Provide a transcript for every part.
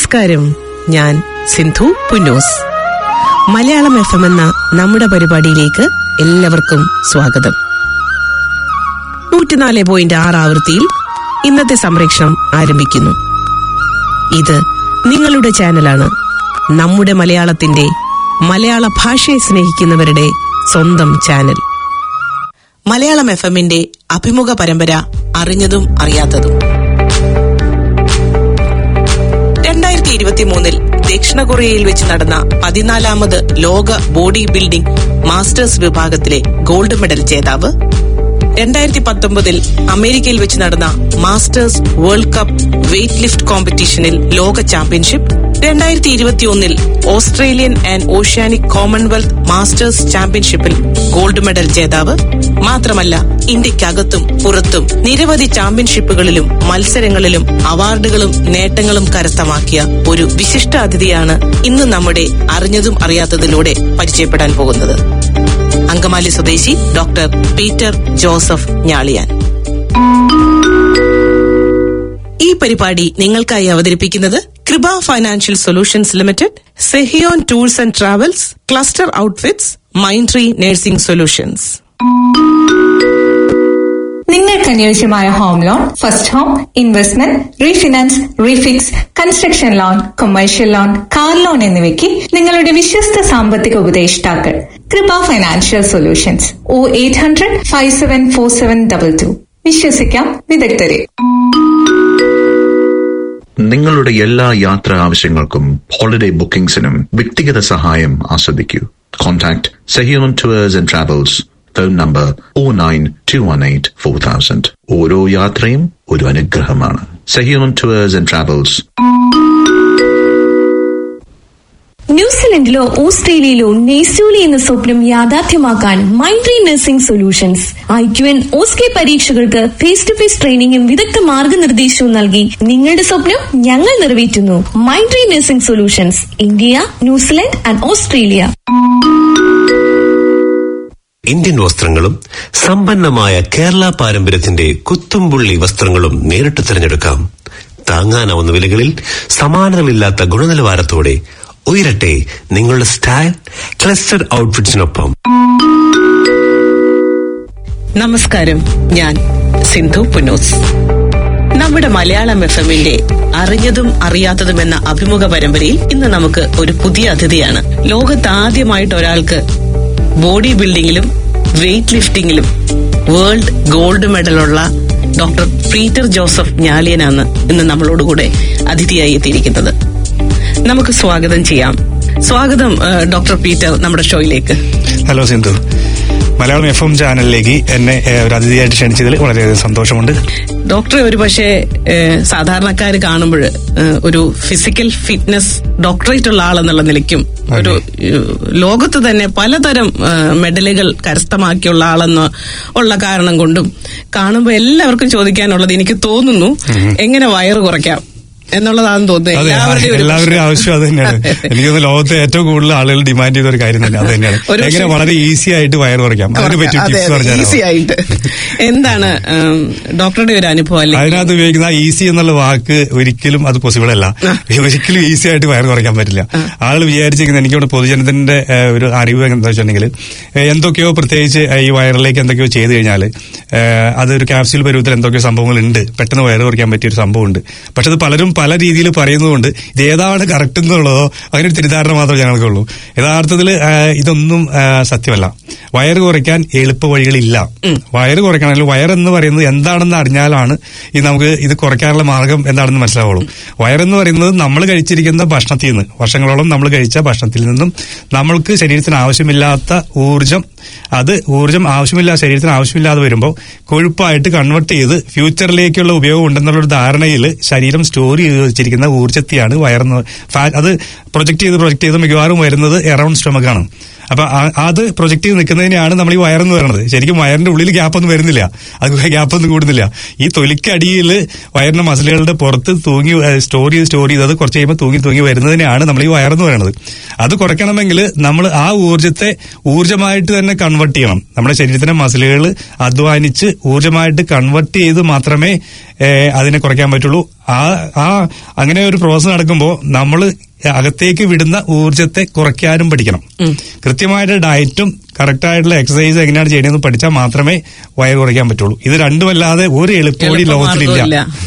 നമസ്കാരം ഞാൻ Sindhu Punnoose Malayalam F M എന്ന നമ്മുടെ പരിപാടിയിലേക്ക് എല്ലാവർക്കും സ്വാഗതം നൂറ്റിനാല് പോയിന്റ് ആറ് ആവൃത്തിയിൽ ഇന്നത്തെ സംപ്രേഷണം ആരംഭിക്കുന്നു ഇത് നിങ്ങളുടെ ചാനലാണ് നമ്മുടെ മലയാളത്തിന്റെ മലയാള ഭാഷയെ സ്നേഹിക്കുന്നവരുടെ സ്വന്തം ചാനൽ മലയാളം എഫ് എമ്മിന്റെ അഭിമുഖ പരമ്പര അറിഞ്ഞതും അറിയാത്തതും രണ്ടായിരത്തി ഇരുപത്തി മൂന്നിൽ ദക്ഷിണ കൊറിയയിൽ വെച്ച് നടന്ന പതിനാലാമത് ലോക ബോഡി ബിൽഡിംഗ് മാസ്റ്റേഴ്സ് വിഭാഗത്തിലെ ഗോൾഡ് മെഡൽ ജേതാവ് രണ്ടായിരത്തി പത്തൊമ്പതിൽ അമേരിക്കയിൽ വെച്ച് നടന്ന masters world cup weight lift കോമ്പറ്റീഷനിൽ ലോക ചാമ്പ്യൻഷിപ്പ് രണ്ടായിരത്തി ഇരുപത്തിയൊന്നിൽ Australian and oceanic commonwealth masters ചാമ്പ്യൻഷിപ്പിൽ ഗോൾഡ് മെഡൽ ജേതാവ് മാത്രമല്ല ഇന്ത്യക്കകത്തും പുറത്തും നിരവധി ചാമ്പ്യൻഷിപ്പുകളിലും മത്സരങ്ങളിലും അവാർഡുകളും നേട്ടങ്ങളും കരസ്ഥമാക്കിയ ഒരു വിശിഷ്ട അതിഥിയാണ് ഇന്ന് നമ്മുടെ അറിഞ്ഞതും അറിയാത്തതിലൂടെ പരിചയപ്പെടാൻ പോകുന്നത് അങ്കമാലി സ്വദേശി ഡോക്ടർ പീറ്റർ ജോസഫ് ഞാളിയാൻ ഈ പരിപാടി നിങ്ങൾക്കായി അവതരിപ്പിക്കുന്നത് Kripa financial solutions limited Sehion tours and travels cluster outfits mind tree nursing solutions നിങ്ങൾക്ക് അനുയോജ്യമായ home loan first home investment refinance refix construction loan commercial loan car loan എന്നിവയ്ക്ക് നിങ്ങളുടെ വിശ്വസ്ത സാമ്പത്തിക ഉപദേഷ്ടാക്കൾ Kripa financial solutions O eight hundred five seven four seven double two വിശ്വസിക്കാം വിദഗ്ധരെ നിങ്ങളുടെ എല്ലാ യാത്രാ ആവശ്യങ്ങൾക്കും ഹോളിഡേ ബുക്കിംഗ്സിനും വ്യക്തിഗത സഹായം ആസ്വദിക്കൂ കോൺടാക്ട് സഹിയോൺ tours and travels phone number O nine two one eight four thousand ഓരോ യാത്രയും ഒരു അനുഗ്രഹമാണ് സഹിയോൺ ടൂവേഴ്സ് ആൻഡ് ട്രാവൽസ് ന്യൂസിലൻഡിലോ ഓസ്ട്രേലിയയിലോ നെയ്സൂലി എന്ന സ്വപ്നം യാഥാർത്ഥ്യമാക്കാൻ മൈൻഡ്രി nursing solutions I Q N OSCE പരീക്ഷകൾക്ക് ഫേസ് ടു ഫേസ് ട്രെയിനിങ്ങും വിദഗ്ധ മാർഗനിർദ്ദേശവും നൽകി നിങ്ങളുടെ സ്വപ്നം ഞങ്ങൾ നിറവേറ്റുന്നു മൈൻഡ്രി nursing solutions India New Zealand and Australia Indian വസ്ത്രങ്ങളും സമ്പന്നമായ കേരള പാരമ്പര്യത്തിന്റെ കുത്തുംപുള്ളി വസ്ത്രങ്ങളും നേരിട്ട് തിരഞ്ഞെടുക്കാം താങ്ങാനാവുന്ന വിലകളിൽ സമാനതകളില്ലാത്ത ഗുണനിലവാരത്തോടെ ഉയരട്ടെ നിങ്ങളുടെ സ്റ്റൈൽ ക്ലസ്റ്റർ ഔട്ട്ഫിറ്റ്സിനൊപ്പം നമസ്കാരം ഞാൻ സിന്ധു പുനോസ് നമ്മുടെ മലയാളം എഫ് എമ്മിന്റെ അറിഞ്ഞതും അറിയാത്തതും എന്ന അഭിമുഖ പരമ്പരയിൽ ഇന്ന് നമുക്ക് ഒരു പുതിയ അതിഥിയാണ് ലോകത്ത് ആദ്യമായിട്ട് ഒരാൾക്ക് ബോഡി ബിൽഡിംഗിലും വെയ്റ്റ് ലിഫ്റ്റിംഗിലും വേൾഡ് ഗോൾഡ് മെഡലുള്ള ഡോക്ടർ പീറ്റർ ജോസഫ് ഞാലിയനാണ് ഇന്ന് നമ്മളോടുകൂടെ അതിഥിയായി എത്തിയിരിക്കുന്നത് നമുക്ക് സ്വാഗതം ചെയ്യാം സ്വാഗതം ഏഹ്, ഡോക്ടർ പീറ്റർ നമ്മുടെ ഷോയിലേക്ക് hello Sindhu Malayalam F M ചാനലിലേക്ക് എന്നെ ഏഹ്, ഒരു അതിഥിയായിട്ട് ക്ഷണിച്ചതിൽ വളരെയധികം സന്തോഷമുണ്ട് ഡോക്ടറെ ഒരു പക്ഷേ സാധാരണക്കാർ കാണുമ്പോൾ ഒരു ഫിസിക്കൽ ഫിറ്റ്നസ് ഡോക്ടറേറ്റ് ഉള്ള ആളെന്നുള്ള നിലയ്ക്കും ഒരു ഏഹ്, ലോകത്ത് തന്നെ പലതരം ഏഹ്, മെഡലുകൾ കരസ്ഥമാക്കിയുള്ള ആളെന്ന് ഉള്ള കാരണം കൊണ്ടും കാണുമ്പോൾ എല്ലാവർക്കും ചോദിക്കാനുള്ളത് എനിക്ക് തോന്നുന്നു എങ്ങനെ വയറ് കുറയ്ക്കാം എന്നുള്ളതാണെന്ന് തോന്നുന്നത് അതെ എല്ലാവരുടെയും ഒരു എല്ലാവരുടെയും പ്രശ്നം. ആവശ്യം അത് തന്നെയാണ് എനിക്കൊന്ന് ലോകത്തെ ഏറ്റവും കൂടുതൽ ആളുകൾ ഡിമാൻഡ് ചെയ്ത ഒരു കാര്യം തന്നെ അത് തന്നെയാണ് ഒരു എങ്ങനെ പക്ഷേ- വളരെ ഈസി ആയിട്ട് വയർ കുറയ്ക്കാം അതിനെ പറ്റി അതെ, ടിപ്സ് അതെ, പറഞ്ഞാൽ ഈസി ആയിട്ട് എന്താണ് ഏം, ഡോക്ടറുടെ ഒരു അനുഭവം അല്ലേ അതിനകത്ത് ഉപയോഗിക്കുന്ന ഈസി എന്നുള്ള വാക്ക് ഒരിക്കലും അത് പോസിബിൾ അല്ല ഒരിക്കലും ഈസി ആയിട്ട് വയർ കുറയ്ക്കാൻ പറ്റില്ല ആളുകൾ വിചാരിച്ചിരിക്കുന്നത് എനിക്കിവിടെ പൊതുജനത്തിന്റെ ഏഹ്, ഒരു അറിവ് എന്താ വെച്ചിട്ടുണ്ടെങ്കിൽ ഏഹ്, എന്തൊക്കെയോ പ്രത്യേകിച്ച് ഏഹ്, ഈ വയറിലേക്ക് എന്തൊക്കെയോ ചെയ്തു കഴിഞ്ഞാൽ അതൊരു ക്യാപ്സ്യൂൾ പരുവത്തിൽ എന്തൊക്കെയോ സംഭവങ്ങൾ ഉണ്ട് പെട്ടെന്ന് വയറ് കുറയ്ക്കാൻ പറ്റിയ ഒരു സംഭവം ഉണ്ട് പക്ഷെ അത് പലരും പല രീതിയിൽ പറയുന്നതുകൊണ്ട് ഇത് ഏതാണ് കറക്റ്റ് എന്നുള്ളതോ അങ്ങനെ ഒരു തെറ്റിദ്ധാരണ മാത്രമേ ഞങ്ങൾക്കുള്ളൂ യഥാർത്ഥത്തിൽ ഇതൊന്നും ആ, സത്യമല്ല വയറ് കുറയ്ക്കാൻ എളുപ്പ വഴികളില്ല വയറ് കുറയ്ക്കണമെങ്കിൽ വയറെന്ന് പറയുന്നത് എന്താണെന്ന് അറിഞ്ഞാലാണ് ഈ നമുക്ക് ഇത് കുറയ്ക്കാനുള്ള മാർഗം എന്താണെന്ന് മനസ്സിലാവുള്ളൂ വയറെന്ന് പറയുന്നത് നമ്മൾ കഴിച്ചിരിക്കുന്ന ഭക്ഷണത്തിൽ നിന്ന് വർഷങ്ങളോളം നമ്മൾ കഴിച്ച ഭക്ഷണത്തിൽ നിന്നും നമ്മൾക്ക് ശരീരത്തിന് ആവശ്യമില്ലാത്ത ഊർജം അത് ഊർജം ആവശ്യമില്ല ശരീരത്തിന് ആവശ്യമില്ലാതെ വരുമ്പോൾ കൊഴുപ്പായിട്ട് കൺവെർട്ട് ചെയ്ത് ഫ്യൂച്ചറിലേക്കുള്ള ഉപയോഗം ഉണ്ടെന്നുള്ള ഒരു ധാരണയിൽ ശരീരം സ്റ്റോർ ചെയ്ത് വെച്ചിരിക്കുന്ന ഊർജ്ജത്തെയാണ് വയറെന്ന് ഫാ- അത് പ്രൊജക്ട് ചെയ്ത് പ്രൊജക്ട് ചെയ്ത് മിക്കവാറും വരുന്നത് എറൗണ്ട് സ്റ്റൊമക്കാണ് അപ്പൊ ആ- അത് പ്രൊജക്ട് ചെയ്ത് നിൽക്കുന്നതിനെയാണ് നമ്മൾ ഈ വയറെന്ന് പറയുന്നത് ശരിക്കും വയറിന്റെ ഉള്ളിൽ ഗ്യാപ്പ് ഒന്നും വരുന്നില്ല അത് ഗ്യാപ്പ് ഒന്നും കൂടുന്നില്ല ഈ തൊലിക്കടിയിൽ വയറിന്റെ മസിലുകളുടെ പുറത്ത് തൂങ്ങി സ്റ്റോർ ചെയ്ത് സ്റ്റോർ ചെയ്ത് അത് കുറച്ച് കഴിയുമ്പോൾ തൂങ്ങി തൂങ്ങി വരുന്നതിനെയാണ് നമ്മൾ ഈ വയറെന്ന് പറയുന്നത് അത് കുറയ്ക്കണമെങ്കിൽ നമ്മൾ ആ ഊർജത്തെ ഊർജമായിട്ട് തന്നെ കൺവെർട്ട് ചെയ്യണം നമ്മുടെ ശരീരത്തിലെ മസിലുകൾ അധ്വാനിച്ച് ഊർജമായിട്ട് കൺവെർട്ട് ചെയ്ത് മാത്രമേ ഏഹ്, അതിനെ കുറയ്ക്കാൻ പറ്റുള്ളൂ ആ ആ അങ്ങനെ ഒരു പ്രോസസ് നടക്കുമ്പോൾ നമ്മൾ അകത്തേക്ക് വിടുന്ന ഊർജത്തെ കുറയ്ക്കാനും പഠിക്കണം കൃത്യമായിട്ട് ഡയറ്റും കറക്റ്റായിട്ടുള്ള എക്സസൈസ് എങ്ങനെയാണ് ചെയ്യണമെന്ന് പഠിച്ചാൽ മാത്രമേ വയർ കുറയ്ക്കാൻ പറ്റുള്ളൂ ഇത് രണ്ടുമല്ലാതെ ഒരു എളുപ്പവഴി ലോകത്തിലില്ല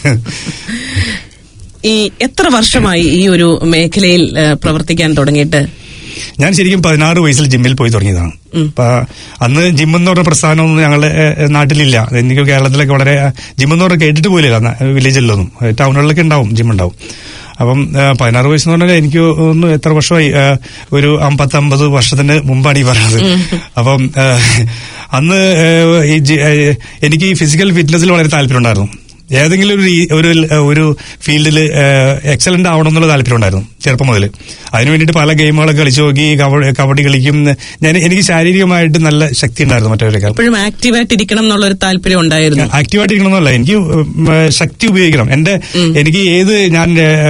ഈ എത്ര വർഷമായി ഈ ഒരു മേഖലയിൽ ഏ, പ്രവർത്തിക്കാൻ തുടങ്ങിയിട്ട് ഞാൻ ശരിക്കും പതിനാറ് വയസ്സിൽ ജിമ്മിൽ പോയി തുടങ്ങിയതാണ് അപ്പൊ അന്ന് ജിം എന്ന് പറഞ്ഞ പ്രസ്ഥാനമൊന്നും ഞങ്ങളുടെ ഏഹ്, നാട്ടിലില്ല എനിക്ക് കേരളത്തിലൊക്കെ വളരെ ജിം എന്ന് പറഞ്ഞാൽ കേട്ടിട്ട് പോലില്ല വില്ലേജിലൊന്നും ടൗണുകളിലൊക്കെ ഉണ്ടാവും ജിം ഉണ്ടാവും അപ്പം ഏഹ്, പതിനാറ് വയസ്സെന്ന് പറഞ്ഞാൽ എനിക്ക് ഒന്ന് എത്ര വർഷമായി ഏഹ്, ഒരു അമ്പത്തി അമ്പത് വർഷത്തിന് മുമ്പാണ് ഈ പറയുന്നത് അപ്പം ഏഹ്, അന്ന് ഏഹ്, ഈ ജി- ഏഹ്, എനിക്ക് ഈ ഫിസിക്കൽ ഫിറ്റ്നസിൽ വളരെ താല്പര്യം ഉണ്ടായിരുന്നു ഏതെങ്കിലും ഒരു രീ- ഒരു ഒരു ഫീൽഡിൽ എക്സലന്റ് ആവണം എന്നുള്ള താല്പര്യം ഉണ്ടായിരുന്നു ചെറുപ്പം മുതൽ അതിനു വേണ്ടിയിട്ട് പല ഗെയിമുകളൊക്കെ കളിച്ചു നോക്കി കബ- കബഡി കളിക്കും ഞാൻ എനിക്ക് ശാരീരികമായിട്ട് നല്ല ശക്തി ഉണ്ടായിരുന്നു മറ്റവരെക്കാൾ എപ്പോഴും ആക്റ്റീവായിട്ട് ഇരിക്കണം എന്നുള്ള ഒരു താല്പര്യം ഉണ്ടായിരുന്നു ആക്റ്റീവായിട്ട് ഇരിക്കണമെന്നല്ല എനിക്ക് ഉം, ഏഹ്, ശക്തി ഉപയോഗിക്കണം എന്റെ എനിക്ക് ഏത് ഞാൻ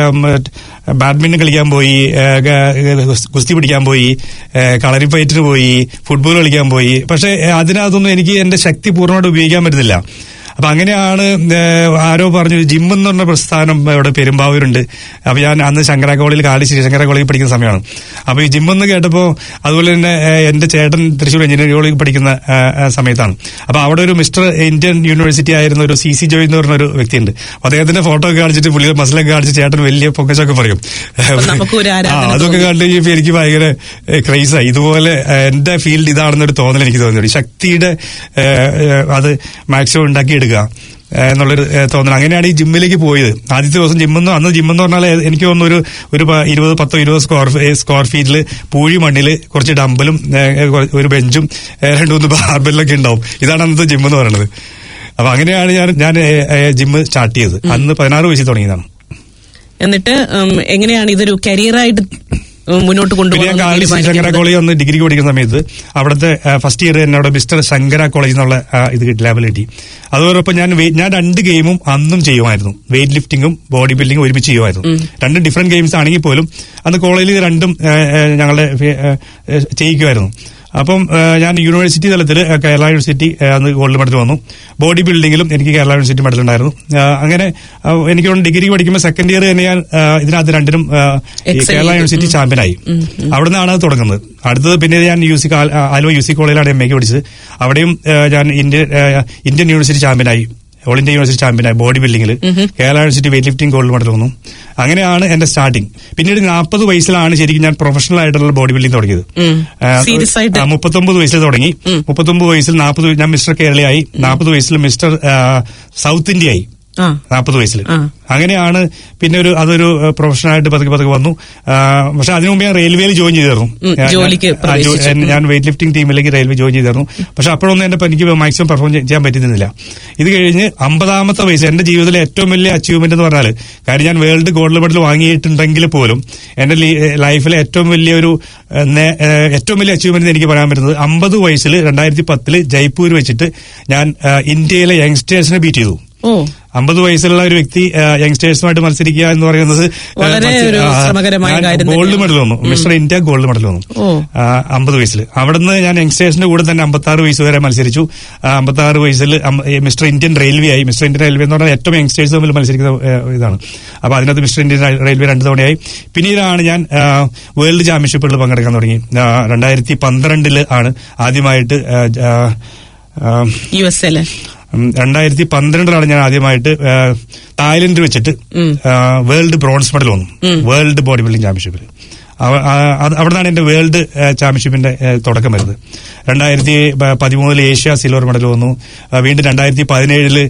ബാഡ്മിന്റൺ കളിക്കാൻ പോയി ഏഹ്, ഗ- കുസ്തി പിടിക്കാൻ പോയി ഏഹ്, കളരിപ്പയറ്റിന് പോയി ഫുട്ബോൾ കളിക്കാൻ പോയി പക്ഷെ ഏഹ്, അതിനകത്തൊന്നും എനിക്ക് എന്റെ ശക്തി പൂർണ്ണമായിട്ട് ഉപയോഗിക്കാൻ പറ്റുന്നില്ല അപ്പൊ അങ്ങനെയാണ് ഏഹ്, ആരോ പറഞ്ഞു ജിം എന്ന് പറഞ്ഞ പ്രസ്ഥാനം ഇവിടെ പെരുമ്പാവൂരുണ്ട് അപ്പൊ ഞാൻ അന്ന് ശങ്കര കോളേജിൽ കാലിശ്ശേരി ശങ്കര കോളേജിൽ പഠിക്കുന്ന സമയമാണ് അപ്പൊ ഈ ജിം എന്ന് കേട്ടപ്പോ അതുപോലെ തന്നെ ഏഹ്, എന്റെ ചേട്ടൻ തൃശ്ശൂർ എഞ്ചിനീയറിംഗ് കോളേജിൽ പഠിക്കുന്ന ഏഹ്, ഏഹ്, സമയത്താണ് അപ്പൊ അവിടെ ഒരു മിസ്റ്റർ ഇന്ത്യൻ യൂണിവേഴ്സിറ്റി ആയിരുന്ന ഒരു സി സി ജോയ് എന്ന് പറഞ്ഞ ഒരു വ്യക്തിയുണ്ട് അപ്പൊ അദ്ദേഹത്തിന്റെ ഫോട്ടോ ഒക്കെ കാണിച്ചിട്ട് പുള്ളിയുടെ മസിലൊക്കെ കാണിച്ച് ചേട്ടൻ വലിയ പൊക്കച്ചൊക്കെ പറയും അപ്പൊ നമുക്കും ഒരു ആരാധന ആ, അതൊക്കെ തോന്നി. കണ്ടു കഴിഞ്ഞപ്പോ എനിക്ക് ഭയങ്കര ക്രൈസായി ഇതുപോലെ ഏഹ്, എന്റെ ഫീൽഡ് ഇതാണെന്നൊരു തോന്നൽ എനിക്ക് തോന്നി ശക്തിയുടെ ഏഹ്, ഏഹ്, അത് മാക്സിമം ഉണ്ടാക്കിയെടുക്കുക ഏഹ്, എന്നുള്ളൊരു ഏഹ്, തോന്നൽ അങ്ങനെയാണ് ഈ ജിമ്മിലേക്ക് പോയത് ആദ്യത്തെ ദിവസം ജിമ്മെന്ന് അന്ന് ജിമ്മെന്ന് പറഞ്ഞാൽ ഏ- എനിക്ക് തോന്നുന്നു ഒരു ഒരു പ- ഇരുപത് പത്തോ ഇരുപത് സ്ക്വയർ സ്ക്വയർ ഫീറ്റിൽ പൂഴി മണ്ണിൽ കുറച്ച് ഡമ്പലും ഏഹ്, കുറ- ഒരു ബെഞ്ചും ഏഹ്, രണ്ട് മൂന്ന് ബാർബെല്ലൊക്കെ ഉണ്ടാവും ഇതാണ് അന്നത്തെ ജിം എന്ന് പറയുന്നത് അപ്പൊ അങ്ങനെയാണ് ഞാൻ ഞാൻ ജിമ്മ് സ്റ്റാർട്ട് ചെയ്തത് അന്ന് പതിനാറ് വയസ്സിൽ തുടങ്ങിയതാണ് എന്നിട്ട് ഉം, എങ്ങനെയാണ് ഇതൊരു കരിയറായിട്ട് ഉം, മുന്നോട്ട് പിന്നെ ഞാൻ കാലി ശ്രീ ശങ്കര കൊണ്ടുപോകുന്നത് കോളേജ് വന്ന് ഡിഗ്രിക്ക് പഠിക്കുന്ന സമയത്ത് അവിടുത്തെ ഫസ്റ്റ് ഇയർ എന്നോട് മിസ്റ്റർ ശങ്കര കോളേജ് എന്നുള്ള ആ, ഇത് കിട്ടി ലെവൽ കിട്ടി അതോടൊപ്പം ഞാൻ wei- ഞാൻ രണ്ട് ഗെയിമും അന്നും ചെയ്യുമായിരുന്നു വെയിറ്റ് ലിഫ്റ്റിംഗും ബോഡി ബിൽഡിംഗും ഒരുമിച്ച് ചെയ്യുമായിരുന്നു രണ്ടും ഡിഫറെന്റ് ഗെയിംസ് ആണെങ്കിൽ പോലും അന്ന് കോളേജിൽ രണ്ടും ആ, ആ, ഞങ്ങളുടെ ഫെ- ആ, ആ, ചെയ്യിക്കുമായിരുന്നു അപ്പം ആ, ഞാൻ യൂണിവേഴ്സിറ്റി തലത്തിൽ കേരള യൂണിവേഴ്സിറ്റി ആ, അന്ന് ഗോൾഡ് മെഡൽ വന്നു ബോഡി ബിൽഡിംഗിലും എനിക്ക് കേരള യൂണിവേഴ്സിറ്റി മെഡൽ ഉണ്ടായിരുന്നു ആ, അങ്ങനെ ആ, എനിക്ക് തോന്നുന്നു ഡിഗ്രി പഠിക്കുമ്പോൾ സെക്കൻഡ് ഇയർ തന്നെ ഞാൻ ആ, ഇതിനകത്ത് രണ്ടിനും ആ, ഈ Excel കേരള ചെയ്തു. യൂണിവേഴ്സിറ്റി ചാമ്പ്യനായി അവിടെ നിന്നാണ് അത് തുടങ്ങുന്നത് അടുത്തത് പിന്നെ ഞാൻ യു സി കാൽ- ആ, ആലുവ യു സി കോളേജിലാണ് എം എക്ക് പഠിച്ചത് അവിടെയും ആ, ഞാൻ ഇന്ത്യൻ ആ, ഇന്ത്യൻ യൂണിവേഴ്സിറ്റി ചാമ്പ്യനായി ഓൾ ഇന്ത്യ യൂണിവേഴ്സിറ്റി ചാമ്പ്യനായി ബോഡി ബിൽഡിംഗിൽ Kerala university weight lifting gold medal വന്നു അങ്ങനെയാണ് എന്റെ സ്റ്റാർട്ടിങ് പിന്നീട് നാൽപ്പത് വയസ്സിലാണ് ശരിക്കും ഞാൻ പ്രൊഫഷണൽ ആയിട്ടുള്ള ബോഡി ബിൽഡിംഗ് തുടങ്ങിയത് ഉം. ആ, Serious ആയിട്ട്? ആ, മുപ്പത്തൊമ്പത് വയസ്സിൽ തുടങ്ങി മുപ്പത്തൊമ്പത് വയസ്സിൽ നാൽപ്പത് ഞാൻ മിസ്റ്റർ കേരളയായി നാൽപ്പത് വയസ്സിൽ മിസ്റ്റർ ആ, സൗത്ത് ഇന്ത്യയായി ആ നാൽപ്പത് വയസ്സിൽ ആ. അങ്ങനെയാണ് പിന്നെ ഒരു അതൊരു പ്രൊഫഷണലായിട്ട് പതുക്കെ പതുക്കെ വന്നു ആ, പക്ഷെ അതിനു മുമ്പ് ഞാൻ റെയിൽവേയിൽ ജോയിൻ ചെയ്തിരുന്നു ഉം, ഞാൻ- ജോലിക്ക് ആ, ജോ- പ്രവേശിച്ചു. ഞാൻ വെയിറ്റ് ലിഫ്റ്റിംഗ് ടീമിലേക്ക് റെയിൽവേ ജോയിൻ ചെയ്തിരുന്നു പക്ഷെ അപ്പോഴൊന്നും എന്റെ എനിക്ക് മാക്സിമം പെർഫോം ചെയ്യാൻ പറ്റുന്നില്ല ഇത് കഴിഞ്ഞ് അമ്പതാമത്തെ വയസ്സ് എന്റെ ജീവിതത്തിലെ ഏറ്റവും വലിയ അച്ചീവ്മെന്റ് എന്ന് പറഞ്ഞാൽ കാര്യം ഞാൻ വേൾഡ് ഗോൾഡ് മെഡൽ വാങ്ങിയിട്ടുണ്ടെങ്കിൽ പോലും എന്റെ ലൈഫിലെ ഏറ്റവും വലിയൊരു ഏഹ്, നേ- ഏഹ്, ഏറ്റവും വലിയ അച്ചീവ്മെന്റ് എനിക്ക് പറയാൻ പറ്റുന്നത് അമ്പത് വയസ്സിൽ രണ്ടായിരത്തി പത്തില് ജയ്പൂർ വെച്ചിട്ട് ഞാൻ ഏഹ്, ഇന്ത്യയിലെ യങ്സ്റ്റേഴ്സിനെ ബീറ്റ് ചെയ്തു ഓ അമ്പത് വയസ്സുള്ള ഒരു വ്യക്തി ഏഹ്, യങ്സ്റ്റേഴ്സുമായിട്ട് മത്സരിക്കുക എന്ന് പറയുന്നത് ഏഹ്, വളരെ മത്സ- ഒരു ആ, ശ്രമകരമായ ഞാൻ കാര്യം ഗോൾഡ് തന്നെയാണ്. മെഡൽ വന്നു മിസ്റ്റർ ഇന്ത്യ ഗോൾഡ് മെഡൽ വന്നു ഓ. ആ, അമ്പത് വയസ്സിൽ അവിടുന്ന് ഞാൻ യങ്സ്റ്റേഴ്സിന്റെ കൂടെ തന്നെ അമ്പത്തി ആറ് വയസ്സ് വരെ മത്സരിച്ചു അമ്പത്തി ആറ് വയസ്സിൽ അമ്പ- ഈ മിസ്റ്റർ ഇന്ത്യൻ റെയിൽവേ ആയി മിസ്റ്റർ ഇന്ത്യൻ റെയിൽവേ എന്ന് പറഞ്ഞാൽ ഏറ്റവും യങ്സ്റ്റേഴ്സ് തമ്മിൽ മത്സരിക്കുന്ന ഏഹ്, ഇതാണ് അപ്പൊ അതിനകത്ത് മിസ്റ്റർ ഇന്ത്യൻ റെയിൽവേ രണ്ട് തവണയായി പിന്നീടാണ് ഞാൻ ആ, വേൾഡ് ചാമ്പ്യൻഷിപ്പുകളിൽ പങ്കെടുക്കാൻ തുടങ്ങി ആ, രണ്ടായിരത്തി പന്ത്രണ്ടില് ആണ് ആദ്യമായിട്ട് ആ, ആ, ആ, യു എസ് എല് ഉം, രണ്ടായിരത്തി പന്ത്രണ്ടിലാണ് ഞാൻ ആദ്യമായിട്ട് ആ, തായ്ലൻഡിൽ വെച്ചിട്ട് ആ, വേൾഡ് ബ്രോൺസ് മെഡൽ വന്നു വേൾഡ് ബോഡി ബിൽഡിംഗ് ചാമ്പ്യൻഷിപ്പിൽ അവ- ആ, അത് അവിടെ നിന്നാണ് എന്റെ വേൾഡ് ആ, ചാമ്പ്യൻഷിപ്പിന്റെ ആ, തുടക്കം വരുന്നത് രണ്ടായിരത്തി പ- പതിമൂന്നിൽ ഏഷ്യ സിൽവർ മെഡൽ വന്നു ആ, വീണ്ടും രണ്ടായിരത്തി പതിനേഴില്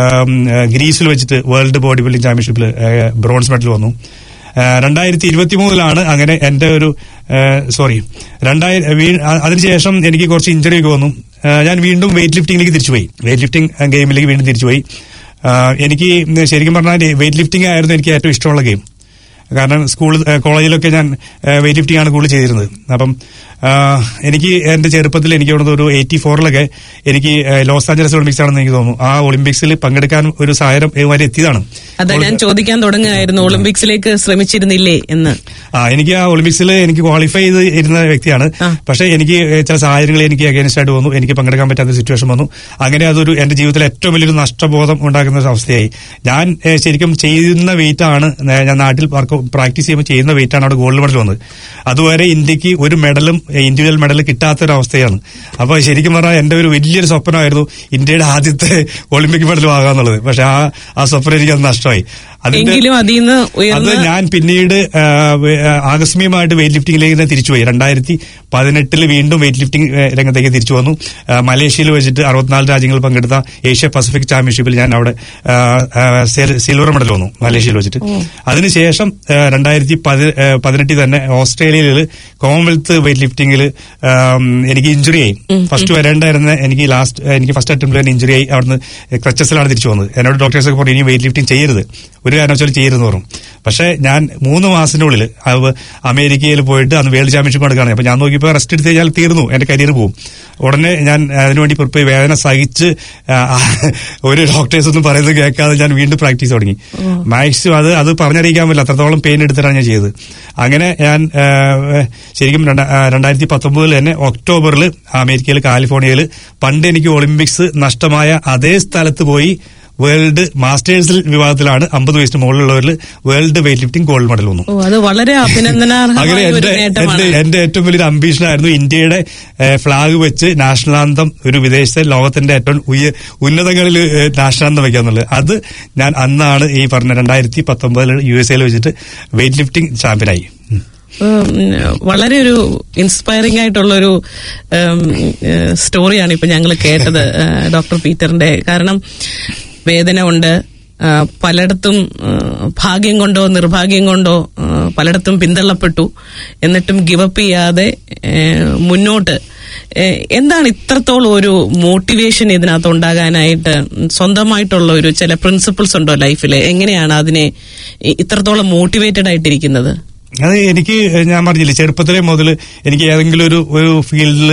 ഗ്രീസിൽ വെച്ചിട്ട് വേൾഡ് ബോഡി ബിൽഡിംഗ് ചാമ്പ്യൻഷിപ്പിൽ ആ, ബ്രോൺസ് മെഡൽ വന്നു രണ്ടായിരത്തി ഇരുപത്തി മൂന്നിലാണ് അങ്ങനെ എന്റെ ഒരു സോറി രണ്ടായിരം വീ- അ- അതിനുശേഷം എനിക്ക് കുറച്ച് ഇഞ്ചറി ഒക്കെ വന്നു ആ, ഞാൻ വീണ്ടും വെയിറ്റ് ലിഫ്റ്റിംഗിലേക്ക് തിരിച്ചുപോയി വെയിറ്റ് ലിഫ്റ്റിംഗ് ഗെയിമിലേക്ക് വീണ്ടും തിരിച്ചുപോയി ആ, എനിക്ക് ശരിക്കും പറഞ്ഞാൽ വെയിറ്റ് ലിഫ്റ്റിംഗ് ആയിരുന്നു എനിക്ക് ഏറ്റവും ഇഷ്ടമുള്ള ഗെയിം കാരണം സ്കൂൾ കോളേജിലൊക്കെ ഞാൻ വെയിറ്റ് ലിഫ്റ്റിംഗ് ആണ് കൂടുതൽ ചെയ്തിരുന്നത് അപ്പം ആ, എനിക്ക് എന്റെ ചെറുപ്പത്തിൽ എനിക്ക് തോന്നുന്നത് ഒരു എയ്റ്റി ഫോറിലൊക്കെ എനിക്ക് ആ, ലോസ് ആഞ്ചലസ് ഒളിമ്പിക്സ് ആണെന്ന് എനിക്ക് തോന്നുന്നു ആ ഒളിമ്പിക്സിൽ പങ്കെടുക്കാൻ ഒരു സാഹചര്യം വരെ എത്തിയതാണ് അതാ ഞാൻ ചോദിക്കാൻ തുടങ്ങുകയായിരുന്നു ഒളിമ്പിക്സിലേക്ക് ശ്രമിച്ചിരുന്നില്ലേ എന്ന് ആ എനിക്ക് ആ ഒളിമ്പിക്സിൽ എനിക്ക് ക്വാളിഫൈ ചെയ്ത് ഇരുന്ന വ്യക്തിയാണ് ആ. പക്ഷെ എനിക്ക് ചില സാഹചര്യങ്ങൾ എനിക്ക് അഗേൻസ്റ്റ് ആയിട്ട് വന്നു എനിക്ക് പങ്കെടുക്കാൻ പറ്റാത്ത സിറ്റുവേഷൻ വന്നു അങ്ങനെ അതൊരു എന്റെ ജീവിതത്തിൽ ഏറ്റവും വലിയൊരു നഷ്ടബോധം ഉണ്ടാക്കുന്ന ഒരു അവസ്ഥയായി ഞാൻ ഏ, ശരിക്കും ചെയ്യുന്ന വെയിറ്റ് ആണ് ഏ, ഞാൻ നാട്ടിൽ പ്രാക്ടീസ് ചെയ്യുമ്പോൾ ചെയ്യുന്ന വെയിറ്റ് ആണ് അവിടെ ഗോൾഡ് മെഡൽ വന്നത് അതുവരെ ഇന്ത്യക്ക് ഒരു മെഡലും ഇൻഡിവിജ്വൽ മെഡൽ കിട്ടാത്ത ഒരു അവസ്ഥയാണ് അപ്പൊ ശരിക്കും പറഞ്ഞാൽ എന്റെ ഒരു വലിയൊരു സ്വപ്നമായിരുന്നു ഇന്ത്യയുടെ ആദ്യത്തെ ഒളിമ്പിക് മെഡൽ വാങ്ങാന്നുള്ളത് പക്ഷെ ആ ആ സ്വപ്നം എനിക്ക് അത് നഷ്ടമായി അതിന്റെ എങ്കിലും അതിൽ നിന്ന് അത് ഉയർന്ന ഞാൻ പിന്നീട് ആ, വെ- ആ, ആകസ്മികമായിട്ട് വെയിറ്റ് ലിഫ്റ്റിംഗിലേക്ക് തന്നെ തിരിച്ചുപോയി രണ്ടായിരത്തി പതിനെട്ടില് വീണ്ടും വെയിറ്റ് ലിഫ്റ്റിംഗ് ഏ, രംഗത്തേക്ക് തിരിച്ചു വന്നു ആ, മലേഷ്യയിൽ വെച്ചിട്ട് അറുപത്തിനാല് രാജ്യങ്ങൾ പങ്കെടുത്ത ഏഷ്യ പസഫിക് ചാമ്പ്യൻഷിപ്പിൽ ഞാൻ അവിടെ ആ, ആ, സിൽ- സിൽവർ മെഡൽ വന്നു മലേഷ്യയിൽ വെച്ചിട്ട് അതിനുശേഷം ആ, രണ്ടായിരത്തി പതി- ആ, പതിനെട്ടിൽ തന്നെ ഓസ്ട്രേലിയയിൽ കോമൺവെൽത്ത് വെയിറ്റ് ലിഫ്റ്റിംഗിൽ എനിക്ക് ഇഞ്ചുറി ആയി ഫസ്റ്റ് വരേണ്ടായിരുന്ന എനിക്ക് ലാസ്റ്റ് എനിക്ക് ഫസ്റ്റ് അറ്റംപ്റ്റിൽ തന്നെ ഇഞ്ചുറി ആയി അവിടുന്ന് ക്രച്ചസിലാണ് തിരിച്ചു വന്നത് എന്നോട് ഡോക്ടേഴ്സ് ഒക്കെ പറഞ്ഞു ഇനി വെയിറ്റ് ലിഫ്റ്റിംഗ് ചെയ്യരുത് ഒരു കാരണവശാലും ചെയ്യരുതെന്ന് പറഞ്ഞു പക്ഷേ ഞാൻ മൂന്ന് മാസത്തിനുള്ളിൽ അത് അമേരിക്കയിൽ പോയിട്ട് അന്ന് വേൾഡ് ചാമ്പ്യൻഷിപ്പ് നടക്കുകയാണ് അപ്പൊ ഞാൻ നോക്കിയപ്പോൾ റെസ്റ്റ് എടുത്ത് കഴിഞ്ഞാൽ തീർന്നു എന്റെ കരിയർ പോകും ഉടനെ ഞാൻ അതിനുവേണ്ടി പ്രിപ്പയർ വേദന സഹിച്ച് ആ, ഒരു ഡോക്ടേഴ്സ് ഒന്നും പറയുന്നത് കേൾക്കാതെ ഞാൻ വീണ്ടും പ്രാക്ടീസ് തുടങ്ങി മാക്സിമം അത് അത് പറഞ്ഞറിയിക്കാൻ പറ്റില്ല അത്രത്തോളം പെയിൻ എടുത്തിട്ടാണ് ഞാൻ ചെയ്തത് അങ്ങനെ ഞാൻ ആ, ശരിക്കും രണ്ട- ആ, രണ്ടായിരത്തി പത്തൊമ്പതിൽ തന്നെ ഒക്ടോബറിൽ അമേരിക്കയിൽ കാലിഫോർണിയയിൽ പണ്ട് എനിക്ക് ഒളിമ്പിക്സ് നഷ്ടമായ അതേ സ്ഥലത്ത് പോയി വേൾഡ് മാസ്റ്റേഴ്സ് വിഭാഗത്തിലാണ് അമ്പത് വയസ്സിന് മുകളിലുള്ളവരിൽ world weight lifting gold medal വന്നു ഓ അത് വളരെ അങ്ങനെ അഭിനന്ദനാർഹമായ ഒരു എന്റെ നേട്ടമാണ് എന്റെ എന്റെ ഏറ്റവും വലിയൊരു അംബീഷൻ ആയിരുന്നു ഇന്ത്യയുടെ ഫ്ലാഗ് വെച്ച് നാഷണൽ ആന്തം ഒരു വിദേശത്തെ ലോകത്തിന്റെ ഏറ്റവും ഉയ ഉന്നതങ്ങളിൽ നാഷണൽ ആന്തം വെക്കാന്നുള്ളത് അത് ഞാൻ അന്നാണ് ഈ പറഞ്ഞ രണ്ടായിരത്തി പത്തൊമ്പതിൽ യു എസ് എയിൽ വെച്ചിട്ട് വെയിറ്റ് ലിഫ്റ്റിംഗ് ചാമ്പ്യനായി ഉം. ഉം, വളരെ ഒരു ഇൻസ്പയറിംഗ് ആയിട്ടുള്ള ഒരു സ്റ്റോറിയാണ് ഇപ്പൊ ഞങ്ങൾ കേട്ടത് ആ, ഡോക്ടർ പീറ്ററിന്റെ കാരണം വേദന ഉണ്ട് ആ, പലയിടത്തും ആ, ഭാഗ്യം കൊണ്ടോ നിർഭാഗ്യം കൊണ്ടോ ആ, പലയിടത്തും പിന്തള്ളപ്പെട്ടു എന്നിട്ടും ഗിവപ്പ് ചെയ്യാതെ ഏ, മുന്നോട്ട് ഏ, എന്താണ് ഇത്രത്തോളം ഒരു മോട്ടിവേഷൻ ഇതിനകത്ത് ഉണ്ടാകാനായിട്ട് സ്വന്തമായിട്ടുള്ള ഒരു ചില പ്രിൻസിപ്പിൾസ് ഉണ്ടോ ലൈഫിൽ എങ്ങനെയാണ് അതിനെ ഇ- ഇത്രത്തോളം മോട്ടിവേറ്റഡ് ആയിട്ടിരിക്കുന്നത് അത് എനിക്ക് ഞാൻ പറഞ്ഞില്ലേ ചെറുപ്പത്തിലെ മുതൽ എനിക്ക് ഏതെങ്കിലും ഒരു ഒരു ഫീൽഡിൽ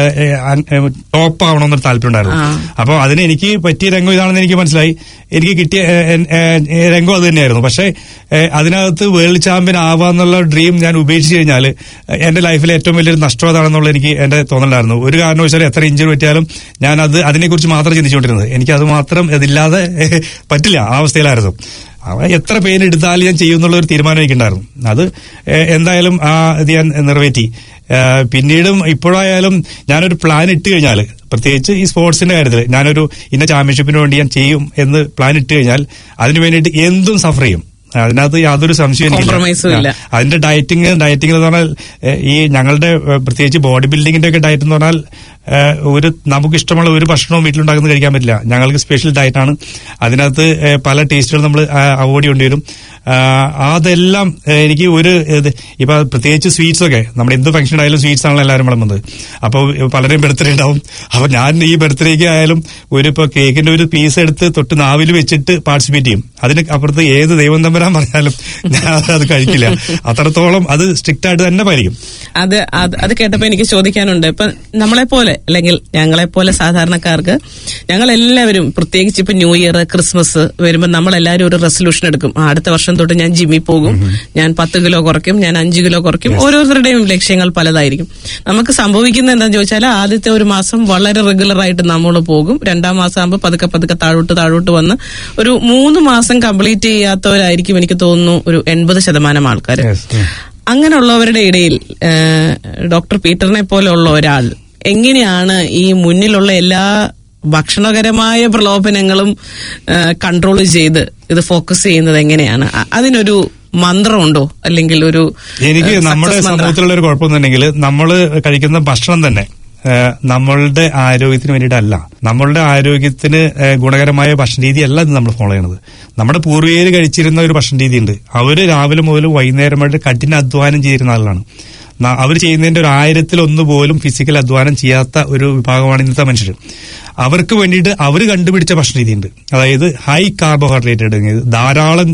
ടോപ്പ് ആവണമെന്നൊരു താല്പര്യം ഉണ്ടായിരുന്നു ആ. അപ്പോൾ അതിന് എനിക്ക് പറ്റിയ രംഗം ഇതാണെന്ന് എനിക്ക് മനസ്സിലായി എനിക്ക് കിട്ടിയ ഏ, ഏ, ഏ, രംഗം അത് തന്നെയായിരുന്നു പക്ഷേ ഏ, അതിനകത്ത് വേൾഡ് ചാമ്പ്യൻ ആവാന്നുള്ള ഡ്രീം ഞാൻ ഉപേക്ഷിച്ച് കഴിഞ്ഞാൽ എന്റെ ലൈഫിലെ ഏറ്റവും വലിയൊരു നഷ്ടം അതാണെന്നുള്ള എനിക്ക് എന്റെ തോന്നലായിരുന്നു ഒരു കാരണവശാലും എത്ര ഇഞ്ചുറി പറ്റിയാലും ഞാൻ അത് അതിനെക്കുറിച്ച് മാത്രം ചിന്തിച്ചുകൊണ്ടിരുന്നത് എനിക്ക് അത് മാത്രം അതില്ലാതെ പറ്റില്ല ആ അവസ്ഥയിലായിരുന്നു അവ എത്ര പെയിൻ എടുത്താലും ഞാൻ ചെയ്യുന്നുള്ള ഒരു തീരുമാനം എനിക്കുണ്ടായിരുന്നു അത് എ- എന്തായാലും ആ ഇത് ഞാൻ നിറവേറ്റി ആ, പിന്നീടും ഇപ്പോഴായാലും ഞാനൊരു പ്ലാൻ ഇട്ട് കഴിഞ്ഞാൽ പ്രത്യേകിച്ച് ഈ സ്പോർട്സിന്റെ കാര്യത്തിൽ ഞാനൊരു ഇന്ന ചാമ്പ്യൻഷിപ്പിന് വേണ്ടി ഞാൻ ചെയ്യും എന്ന് പ്ലാൻ ഇട്ട് കഴിഞ്ഞാൽ അതിന് വേണ്ടിയിട്ട് എന്തും സഫർ ചെയ്യും അതിനകത്ത് യാതൊരു സംശയം എനിക്കില്ല. Compromise ഉം ഇല്ല. ആ, അതിന്റെ ഡയറ്റിങ് ഡയറ്റിംഗ് എന്ന് പറഞ്ഞാൽ ഏഹ്, ഈ ഞങ്ങളുടെ ഏഹ്, പ്രത്യേകിച്ച് ബോഡി ബിൽഡിങ്ങിന്റെ ഒക്കെ ഡയറ്റ് എന്ന് പറഞ്ഞാൽ ഏഹ്, ഒരു നമുക്ക് ഇഷ്ടമുള്ള ഒരു ഭക്ഷണവും വീട്ടിലുണ്ടാക്കുന്നത് കഴിക്കാൻ പറ്റില്ല ഞങ്ങൾക്ക് സ്പെഷ്യൽ ഡയറ്റാണ് അതിനകത്ത് ഏഹ്, പല ടേസ്റ്റുകൾ നമ്മൾ അവോയ്ഡ് ചെയ്യേണ്ടി വരും ആ, അതെല്ലാം ഏഹ്, എനിക്ക് ഒരു ഇത് ഇപ്പൊ പ്രത്യേകിച്ച് സ്വീറ്റ്സ് ഒക്കെ നമ്മുടെ എന്ത് ഫംഗ്ഷൻ ആയാലും സ്വീറ്റ്സ് ആണല്ലോ എല്ലാവരും വിളമ്പുന്നത് അപ്പോൾ പലരും ബർത്ത്ഡേ ഉണ്ടാവും അപ്പൊ ഞാൻ ഈ ബർത്ത്ഡേക്ക് ആയാലും ഒരു ഇപ്പൊ കേക്കിന്റെ ഒരു പീസ് എടുത്ത് തൊട്ട് നാവിൽ വെച്ചിട്ട് പാർട്ടിസിപ്പേറ്റ് ചെയ്യും അതിന് അപ്പുറത്ത് ഏത് ദൈവം തമ്പരാൻ പറഞ്ഞാലും ഞാൻ അത് കഴിക്കില്ല അത്രത്തോളം അത് സ്ട്രിക്റ്റ് ആയിട്ട് തന്നെ പാലിക്കും അത് അത് അത് കേട്ടപ്പോ എനിക്ക് ചോദിക്കാനുണ്ട് ഇപ്പൊ നമ്മളെ പോലെ അല്ലെങ്കിൽ ഞങ്ങളെ പോലെ സാധാരണക്കാർക്ക് ഞങ്ങൾ എല്ലാവരും പ്രത്യേകിച്ച് ഇപ്പൊ ന്യൂ ഇയർ ക്രിസ്മസ് വരുമ്പോൾ നമ്മൾ എല്ലാവരും ഒരു റെസൊല്യൂഷൻ എടുക്കും ആ, അടുത്ത വർഷം തൊട്ട് ഞാൻ ജിമ്മിൽ പോകും ഞാൻ പത്ത് കിലോ കുറയ്ക്കും ഞാൻ അഞ്ച് കിലോ കുറയ്ക്കും ഓരോരുത്തരുടെയും ലക്ഷ്യങ്ങൾ പലതായിരിക്കും നമുക്ക് സംഭവിക്കുന്നത് എന്താണെന്ന് ചോദിച്ചാൽ ആദ്യത്തെ ഒരു മാസം വളരെ റെഗുലർ ആയിട്ട് നമ്മൾ പോകും രണ്ടാം മാസം ആകുമ്പോൾ പതുക്കെ പതുക്കെ താഴോട്ട് താഴോട്ട് വന്ന് ഒരു മൂന്ന് മാസം കംപ്ലീറ്റ് ചെയ്യാത്തവരായിരിക്കും എനിക്ക് തോന്നുന്നു ഒരു എൺപത് ശതമാനം ആൾക്കാർ Yes, ഉം. അങ്ങനെയുള്ളവരുടെ ഇടയിൽ ഏഹ്, ഡോക്ടർ പീറ്ററിനെ പോലെയുള്ള ഒരാൾ എങ്ങനെയാണ് ഈ മുന്നിലുള്ള എല്ലാ ഭക്ഷണകരമായ പ്രലോഭനങ്ങളും കൺട്രോൾ ചെയ്ത് ഇത് ഫോക്കസ് ചെയ്യുന്നത് എങ്ങനെയാണ് അ- അതിനൊരു മന്ത്രമുണ്ടോ അല്ലെങ്കിൽ ഒരു എനിക്ക് ഏഹ്, നമ്മുടെ success മന്ത്രം? സമൂഹത്തിലുള്ള ഒരു കുഴപ്പമെന്നുണ്ടെങ്കിൽ നമ്മൾ കഴിക്കുന്ന ഭക്ഷണം തന്നെ ഏഹ്, നമ്മളുടെ ആരോഗ്യത്തിന് വേണ്ടിയിട്ടല്ല നമ്മളുടെ ആരോഗ്യത്തിന് ഏഹ്, ഗുണകരമായ ഭക്ഷണ രീതിയല്ല ഇത് നമ്മൾ ഫോളോ ചെയ്യണത് നമ്മുടെ പൂർവികർ കഴിച്ചിരുന്ന ഒരു ഭക്ഷണ രീതിയുണ്ട് അവര് രാവിലെ മുതൽ വൈകുന്നേരം വരെ കഠിന അധ്വാനം ചെയ്തിരുന്ന ആളുകളാണ് അവർ ചെയ്യുന്നതിന്റെ ഒരു ആയിരത്തിൽ ഒന്ന് പോലും ഫിസിക്കൽ അധ്വാനം ചെയ്യാത്ത ഒരു വിഭാഗമാണ് ഇന്നത്തെ മനുഷ്യർ അവർക്ക് വേണ്ടിയിട്ട് അവർ കണ്ടുപിടിച്ച ഭക്ഷണ രീതിയുണ്ട് അതായത് ഹൈ കാർബോഹൈഡ്രേറ്റഡ് ധാരാളം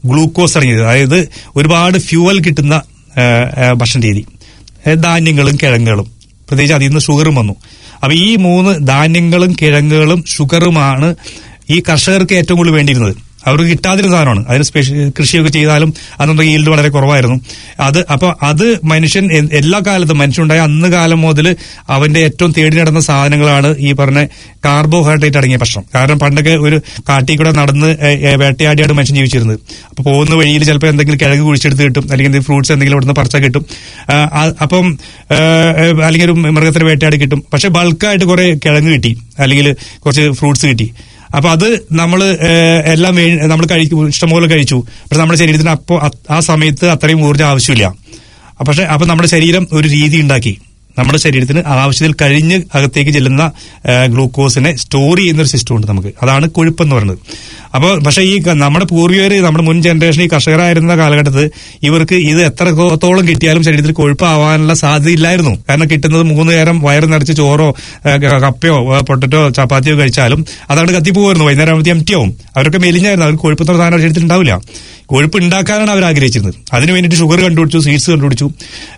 ഗ്ലൂക്കോസ് ഇറങ്ങിയത് അതായത് ഒരുപാട് ഫ്യൂവൽ കിട്ടുന്ന ആ, ആ, ഭക്ഷണ രീതി ഏ, ധാന്യങ്ങളും കിഴങ്ങുകളും പ്രത്യേകിച്ച് അതിൽ നിന്ന് ഷുഗറും വന്നു അപ്പൊ ഈ മൂന്ന് ധാന്യങ്ങളും കിഴങ്ങുകളും ഷുഗറുമാണ് ഈ കർഷകർക്ക് ഏറ്റവും കൂടുതൽ വേണ്ടിയിരുന്നത് അവർക്ക് കിട്ടാതിരുന്ന സാധനമാണ് അതിന് സ്പെഷ്യൽ കൃഷിയൊക്കെ ചെയ്താലും അന്നത്തെ ഈൽഡ് വളരെ കുറവായിരുന്നു അത് അപ്പൊ അത് മനുഷ്യൻ എ- എല്ലാ കാലത്തും മനുഷ്യനുണ്ടായ അന്ന് കാലം മുതൽ അവന്റെ ഏറ്റവും തേടി നടന്ന സാധനങ്ങളാണ് ഈ പറഞ്ഞ കാർബോഹൈഡ്രേറ്റ് അടങ്ങിയ ഭക്ഷണം കാരണം പണ്ടൊക്കെ ഒരു കാട്ടിൽ കൂടെ നടന്ന് ഏ, ഏ, വേട്ടയാടിയാണ് മനുഷ്യൻ ജീവിച്ചിരുന്നത് അപ്പൊ പോകുന്ന വഴിയിൽ ചിലപ്പോൾ എന്തെങ്കിലും കിഴങ്ങ് കുഴിച്ചെടുത്ത് കിട്ടും അല്ലെങ്കിൽ എന്തെങ്കിലും ഫ്രൂട്ട്സ് എന്തെങ്കിലും ഇവിടുന്ന് പറിച്ച കിട്ടും ആ, ആ, അപ്പം ഏ, ഏ, അല്ലെങ്കിൽ ഒരു മൃഗത്തിന് വേട്ടയാടി കിട്ടും പക്ഷെ ബൾക്കായിട്ട് കുറെ കിഴങ്ങ് കിട്ടി അല്ലെങ്കിൽ കുറച്ച് ഫ്രൂട്ട്സ് കിട്ടി അപ്പൊ അത് നമ്മൾ എല്ലാം നമ്മൾ കഴിക്കും ഇഷ്ടംപോലെ കഴിച്ചു പക്ഷെ നമ്മുടെ ശരീരത്തിന് അപ്പോൾ ആ സമയത്ത് അത്രയും ഊർജ്ജം ആവശ്യമില്ല അപ്പൊ പക്ഷെ അപ്പൊ നമ്മുടെ ശരീരം ഒരു രീതി ഉണ്ടാക്കി നമ്മുടെ ശരീരത്തിന് ആവശ്യത്തിൽ കഴിഞ്ഞ് അകത്തേക്ക് ചെല്ലുന്ന ആ, ഗ്ലൂക്കോസിനെ സ്റ്റോർ ചെയ്യുന്ന ഒരു സിസ്റ്റം ഉണ്ട് നമുക്ക് അതാണ് കൊഴുപ്പെന്ന് പറയുന്നത് അപ്പോൾ പക്ഷെ ഈ ക- നമ്മുടെ പൂർവികർ നമ്മുടെ മുൻ ജനറേഷൻ ഈ കർഷകരായിരുന്ന കാലഘട്ടത്തിൽ ഇവർക്ക് ഇത് എത്രത്തോളം കിട്ടിയാലും ശരീരത്തിൽ കൊഴുപ്പാവാനുള്ള സാധ്യതയില്ലായിരുന്നു കാരണം കിട്ടുന്നത് മൂന്ന് നേരം വയറ് നിറച്ച് ചോറോ ആ, ക- കപ്പയോ ആ, പൊട്ടറ്റോ ചപ്പാത്തിയോ കഴിച്ചാലും അതവിടെ കത്തിപ്പോകുമായിരുന്നു വൈകുന്നേരം ആകുമ്പോൾ എം ടി ആവും അവരൊക്കെ മെലിഞ്ഞായിരുന്നു അവർക്ക് കൊഴുപ്പ് എത്ര സാധനം ശരീരത്തിൽ ഉണ്ടാവില്ല കൊഴുപ്പ് ഉണ്ടാക്കാനാണ് അവർ ആഗ്രഹിച്ചിരുന്നത് അതിന് വേണ്ടിയിട്ട് ഷുഗർ കണ്ടുപിടിച്ചു സ്വീറ്റ്സ് കണ്ടുപിടിച്ചു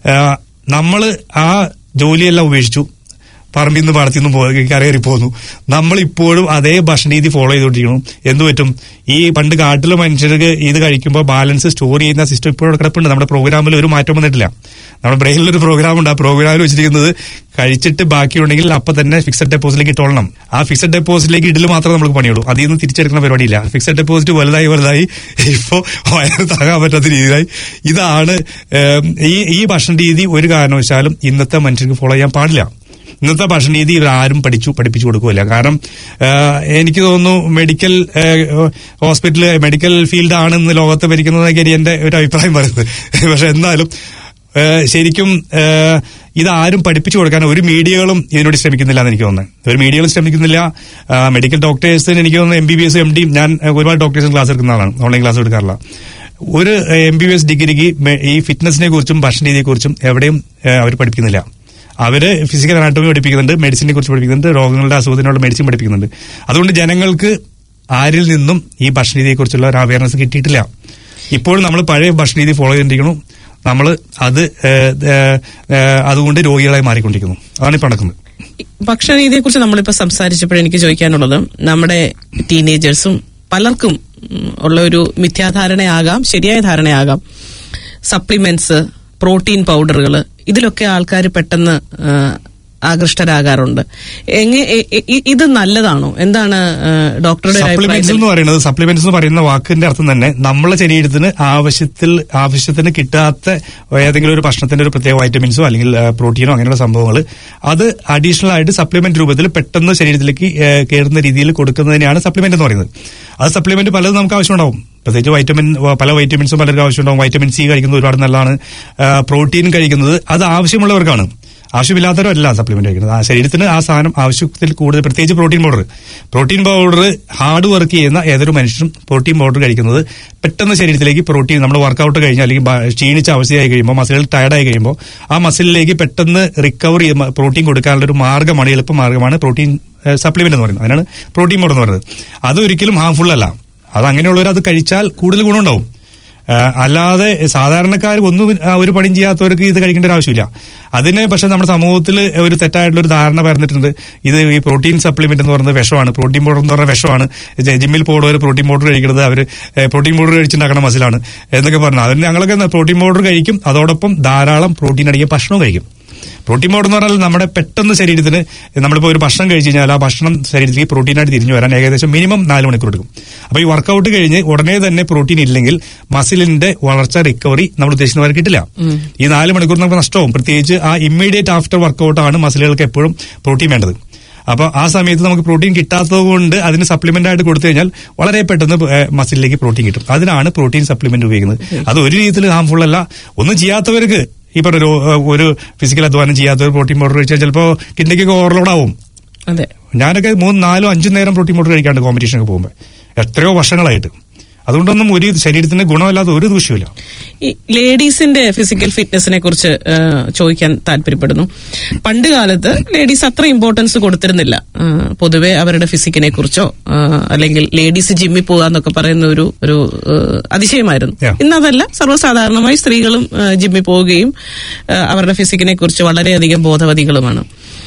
നമ്മൾ ആ ജോലിയെല്ലാം ഉപേക്ഷിച്ചു പറമ്പിൽ നിന്ന് പാടത്തിൽ നിന്ന് പോയി കരകയറി പോന്നു നമ്മൾ ഇപ്പോഴും അതേ ഭക്ഷണ രീതി ഫോളോ ചെയ്തുകൊണ്ടിരിക്കണം എന്ത് പറ്റും ഈ പണ്ട് കാട്ടിലെ മനുഷ്യർക്ക് ഇത് കഴിക്കുമ്പോൾ ബാലൻസ് സ്റ്റോർ ചെയ്യുന്ന സിസ്റ്റം ഇപ്പോഴും അവിടെ കിടപ്പുണ്ട് നമ്മുടെ പ്രോഗ്രാമിൽ ഒരു മാറ്റം വന്നിട്ടില്ല നമ്മുടെ ബ്രെയിനിൽ ഒരു പ്രോഗ്രാം ഉണ്ട് ആ പ്രോഗ്രാമിൽ വെച്ചിരിക്കുന്നത് കഴിച്ചിട്ട് ബാക്കിയുണ്ടെങ്കിൽ അപ്പൊ തന്നെ ഫിക്സഡ് ഡെപ്പോസിറ്റിലേക്ക് ഇട്ടോളണം ആ ഫിക്സഡ് ഡെപ്പോസിറ്റിലേക്ക് ഇടൽ മാത്രമേ നമുക്ക് പണിയുള്ളൂ അതിൽ നിന്ന് തിരിച്ചെടുക്കുന്ന പരിപാടിയില്ല ഫിക്സഡ് ഡെപ്പോസിറ്റ് വലുതായി വലുതായി ഇപ്പോ വയറ് താങ്ങാൻ പറ്റാത്ത രീതിയിലായി ഇതാണ് ഏം, ഈ ഈ ഭക്ഷണ രീതി ഒരു കാരണവശാലും ഇന്നത്തെ മനുഷ്യർക്ക് ഫോളോ ചെയ്യാൻ പാടില്ല ഇന്നത്തെ ഭക്ഷണ രീതി ഇവരാരും പഠിച്ചു പഠിപ്പിച്ചു കൊടുക്കില്ല കാരണം ആ, എനിക്ക് തോന്നുന്നു മെഡിക്കൽ ഹോസ്പിറ്റൽ മെഡിക്കൽ ഫീൽഡ് ആണെന്ന് ലോകത്ത് ഭരിക്കുന്നതൊക്കെ എന്റെ ഒരു അഭിപ്രായം പറയുന്നത് പക്ഷെ എന്നാലും ആ, ശരിക്കും ആ, ഇതാരും പഠിപ്പിച്ചു കൊടുക്കാൻ ഒരു മീഡിയകളും ഇതിനോട് ശ്രമിക്കുന്നില്ല എന്ന് എനിക്ക് തോന്നുന്നത് ഒരു മീഡിയകളും ശ്രമിക്കുന്നില്ല ആ, മെഡിക്കൽ ഡോക്ടേഴ്സിന് എനിക്ക് തോന്നുന്നു M B B S M ഡിയും ഞാൻ ആ, ഒരുപാട് ഡോക്ടേഴ്സിന് ക്ലാസ് എടുക്കുന്ന ആളാണ് ഓൺലൈൻ ക്ലാസ് എടുക്കാറില്ല ഒരു എം ബി ബി എസ് ഡിഗ്രിക്ക് മെ- ഈ ഫിറ്റ്നസിനെ കുറിച്ചും ഭക്ഷണ രീതിയെ കുറിച്ചും എവിടെയും അവർ പഠിപ്പിക്കുന്നില്ല അവര് ഫിസിക്കൽ അനാട്ടമി പഠിപ്പിക്കുന്നുണ്ട് മെഡിസിനെ കുറിച്ച് പഠിപ്പിക്കുന്നുണ്ട് രോഗങ്ങളുടെ അസുഖത്തിനുള്ള മെഡിസിൻ പഠിപ്പിക്കുന്നുണ്ട് അതുകൊണ്ട് ജനങ്ങൾക്ക് ആരിൽ നിന്നും ഈ ഭക്ഷണ രീതിയെ കുറിച്ചുള്ള ഒരു അവയർനെസ് കിട്ടിയിട്ടില്ല ഇപ്പോഴും നമ്മൾ പഴയ ഭക്ഷണ രീതി ഫോളോ ചെയ്തിരിക്കണം നമ്മൾ അത് ഏഹ്, ഏഹ്, ഏഹ്, അതുകൊണ്ട് രോഗികളായി മാറിക്കൊണ്ടിരിക്കുന്നു അതാണ് ഇപ്പൊ നടക്കുന്നത് ഭക്ഷണ രീതിയെ കുറിച്ച് നമ്മളിപ്പോ സംസാരിച്ചപ്പോൾ എനിക്ക് ചോദിക്കാനുള്ളത് നമ്മുടെ ടീനേജേഴ്സും പലർക്കും ഉം, ഉള്ള ഒരു മിഥ്യാധാരണയാകാം ശരിയായ ധാരണയാകാം സപ്ലിമെന്റ്സ് പ്രോട്ടീൻ പൗഡറുകൾ ഇതിലൊക്കെ ആൾക്കാർ പെട്ടെന്ന് ആ, ആകൃഷ്ടരാകാറുണ്ട് എങ്ങ എ- എ- ഇ- ഇത് നല്ലതാണോ എന്താണ് ആ, ഡോക്ടറുടെ ഒരു സപ്ലിമെന്റ്സ് അഭിപ്രായത്തിൽ? എന്ന് പറയുന്നത് സപ്ലിമെന്റ്സ് എന്ന് പറയുന്ന വാക്കിന്റെ അർത്ഥം തന്നെ നമ്മളെ ശരീരത്തിന് ആവശ്യത്തിൽ ആവശ്യത്തിന് കിട്ടാത്ത ഏതെങ്കിലും ഒരു ഭക്ഷണത്തിന്റെ ഒരു പ്രത്യേക വൈറ്റമിൻസോ അല്ലെങ്കിൽ ആ, പ്രോട്ടീനോ അങ്ങനെയുള്ള സംഭവങ്ങൾ അത് അഡീഷണൽ ആയിട്ട് സപ്ലിമെന്റ് രൂപത്തിൽ പെട്ടെന്ന് ശരീരത്തിലേക്ക് ഏ, കയറുന്ന രീതിയിൽ കൊടുക്കുന്നതിനെയാണ് സപ്ലിമെന്റ് എന്ന് പറയുന്നത് അത് സപ്ലിമെന്റ് പലതും നമുക്ക് ആവശ്യമുണ്ടാവും പ്രത്യേകിച്ച് വൈറ്റമിൻ പല വൈറ്റമിൻസും പലർക്കും ആവശ്യമുണ്ടാവും വൈറ്റമിൻ സി കഴിക്കുന്നത് ഒരുപാട് നല്ലതാണ് ആ, പ്രോട്ടീൻ കഴിക്കുന്നത് അത് ആവശ്യമുള്ളവർക്കാണ് ആവശ്യമില്ലാത്തവരല്ല സപ്ലിമെന്റ് കഴിക്കുന്നത് ആ ശരീരത്തിന് ആ സാധനം ആവശ്യത്തിൽ കൂടുതൽ പ്രത്യേകിച്ച് protein powder protein powder hard work ചെയ്യുന്ന ഏതൊരു മനുഷ്യനും പ്രോട്ടീൻ പൗഡർ കഴിക്കുന്നത് പെട്ടെന്ന് ശരീരത്തിലേക്ക് പ്രോട്ടീൻ നമ്മൾ വർക്കൗട്ട് കഴിഞ്ഞാൽ അല്ലെങ്കിൽ ബ- ക്ഷീണിച്ച അവസ്ഥയായി കഴിയുമ്പോൾ മസിലുകൾ ടയർഡായി കഴിയുമ്പോൾ ആ മസിലിലേക്ക് പെട്ടെന്ന് റിക്കവർ ചെയ്യുന്ന പ്രോട്ടീൻ കൊടുക്കാനുള്ള ഒരു മാർഗ്ഗമാണ് എളുപ്പ മാർഗ്ഗമാണ് പ്രോട്ടീൻ സപ്ലിമെന്റ് എന്ന് പറയുന്നത് അതിനാണ് പ്രോട്ടീൻ പൗഡർ എന്ന് പറയുന്നത് അത് ഒരിക്കലും ഹാർംഫുൾ അല്ല അത് അങ്ങനെയുള്ളവർ അത് കഴിച്ചാൽ കൂടുതൽ ഗുണമുണ്ടാവും ആ, അല്ലാതെ സാധാരണക്കാർ ഒന്നും ആ, ഒരു പണിയും ചെയ്യാത്തവർക്ക് ഇത് കഴിക്കേണ്ട ഒരു ആവശ്യമില്ല അതിന് പക്ഷെ നമ്മുടെ സമൂഹത്തിൽ ഒരു തെറ്റായിട്ടുള്ള ഒരു ധാരണ പറഞ്ഞിട്ടുണ്ട് ഇത് ഈ പ്രോട്ടീൻ സപ്ലിമെന്റ് എന്ന് പറയുന്നത് വിഷമാണ് പ്രോട്ടീൻ പൗഡർ എന്ന് പറഞ്ഞ വിഷമാണ് ജ- ജിമ്മിൽ പോകുന്നവർ പ്രോട്ടീൻ പൗഡർ കഴിക്കുന്നത് അവർ പ്രോട്ടീൻ പൗഡർ കഴിച്ചുണ്ടാക്കുന്ന മസിലാണ് എന്നൊക്കെ പറഞ്ഞു അതിന് ഞങ്ങളൊക്കെ എന്താ പ്രോട്ടീൻ പൗഡർ കഴിക്കും അതോടൊപ്പം ധാരാളം പ്രോട്ടീൻ അടങ്ങിയ ഭക്ഷണവും കഴിക്കും പ്രോട്ടീൻ പൗഡർ എന്ന് പറഞ്ഞാൽ നമ്മുടെ പെട്ടെന്ന് ശരീരത്തിന് നമ്മളിപ്പോൾ ഒരു ഭക്ഷണം കഴിച്ചു കഴിഞ്ഞാൽ ആ ഭക്ഷണം ശരീരത്തിലേക്ക് പ്രോട്ടീനായിട്ട് തിരിഞ്ഞു വരാൻ ഏകദേശം മിനിമം നാല് മണിക്കൂർ എടുക്കും അപ്പോൾ ഈ വർക്കൗട്ട് കഴിഞ്ഞ് ഉടനെ തന്നെ പ്രോട്ടീൻ ഇല്ലെങ്കിൽ മസിലിന്റെ വളർച്ച റിക്കവറി നമ്മൾ ഉദ്ദേശിക്കുന്ന പോലെ കിട്ടില്ല ഈ നാല് മണിക്കൂർ നമുക്ക് നഷ്ടവും പ്രത്യേകിച്ച് ആ ഇമ്മീഡിയറ്റ് ആഫ്റ്റർ വർക്കൗട്ട് ആണ് മസിലുകൾക്ക് എപ്പോഴും പ്രോട്ടീൻ വേണ്ടത് അപ്പൊ ആ സമയത്ത് നമുക്ക് പ്രോട്ടീൻ കിട്ടാത്തത് കൊണ്ട് അതിന് സപ്ലിമെന്റ് ആയിട്ട് കൊടുത്തു കഴിഞ്ഞാൽ വളരെ പെട്ടെന്ന് മസിലിലേക്ക് പ്രോട്ടീൻ കിട്ടും അതിനാണ് പ്രോട്ടീൻ സപ്ലിമെന്റ് ഉപയോഗിക്കുന്നത് അത് ഒരു രീതിയിൽ ഹാംഫുൾ അല്ല ഒന്നും ചെയ്യാത്തവർക്ക് ഈ പറഞ്ഞ ഒരു, ഒരു ഫിസിക്കൽ അധ്വാനം ചെയ്യാത്തവർ പ്രോട്ടീൻ പൗഡർ കഴിച്ചാൽ ചിലപ്പോൾ കിഡ്നിക്കൊക്കെ ഓവർലോഡ് ആവും അതെ ഞാനൊക്കെ മൂന്ന് നാലോ അഞ്ചും നേരം പ്രോട്ടീൻ പൗഡർ കഴിക്കാണ്ട് കോമ്പറ്റീഷനൊക്കെ പോകുമ്പോൾ എത്രയോ വർഷങ്ങളായിട്ട് അതുകൊണ്ടൊന്നും ഒരു ശരീരത്തിന് ഗുണമല്ലാത്ത ഒരു ദൂഷ്യമില്ല ഈ ലേഡീസിന്റെ ഫിസിക്കൽ ഫിറ്റ്നസിനെ കുറിച്ച് ആ, ചോദിക്കാൻ താല്പര്യപ്പെടുന്നു പണ്ട് കാലത്ത് ലേഡീസ് അത്ര ഇമ്പോർട്ടൻസ് കൊടുത്തിരുന്നില്ല ആ, പൊതുവെ അവരുടെ ഫിസിക്കിനെ കുറിച്ചോ ആ, അല്ലെങ്കിൽ ലേഡീസ് ജിമ്മിൽ പോകാന്നൊക്കെ പറയുന്ന ഒരു ഒരു ആ, അതിശയമായിരുന്നു Yeah. ഇന്ന് അതല്ല സർവ്വസാധാരണമായി സ്ത്രീകളും ആ, ജിമ്മിൽ പോവുകയും ആ, അവരുടെ ഫിസിക്കിനെ കുറിച്ച് വളരെയധികം ബോധവതികളുമാണ്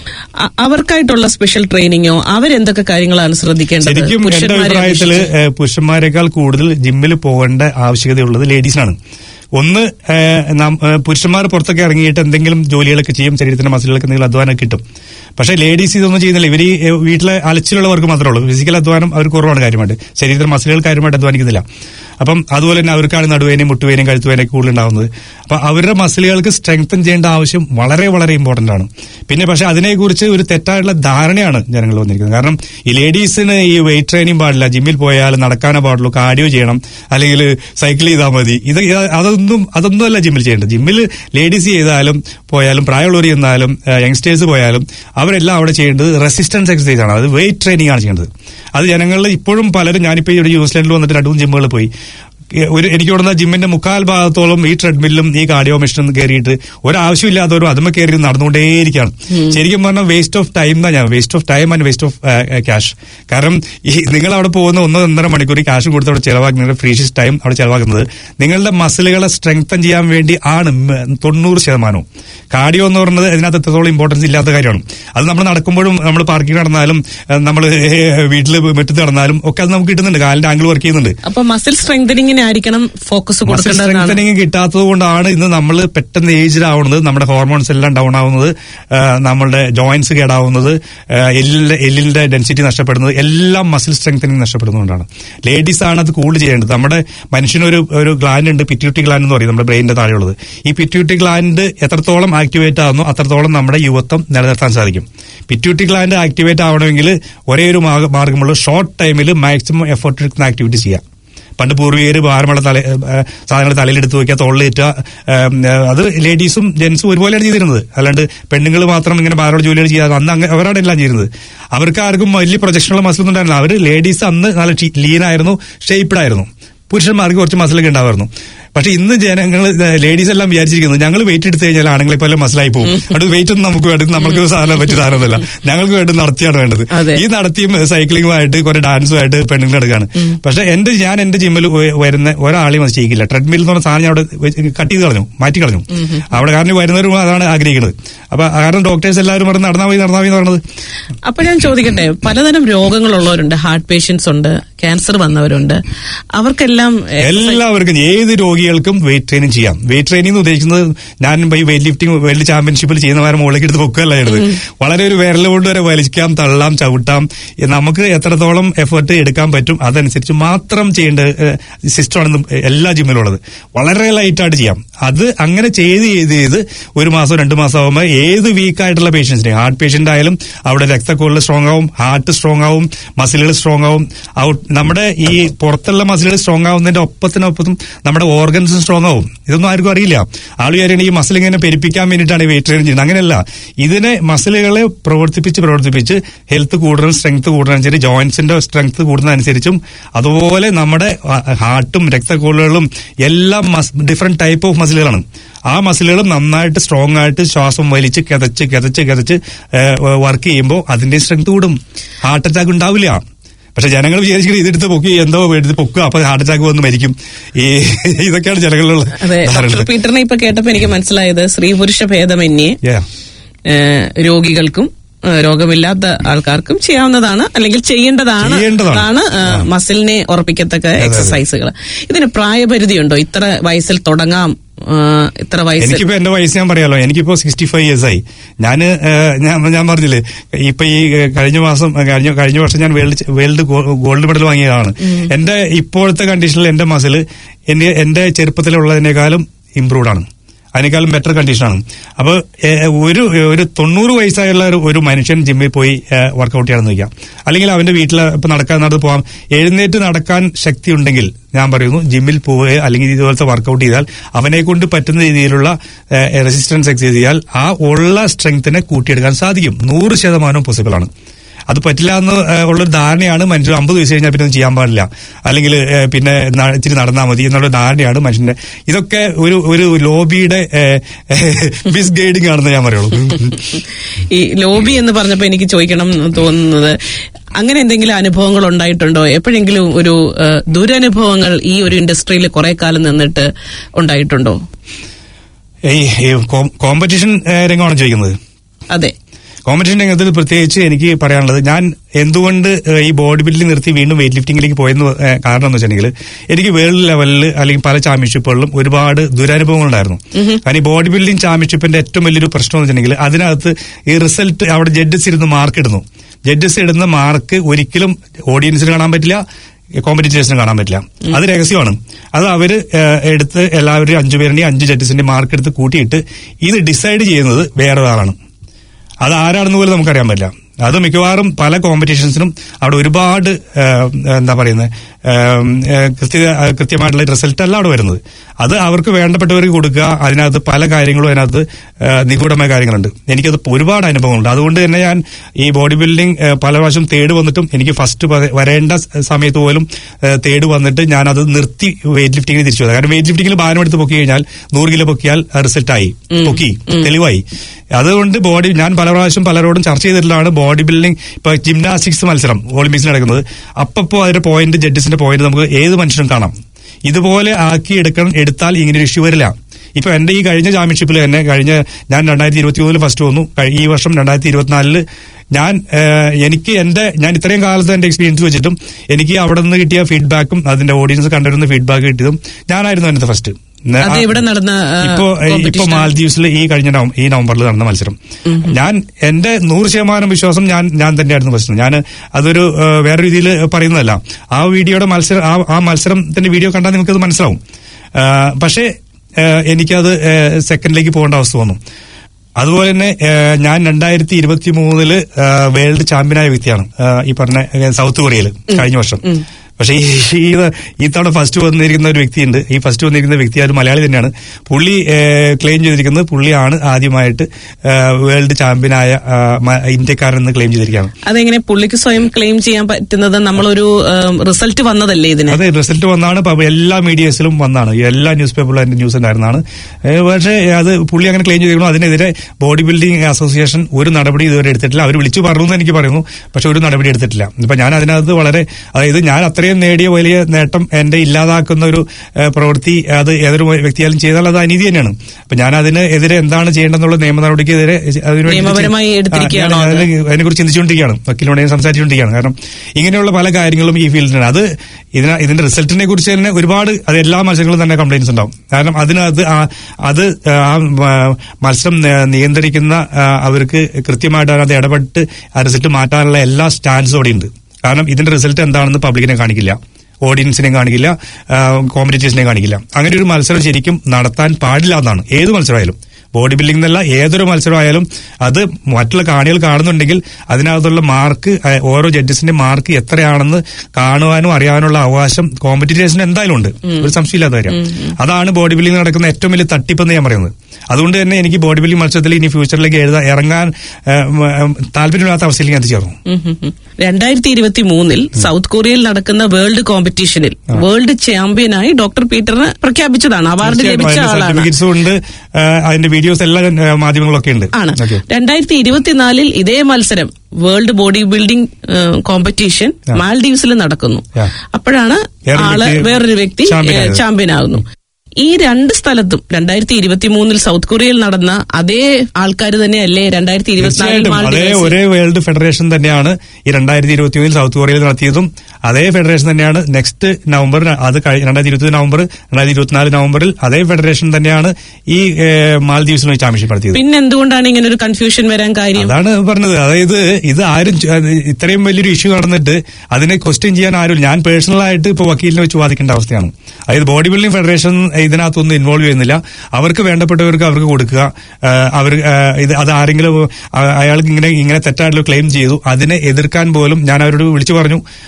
അ- അവർക്കായിട്ടുള്ള സ്പെഷ്യൽ ട്രെയിനിങ്ങോ അവരെന്തൊക്കെ കാര്യങ്ങളാണ് ശ്രദ്ധിക്കേണ്ടത് ശരിക്കും എന്റെ പുരുഷന്മാരെ അഭിപ്രായത്തില് അപേക്ഷിച്ച്? ഏഹ്, പുരുഷന്മാരെക്കാൾ കൂടുതൽ ജിമ്മിൽ പോകേണ്ട ആവശ്യകതയുള്ളത് ലേഡീസിനാണ് ഒന്ന് ഏഹ്, നാം, ഏഹ്, പുരുഷന്മാർ പുറത്തൊക്കെ ഇറങ്ങിയിട്ട് എന്തെങ്കിലും ജോലികളൊക്കെ ചെയ്യും ശരീരത്തിന്റെ മസിലുകൾക്ക് എന്തെങ്കിലും അധ്വാനം കിട്ടും പക്ഷേ ലേഡീസ് ഇതൊന്നും ചെയ്യുന്നില്ല ഇവർ ഈ ഏഹ്, വീട്ടിലെ അലച്ചിലുള്ളവർക്ക് മാത്രമേ ഉള്ളൂ ഫിസിക്കൽ അധ്വാനം അവർ കുറവാണ് കാര്യമായിട്ട് ശരീരത്തിന്റെ മസിലുകൾ കാര്യമായിട്ട് അധ്വാനിക്കുന്നില്ല അപ്പം അതുപോലെ തന്നെ അവർക്കാണ് നടുവേനയും മുട്ടുവേനയും കഴുത്തുവേനയും കൂടുതൽ ഉണ്ടാവുന്നത് അപ്പൊ അവരുടെ മസിലുകൾക്ക് സ്ട്രെങ്തൻ ചെയ്യേണ്ട ആവശ്യം വളരെ വളരെ ഇമ്പോർട്ടന്റ് ആണ് പിന്നെ പക്ഷെ അതിനെക്കുറിച്ച് ഒരു തെറ്റായിട്ടുള്ള ധാരണയാണ് ജനങ്ങൾ വന്നിരിക്കുന്നത് കാരണം ഈ ലേഡീസിന് ഈ വെയിറ്റ് ട്രെയിനിങ് പാടില്ല ജിമ്മിൽ പോയാൽ നടക്കാനേ പാടുള്ളൂ കാർഡിയോ ചെയ്യണം അല്ലെങ്കിൽ സൈക്കിൾ ചെയ്താൽ മതി ഇത് ഇത് അതൊന്നും അതൊന്നും അല്ല ജിമ്മിൽ ചെയ്യേണ്ടത് ജിമ്മിൽ ലേഡീസ് ചെയ്താലും പോയാലും പ്രായമുള്ളവർ ചെന്നാലും യങ്സ്റ്റേഴ്സ് പോയാലും അവരെല്ലാം അവിടെ ചെയ്യേണ്ടത് റെസിസ്റ്റൻസ് എക്സസൈസ് ആണ് അത് വെയിറ്റ് ട്രെയിനിങ് ആണ് ചെയ്യേണ്ടത് അത് ജനങ്ങളിൽ ഇപ്പോഴും പലരും ഞാനിപ്പോൾ ഇവിടെ ന്യൂസിലാൻഡിൽ വന്നിട്ട് രണ്ടു മൂന്ന് ജിമ്മുകളിൽ പോയി ഏ, ഒരു എനിക്ക് തോന്നുന്ന ജിമ്മിന്റെ മുക്കാൽ ഭാഗത്തോളം ഈ ട്രെഡ്മില്ലും ഈ കാർഡിയോ മെഷീനും കയറിയിട്ട് ഒരാവശ്യമില്ലാത്തവരും അതുമ്മ കയറി നടന്നുകൊണ്ടേയിരിക്കുകയാണ് ശരിക്കും പറഞ്ഞാൽ വേസ്റ്റ് ഓഫ് ടൈം എന്നാ ഞാൻ waste of time and waste of cash കാരണം ഈ നിങ്ങൾ അവിടെ പോകുന്ന ഒന്നോ ഒന്നര മണിക്കൂർ ഈ ക്യാഷ് കൊടുത്ത് അവിടെ ചെലവാക്കുന്നത് ഫ്രീഷ്യസ് ടൈം അവിടെ ചെലവാക്കുന്നത് നിങ്ങളുടെ മസിലുകളെ സ്ട്രെങ്തൻ ചെയ്യാൻ വേണ്ടി ആണ് മ- തൊണ്ണൂറ് ശതമാനവും കാർഡിയോ എന്ന് പറയുന്നത് ഇതിനകത്ത് എത്രത്തോളം ഇമ്പോർട്ടൻസ് ഇല്ലാത്ത കാര്യമാണ് അത് നമ്മൾ നടക്കുമ്പോഴും നമ്മൾ പാർക്കിംഗ് നടന്നാലും നമ്മൾ വീട്ടിൽ മുറ്റത്ത് നടന്നാലും ഒക്കെ അത് നമുക്ക് കിട്ടുന്നുണ്ട് കാലിന്റെ ആംഗിൾ വർക്ക് ചെയ്യുന്നുണ്ട് അപ്പൊ മസിൽ സ്ട്രെങ്തനിങ്ങിന് ആയിരിക്കണം ഫോക്കസ് മസിൽ കൊടുക്കേണ്ടതാണ് സ്ട്രെങ്തനിങ് കിട്ടാത്തത് കൊണ്ടാണ് ഇന്ന് നമ്മൾ പെട്ടെന്ന് ഏജ്ഡ് ആവുന്നത് നമ്മുടെ ഹോർമോൺസ് എല്ലാം ഡൗൺ ആവുന്നത് ആ, നമ്മളുടെ ജോയിന്റ്സ് കേടാവുന്നത് ആ, എല്ലിന്റെ എല്ലിന്റെ ഡെൻസിറ്റി നഷ്ടപ്പെടുന്നത് എല്ലാം മസിൽ സ്ട്രെങ്തനിങ് നഷ്ടപ്പെടുന്നതുകൊണ്ടാണ് ലേഡീസ് ആണ് അത് കൂടുതൽ ചെയ്യേണ്ടത് നമ്മുടെ മനുഷ്യനൊരു ഒരു ഗ്ലാൻഡ് ഉണ്ട് പിറ്റ്യൂട്ടി ഗ്ലാൻഡ് എന്ന് പറയും നമ്മുടെ ബ്രെയിനിന്റെ താഴെയുള്ളത് ഈ പിറ്റ്യൂട്ടി ഗ്ലാൻഡ് എത്രത്തോളം ആക്ടിവേറ്റ് ആകുന്നു അത്രത്തോളം നമ്മുടെ യുവത്വം നിലനിർത്താൻ സാധിക്കും പിറ്റ്യൂട്ടി ഗ്ലാൻഡ് ആക്ടിവേറ്റ് ആവണമെങ്കിൽ ഒരേ ഒരു മാർഗ- മാർഗമുള്ളൂ ഷോർട്ട് ടൈമിൽ മാക്സിമം എഫർട്ട് എടുക്കുന്ന ആക്ടിവിറ്റി ചെയ്യാം പണ്ട് പൂർവികർ ഭാരമുള്ള തല ഏഹ് സാധനങ്ങൾ തലയിലെടുത്ത് വയ്ക്കുക തൊള്ളിലേറ്റുക ഏഹ് ഏഹ് അത് ലേഡീസും ജെന്റ്സും ഒരുപോലെയാണ് ചെയ്തിരുന്നത് അല്ലാണ്ട് പെണ്ണുങ്ങൾ മാത്രം ഇങ്ങനെ ഭാരമുള്ള ജോലികൾ ചെയ്യാതെ അന്ന് അങ്ങ് അവരാണ് എല്ലാം ചെയ്യുന്നത് അവർക്ക് ആർക്കും വലിയ പ്രൊജക്ഷനുള്ള മസിൽ ഒന്നും ഉണ്ടായിരുന്നില്ല അവർ ലേഡീസ് അന്ന് നല്ല ലീനായിരുന്നു ഷേപ്ഡ് ആയിരുന്നു പുരുഷന്മാർക്ക് കുറച്ച് മസിലൊക്കെ ഉണ്ടാവായിരുന്നു പക്ഷെ ഇന്ന് ജനങ്ങൾ ലേഡീസ് എല്ലാം വിചാരിച്ചിരിക്കുന്നത് ഞങ്ങൾ വെയിറ്റ് എടുത്തു കഴിഞ്ഞാൽ ആണുങ്ങളെ പോലെ മസിലായി പോകും അത് വെയിറ്റ് ഒന്നും നമുക്ക് വേണ്ടത് നമുക്ക് സാധനം പറ്റിയ സാധനമൊന്നുമല്ല ഞങ്ങൾക്ക് വേണ്ടത് നടത്തിയാണ് വേണ്ടത് അതെ. ഈ നടത്തിയും സൈക്ലിങ്ങുമായിട്ട് കുറെ ഡാൻസുമായിട്ട് പെണ്ണുങ്ങൾ എടുക്കാണ് പക്ഷെ എന്റെ ഞാൻ എന്റെ ജിമ്മിൽ വരുന്ന ഒരാളെയും അത് ചെയ്യിക്കില്ല ട്രെഡ്മിൽ എന്ന് പറഞ്ഞ സാധനം ഞാൻ അവിടെ വെച്ച് കട്ട് ചെയ്ത് കളഞ്ഞു മാറ്റി കളഞ്ഞു അവിടെ കാരണം വരുന്നവരും അതാണ് ആഗ്രഹിക്കുന്നത് അപ്പൊ കാരണം ഡോക്ടേഴ്സ് എല്ലാവരും പറഞ്ഞ് നടന്നാ മതി നടന്നാ മതി എന്ന് പറഞ്ഞത് അപ്പൊ ഞാൻ ചോദിക്കട്ടെ പലതരം രോഗങ്ങളുള്ളവരുണ്ട് ഹാർട്ട് പേഷ്യൻസ് ഉണ്ട് ക്യാൻസർ വന്നവരുണ്ട് അവർക്കെല്ലാം എല്ലാവർക്കും ഏത് രോഗികൾക്കും വെയിറ്റ് ട്രെയിനിങ് ചെയ്യാം വെയിറ്റ് ട്രെയിനിങ് എന്ന് ഉദ്ദേശിക്കുന്നത് ഞാൻ ഈ വെയിറ്റ് ലിഫ്റ്റിംഗ് വേൾഡ് ചാമ്പ്യൻഷിപ്പിൽ ചെയ്യുന്ന നേരം മുകളിലേക്ക് എടുത്ത് പൊക്കുകയല്ല ചെയ്യുന്നത് വളരെ ഒരു വിരൽ കൊണ്ട് വരെ വലിക്കാം തള്ളാം ചവിട്ടാം ഇത് നമുക്ക് എത്രത്തോളം എഫേർട്ട് എടുക്കാൻ പറ്റും അതനുസരിച്ച് മാത്രം ചെയ്യേണ്ട സിസ്റ്റമാണ് ഇന്ന് എല്ലാ ജിമ്മിലുള്ളത് വളരെ ലൈറ്റായിട്ട് ചെയ്യാം അത് അങ്ങനെ ചെയ്ത് ചെയ്ത് ചെയ്ത് ഒരു മാസം രണ്ട് മാസം ആകുമ്പോൾ ഏത് വീക്കായിട്ടുള്ള പേഷ്യൻസിനെ ഹാർട്ട് പേഷ്യന്റ് ആയാലും അവിടെ രക്തക്കൊള്ളിൽ സ്ട്രോങ് ആവും ഹാർട്ട് സ്ട്രോങ് ആവും മസിലുകൾ സ്ട്രോങ് ആവും ഔട്ട് നമ്മുടെ ഈ പുറത്തുള്ള മസിലുകൾ സ്ട്രോങ് ആവുന്നതിന്റെ ഒപ്പത്തിനൊപ്പത്തും നമ്മുടെ ഓർഗൻസും സ്ട്രോങ് ആവും ഇതൊന്നും ആർക്കും അറിയില്ല ആൾ വിചാരിയാണ് ഈ മസിൽ ഇങ്ങനെ പെരുപ്പിക്കാൻ വേണ്ടിയിട്ടാണ് ഈ വെയിറ്റ് ട്രെയിൻ ചെയ്യുന്നത് അങ്ങനെയല്ല ഇതിനെ മസിലുകളെ പ്രവർത്തിപ്പിച്ച് പ്രവർത്തിപ്പിച്ച് ഹെൽത്ത് കൂടുതലും സ്ട്രെങ്ത് കൂടുന്നതനുസരിച്ച് ജോയിന്റ്സിന്റെ സ്ട്രെങ്ത് കൂടുന്നതനുസരിച്ചും അതുപോലെ നമ്മുടെ ഹാർട്ടും രക്തക്കൊള്ളുകളും എല്ലാം ഡിഫറെന്റ് ടൈപ്പ് ഓഫ് മസിലുകളാണ് ആ മസിലുകൾ നന്നായിട്ട് സ്ട്രോങ് ആയിട്ട് ശ്വാസം വലിച്ച് കിതച്ച് കിതച്ച് കിതച്ച് വർക്ക് ചെയ്യുമ്പോൾ അതിന്റെ സ്ട്രെങ്ത് കൂടും ഹാർട്ട് അറ്റാക്ക് ഉണ്ടാവില്ല പക്ഷെ ജനങ്ങൾ വിചാരിക്കുന്നത് ഇതെടുത്ത് പൊക്കി എന്തോ എടുത്ത് പൊക്കുക അപ്പൊ ഹാർട്ട് അറ്റാക്ക് വന്ന് മരിക്കും ഈ ഇതൊക്കെയാണ് ജനങ്ങളിലുള്ള അതെ ധാരണ ഡോക്ടർ പീറ്ററിനെ ഇപ്പൊ കേട്ടപ്പോ എനിക്ക് മനസ്സിലായത് സ്ത്രീ പുരുഷ ഭേദമന്യേ Yeah. ഏഹ്, രോഗികൾക്കും ഏഹ്, രോഗമില്ലാത്ത ആൾക്കാർക്കും ചെയ്യാവുന്നതാണ് അല്ലെങ്കിൽ ചെയ്യേണ്ടതാണ് ചെയ്യേണ്ടതാണ്. ആണ് ഏഹ്, മസിലിനെ ഉറപ്പിക്കത്തക്ക എക്സസൈസുകൾ ഇതിന് പ്രായപരിധി ഉണ്ടോ ഇത്ര വയസ്സിൽ തുടങ്ങാം ഏഹ്, ഇത്ര വയസ്സിൽ എനിക്കിപ്പോ എന്റെ വയസ്സ് ഞാൻ പറയാലോ എനിക്കിപ്പോ സിക്സ്റ്റി ഫൈവ് ഇയേഴ്സ് ആയി ഞാൻ ഞാൻ ഞാൻ പറഞ്ഞില്ലേ ഇപ്പൊ ഈ ഏഹ്, കഴിഞ്ഞ മാസം ഏഹ്, കഴിഞ്ഞ കഴിഞ്ഞ വർഷം ഞാൻ വേൾഡ് വേൾഡ് ഗോൾഡ് മെഡൽ വാങ്ങിയതാണ് എന്റെ ഇപ്പോഴത്തെ കണ്ടീഷനിൽ എന്റെ മസിൽ എന്റെ എന്റെ ചെറുപ്പത്തിലുള്ളതിനേക്കാളും ഇംപ്രൂവ്ഡ് ആണ് അതിനേക്കാളും ബെറ്റർ കണ്ടീഷനാണ് അപ്പോൾ ഒരു ഒരു തൊണ്ണൂറ് വയസ്സായുള്ള ഒരു- ഒരു മനുഷ്യൻ ജിമ്മിൽ പോയി വർക്കൗട്ട് ചെയ്യാണെന്ന് വയ്ക്കാം അല്ലെങ്കിൽ അവന്റെ വീട്ടിൽ ഇപ്പൊ നടക്കാൻ നടന്ന് പോവാം എഴുന്നേറ്റ് നടക്കാൻ ശക്തി ഉണ്ടെങ്കിൽ ഞാൻ പറയുന്നു ജിമ്മിൽ പോവുക അല്ലെങ്കിൽ ഇതുപോലത്തെ വർക്കൗട്ട് ചെയ്താൽ അവനെ കൊണ്ട് പറ്റുന്ന രീതിയിലുള്ള റെസിസ്റ്റൻസ് എക്സൈസ് ചെയ്താൽ ആ ഉള്ള സ്ട്രെങ്ത്തിനെ കൂട്ടിയെടുക്കാൻ സാധിക്കും നൂറ് ശതമാനം പോസിബിൾ ആണ് അത് പറ്റില്ല എന്ന് ഏഹ്, ഉള്ളൊരു ധാരണയാണ് മനുഷ്യർ അമ്പത് വയസ്സ് കഴിഞ്ഞാൽ പിന്നെ ഒന്നും ചെയ്യാൻ പാടില്ല അല്ലെങ്കിൽ ഏഹ്, പിന്നെ ന- ഇച്ചിരി നടന്നാൽ മതി എന്നുള്ള ധാരണയാണ് മനുഷ്യന്റെ ഇതൊക്കെ ഒരു ഒരു ലോബിയുടെ മിസ് ഗൈഡിങ് ആണെന്ന് ഞാൻ പറയുള്ളൂ ഈ ലോബി എന്ന് പറഞ്ഞപ്പോ എനിക്ക് ചോദിക്കണം എന്ന് തോന്നുന്നത് അങ്ങനെ എന്തെങ്കിലും അനുഭവങ്ങൾ ഉണ്ടായിട്ടുണ്ടോ എപ്പോഴെങ്കിലും ഒരു ആ, ദുരനുഭവങ്ങൾ ഈ ഒരു ഇൻഡസ്ട്രിയിൽ കുറെ കാലം നിന്നിട്ട് ഉണ്ടായിട്ടുണ്ടോ ഈ കോമ്പറ്റീഷൻ രംഗമാണ് ചോദിക്കുന്നത് അതെ കോമ്പറ്റീഷൻ രംഗത്തിൽ പ്രത്യേകിച്ച് എനിക്ക് പറയാനുള്ളത് ഞാൻ എന്തുകൊണ്ട് ഏഹ്, ഈ ബോഡി ബിൽഡിംഗ് നിർത്തി വീണ്ടും വെയിറ്റ് ലിഫ്റ്റിംഗിലേക്ക് പോയെന്ന് ഏഹ്, കാരണം എന്ന് വെച്ചിട്ടുണ്ടെങ്കിൽ എനിക്ക് വേൾഡ് ലെവലിൽ അല്ലെങ്കിൽ പല ചാമ്പ്യൻഷിപ്പുകളിലും ഒരുപാട് ദുരനുഭവങ്ങൾ ഉണ്ടായിരുന്നു കാരണം ഈ ബോഡി ബിൽഡിംഗ് ചാമ്പ്യൻഷിപ്പിന്റെ ഏറ്റവും വലിയൊരു പ്രശ്നം എന്ന് വെച്ചിട്ടുണ്ടെങ്കിൽ അതിനകത്ത് ഈ റിസൾട്ട് അവിടെ ജഡ്ജസ് ഇരുന്ന് മാർക്ക് ഇടുന്നു ജഡ്ജസ് ഇടുന്ന മാർക്ക് ഒരിക്കലും ഓഡിയൻസിന് കാണാൻ പറ്റില്ല കോമ്പറ്റീറ്റേഴ്സിന് കാണാൻ പറ്റില്ല അത് രഹസ്യമാണ് അത് അവര് ഏഹ്, എടുത്ത് എല്ലാവരും അഞ്ചു പേരുടെയും അഞ്ച് ജഡ്ജസിന്റെ മാർക്ക് എടുത്ത് കൂട്ടിയിട്ട് ഇത് ഡിസൈഡ് ചെയ്യുന്നത് വേറെ ഒരാളാണ് അത് ആരാണെന്ന് പോലും നമുക്കറിയാൻ പറ്റില്ല അത് മിക്കവാറും പല കോമ്പറ്റീഷൻസിനും അവിടെ ഒരുപാട് ഏഹ്, എന്താ പറയുന്നത് ഏഹ്, ഏഹ്, കൃത്യ കൃത്യമായിട്ടുള്ള റിസൾട്ട് അല്ല അവിടെ വരുന്നത് അത് അവർക്ക് വേണ്ടപ്പെട്ടവർക്ക് കൊടുക്കുക അതിനകത്ത് പല കാര്യങ്ങളും അതിനകത്ത് ഏഹ്, നിഗൂഢമായ കാര്യങ്ങളുണ്ട് എനിക്കത് ഒരുപാട് അനുഭവങ്ങളുണ്ട് അതുകൊണ്ട് തന്നെ ഞാൻ ഈ ബോഡി ബിൽഡിംഗ് ഏഹ്, പല പ്രാവശ്യം തേട് വന്നിട്ടും എനിക്ക് ഫസ്റ്റ് വരേണ്ട സ- സമയത്ത് പോലും ഏഹ്, തേട് വന്നിട്ട് ഞാനത് നിർത്തി വെയിറ്റ് ലിഫ്റ്റിംഗിന് തിരിച്ചു വന്നത് കാരണം വെയിറ്റ് ലിഫ്റ്റിംഗിൽ ഭാരം എടുത്ത് പൊക്കി കഴിഞ്ഞാൽ നൂറ് കിലോ പൊക്കിയാൽ റിസൾട്ടായി പൊക്കി തെളിവായി അതുകൊണ്ട് ബോഡി ഞാൻ പല പ്രാവശ്യം പലരോടും ചർച്ച ചെയ്തിട്ടുള്ളതാണ് ബോഡി ബിൽഡിംഗ് ഇപ്പൊ ജിംനാസ്റ്റിക്സ് മത്സരം ഒളിമ്പിക്സിൽ നടക്കുന്നത് അപ്പപ്പോ അതിന്റെ പോയിന്റ് ജഡ്ജസിന്റെ പോയിന്റ് നമുക്ക് ഏത് മനുഷ്യനും കാണാം ഇതുപോലെ ആക്കി എടുക്കണം എടുത്താൽ ഇങ്ങനെ ഒരു ഇഷ്യൂ വരില്ല ഇപ്പൊ എന്റെ ഈ കഴിഞ്ഞ ചാമ്പ്യൻഷിപ്പിൽ തന്നെ കഴിഞ്ഞ ഞാൻ രണ്ടായിരത്തി ഇരുപത്തി മൂന്നിൽ ഫസ്റ്റ് വന്നു കഴി- ഈ വർഷം രണ്ടായിരത്തി ഇരുപത്തിനാലില് ഞാൻ ഏഹ്, എനിക്ക് എന്റെ ഞാൻ ഇത്രയും കാലത്ത് എന്റെ എക്സ്പീരിയൻസ് വെച്ചിട്ടും എനിക്ക് അവിടെ നിന്ന് കിട്ടിയ ഫീഡ്ബാക്കും അതിന്റെ ഓഡിയൻസ് കണ്ടിരുന്ന ഫീഡ്ബാക്ക് കിട്ടിയതും ഞാനായിരുന്നു അതിനകത്ത് ഫസ്റ്റ് അത് എവിടെ നടന്ന, ആ, ഇപ്പോ ഇപ്പൊ competition? മാൽദീവ്സിൽ ഈ കഴിഞ്ഞ നവം- ഈ നവംബറിൽ നടന്ന മത്സരം ഞാൻ എന്റെ നൂറ് ശതമാനം വിശ്വാസം ഞാൻ ഞാൻ തന്നെയായിരുന്നു ഫസ്റ്റ് ഞാൻ അതൊരു ഏഹ്, വേറെ രീതിയിൽ പറയുന്നതല്ല ആ വീഡിയോയുടെ മത്സരം ആ- ആ മത്സരത്തിന്റെ വീഡിയോ കണ്ടാൽ നിങ്ങൾക്ക് അത് മനസ്സിലാവും ഏഹ്, പക്ഷേ ഏഹ്, എനിക്കത് ഏഹ്, സെക്കൻഡിലേക്ക് പോകേണ്ട അവസ്ഥ വന്നു അതുപോലെ തന്നെ ഏഹ്, ഞാൻ രണ്ടായിരത്തി ഇരുപത്തി മൂന്നില് വേൾഡ് ചാമ്പ്യനായ വ്യക്തിയാണ് ഏഹ്, ഈ പറഞ്ഞ ഏഹ്, സൗത്ത് കൊറിയയിൽ കഴിഞ്ഞ വർഷം പക്ഷേ ഈ ഈ ഈ തവണ ഫസ്റ്റ് വന്നിരിക്കുന്ന ഒരു വ്യക്തിയുണ്ട് ഈ ഫസ്റ്റ് വന്നിരിക്കുന്ന വ്യക്തി അത് മലയാളി തന്നെയാണ് പുള്ളി ക്ലെയിം ചെയ്തിരിക്കുന്നത് പുള്ളിയാണ് ആദ്യമായിട്ട് ഏഹ്, വേൾഡ് ചാമ്പ്യനായ ഏഹ്, മ- ഇന്ത്യക്കാരൻ എന്ന് ക്ലെയിം ചെയ്തിരിക്കുകയാണ് അതെങ്ങനെ പുള്ളിക്ക് സ്വയം ക്ലെയിം ചെയ്യാൻ പറ്റുന്നത് നമ്മളൊരു റിസൾട്ട് വന്നതല്ലേ ഇതിന് അതെ റിസൾട്ട് വന്നാണ് പ- എല്ലാ മീഡിയസിലും വന്നാണ് എല്ലാ ന്യൂസ് പേപ്പറിലും അതിന്റെ ന്യൂസ് ഉണ്ടായിരുന്നതാണ് ഏഹ് പക്ഷേ അത് പുള്ളി അങ്ങനെ ക്ലെയിം ചെയ്തിരിക്കുന്നു അതിനെതിരെ ബോഡി ബിൽഡിംഗ് അസോസിയേഷൻ ഒരു നടപടി ഇതുവരെ എടുത്തിട്ടില്ല അവർ വിളിച്ചു പറഞ്ഞു എന്ന് എനിക്ക് പറയുന്നു പക്ഷെ ഒരു നടപടി എടുത്തിട്ടില്ല ഇപ്പൊ ഞാൻ അതിനകത്ത് വളരെ അതായത് ഞാൻ അത്രയും നേടിയ വലിയ നേട്ടം എന്റെ ഇല്ലാതാക്കുന്ന ഒരു ഏഹ്, പ്രവൃത്തി അത് ഏതൊരു വ്യക്തിയാലും ചെയ്താൽ അത് അനീതി തന്നെയാണ് അപ്പൊ ഞാൻ അതിന് എതിരെ എന്താണ് ചെയ്യേണ്ടതെന്നുള്ള നിയമ നടപടിക്കെതിരെ അതിനുവേണ്ടി നിയമപരമായി ആ, എടുത്തിരിക്കുകയാണോ ഞാൻ അത്? അതിനെ അതിനെ കുറിച്ച് ചിന്തിച്ചുകൊണ്ടിരിക്കുകയാണ് വക്കീലിനോട് ഞാൻ സംസാരിച്ചുകൊണ്ടിരിക്കുകയാണ് കാരണം ഇങ്ങനെയുള്ള പല കാര്യങ്ങളും ഈ ഫീൽഡിലാണ് അത് ഇതിന ഇതിന്റെ റിസൾട്ടിനെ കുറിച്ച് തന്നെ ഒരുപാട് അത് എല്ലാ മത്സരങ്ങളും തന്നെ കംപ്ലൈൻസ് ഉണ്ടാവും കാരണം അതിനകത്ത് ആ- അത് ആ മ- മത്സരം നി- നിയന്ത്രിക്കുന്ന ആ, അവർക്ക് കൃത്യമായിട്ട് അതിനകത്ത് ഇടപെട്ട് ആ റിസൾട്ട് മാറ്റാനുള്ള എല്ലാ സ്റ്റാൻസും അവിടെ ഉണ്ട് കാരണം ഇതിന്റെ റിസൾട്ട് എന്താണെന്ന് പബ്ലിക്കിനെ കാണിക്കില്ല ഓഡിയൻസിനെ കാണിക്കില്ല കോമ്പറ്റീറ്റേഴ്സിനെ കാണിക്കില്ല അങ്ങനെ ഒരു മത്സരം ശരിക്കും നടത്താൻ പാടില്ല എന്നാണ് ഏത് മത്സരമായാലും ബോഡി ബിൽഡിംഗ് എന്നല്ല ഏതൊരു മത്സരമായാലും അത് മറ്റുള്ള കാണികൾ കാണുന്നുണ്ടെങ്കിൽ അതിനകത്തുള്ള മാർക്ക് ഏഹ്, ഓരോ ജഡ്ജസിന്റെ മാർക്ക് എത്രയാണെന്ന് കാണുവാനും അറിയാനുള്ള അവകാശം കോമ്പറ്റീറ്റേഴ്സിന് എന്തായാലും ഉണ്ട് ഒരു സംശയമില്ലാത്ത കാര്യം അതാണ് ബോഡി ബിൽഡിംഗ് നടക്കുന്ന ഏറ്റവും വലിയ തട്ടിപ്പെന്ന് ഞാൻ പറയുന്നത് അതുകൊണ്ട് തന്നെ എനിക്ക് ബോഡി ബിൽഡിംഗ് മത്സരത്തിൽ ഇനി ഫ്യൂച്ചറിലേക്ക് എഴുതാൻ ഇറങ്ങാൻ ഏഹ്, ഉം, ഉം, താല്പര്യമില്ലാത്ത അവസ്ഥയിലേക്ക് ഞാൻ എത്തിച്ചേർന്നു രണ്ടായിരത്തി ഇരുപത്തി മൂന്നിൽ സൗത്ത് കൊറിയയിൽ നടക്കുന്ന വേൾഡ് കോമ്പറ്റീഷനിൽ വേൾഡ് ചാമ്പ്യനായി ഡോക്ടർ പീറ്ററിന് പ്രഖ്യാപിച്ചതാണ് അവാർഡ് ലഭിച്ച ആളാണ് സർട്ടിഫിക്കറ്റ്സും ഉണ്ട് ഏഹ്, അതിന്റെ വീഡിയോസ് എല്ലാ ഏഹ്, മാധ്യമങ്ങളൊക്കെ ഉണ്ട് ആണ് ഓക്കെ രണ്ടായിരത്തി ഇരുപത്തിനാലിൽ ഇതേ മത്സരം വേൾഡ് ബോഡി ബിൽഡിംഗ് കോമ്പറ്റീഷൻ ആ. മാൽഡീവ്സിൽ നടക്കുന്നു ആ. അപ്പോഴാണ് വേറൊരു ആള് വ്യക്തി വേറൊരു വ്യക്തി ചാമ്പ്യൻ ആയത്. ചാമ്പ്യൻ ആകുന്നു ഈ രണ്ട് സ്ഥലത്തും രണ്ടായിരത്തി ഇരുപത്തി മൂന്നിൽ സൗത്ത് കൊറിയയിൽ നടന്ന അതേ ആൾക്കാർ തന്നെയല്ലേ രണ്ടായിരത്തി ഇരുപത്തിനാലിൽ തീർച്ചയായിട്ടും അതേ മാൽഡീവ്സിൽ ഒരേ വേൾഡ് ഫെഡറേഷൻ തന്നെയാണ് ഈ രണ്ടായിരത്തി ഇരുപത്തി മൂന്നിൽ സൗത്ത് കൊറിയയിൽ നടത്തിയതും അതേ ഫെഡറേഷൻ തന്നെയാണ് നെക്സ്റ്റ് നവംബർ അത് കഴി- രണ്ടായിരത്തി ഇരുപത്തി നവംബർ രണ്ടായിരത്തി ഇരുപത്തിനാല് നവംബറിൽ അതേ ഫെഡറേഷൻ തന്നെയാണ് ഈ ഏഹ്, മാൽദീവ്സിൽ ചാമ്പ്യൻഷിപ്പ് നടത്തിയത് പിന്നെ എന്തുകൊണ്ടാണ് ഇങ്ങനെ ഒരു കൺഫ്യൂഷൻ വരാൻ കാര്യം അതാണ് പറഞ്ഞത് അതായത് ഇത് ആരും ച- അത് ഇത്രയും വലിയൊരു ഇഷ്യൂ നടന്നിട്ട് അതിനെ ക്വസ്റ്റ്യൻ ചെയ്യാൻ ആരും ഞാൻ പേഴ്സണലായിട്ട് ഇപ്പൊ വക്കീലിനെ വെച്ച് വാദിക്കേണ്ട അവസ്ഥയാണ് അതായത് ബോഡി ബിൽഡിംഗ് ഫെഡറേഷൻ ഇതിനകത്തൊന്നും ഇൻവോൾവ് ചെയ്യുന്നില്ല അവർക്ക് വേണ്ടപ്പെട്ടവർക്ക് അവർക്ക് കൊടുക്കുക ആഹ് അവർ ആഹ് ഇത് അത് ആരെങ്കിലും ആ- അയാൾക്ക് ഇങ്ങനെ ഇങ്ങനെ തെറ്റായിട്ടുള്ള ക്ലെയിം ചെയ്തു അതിനെ എതിർക്കാൻ പോലും ഞാൻ അവരോട് വിളിച്ചു പറഞ്ഞു അവർ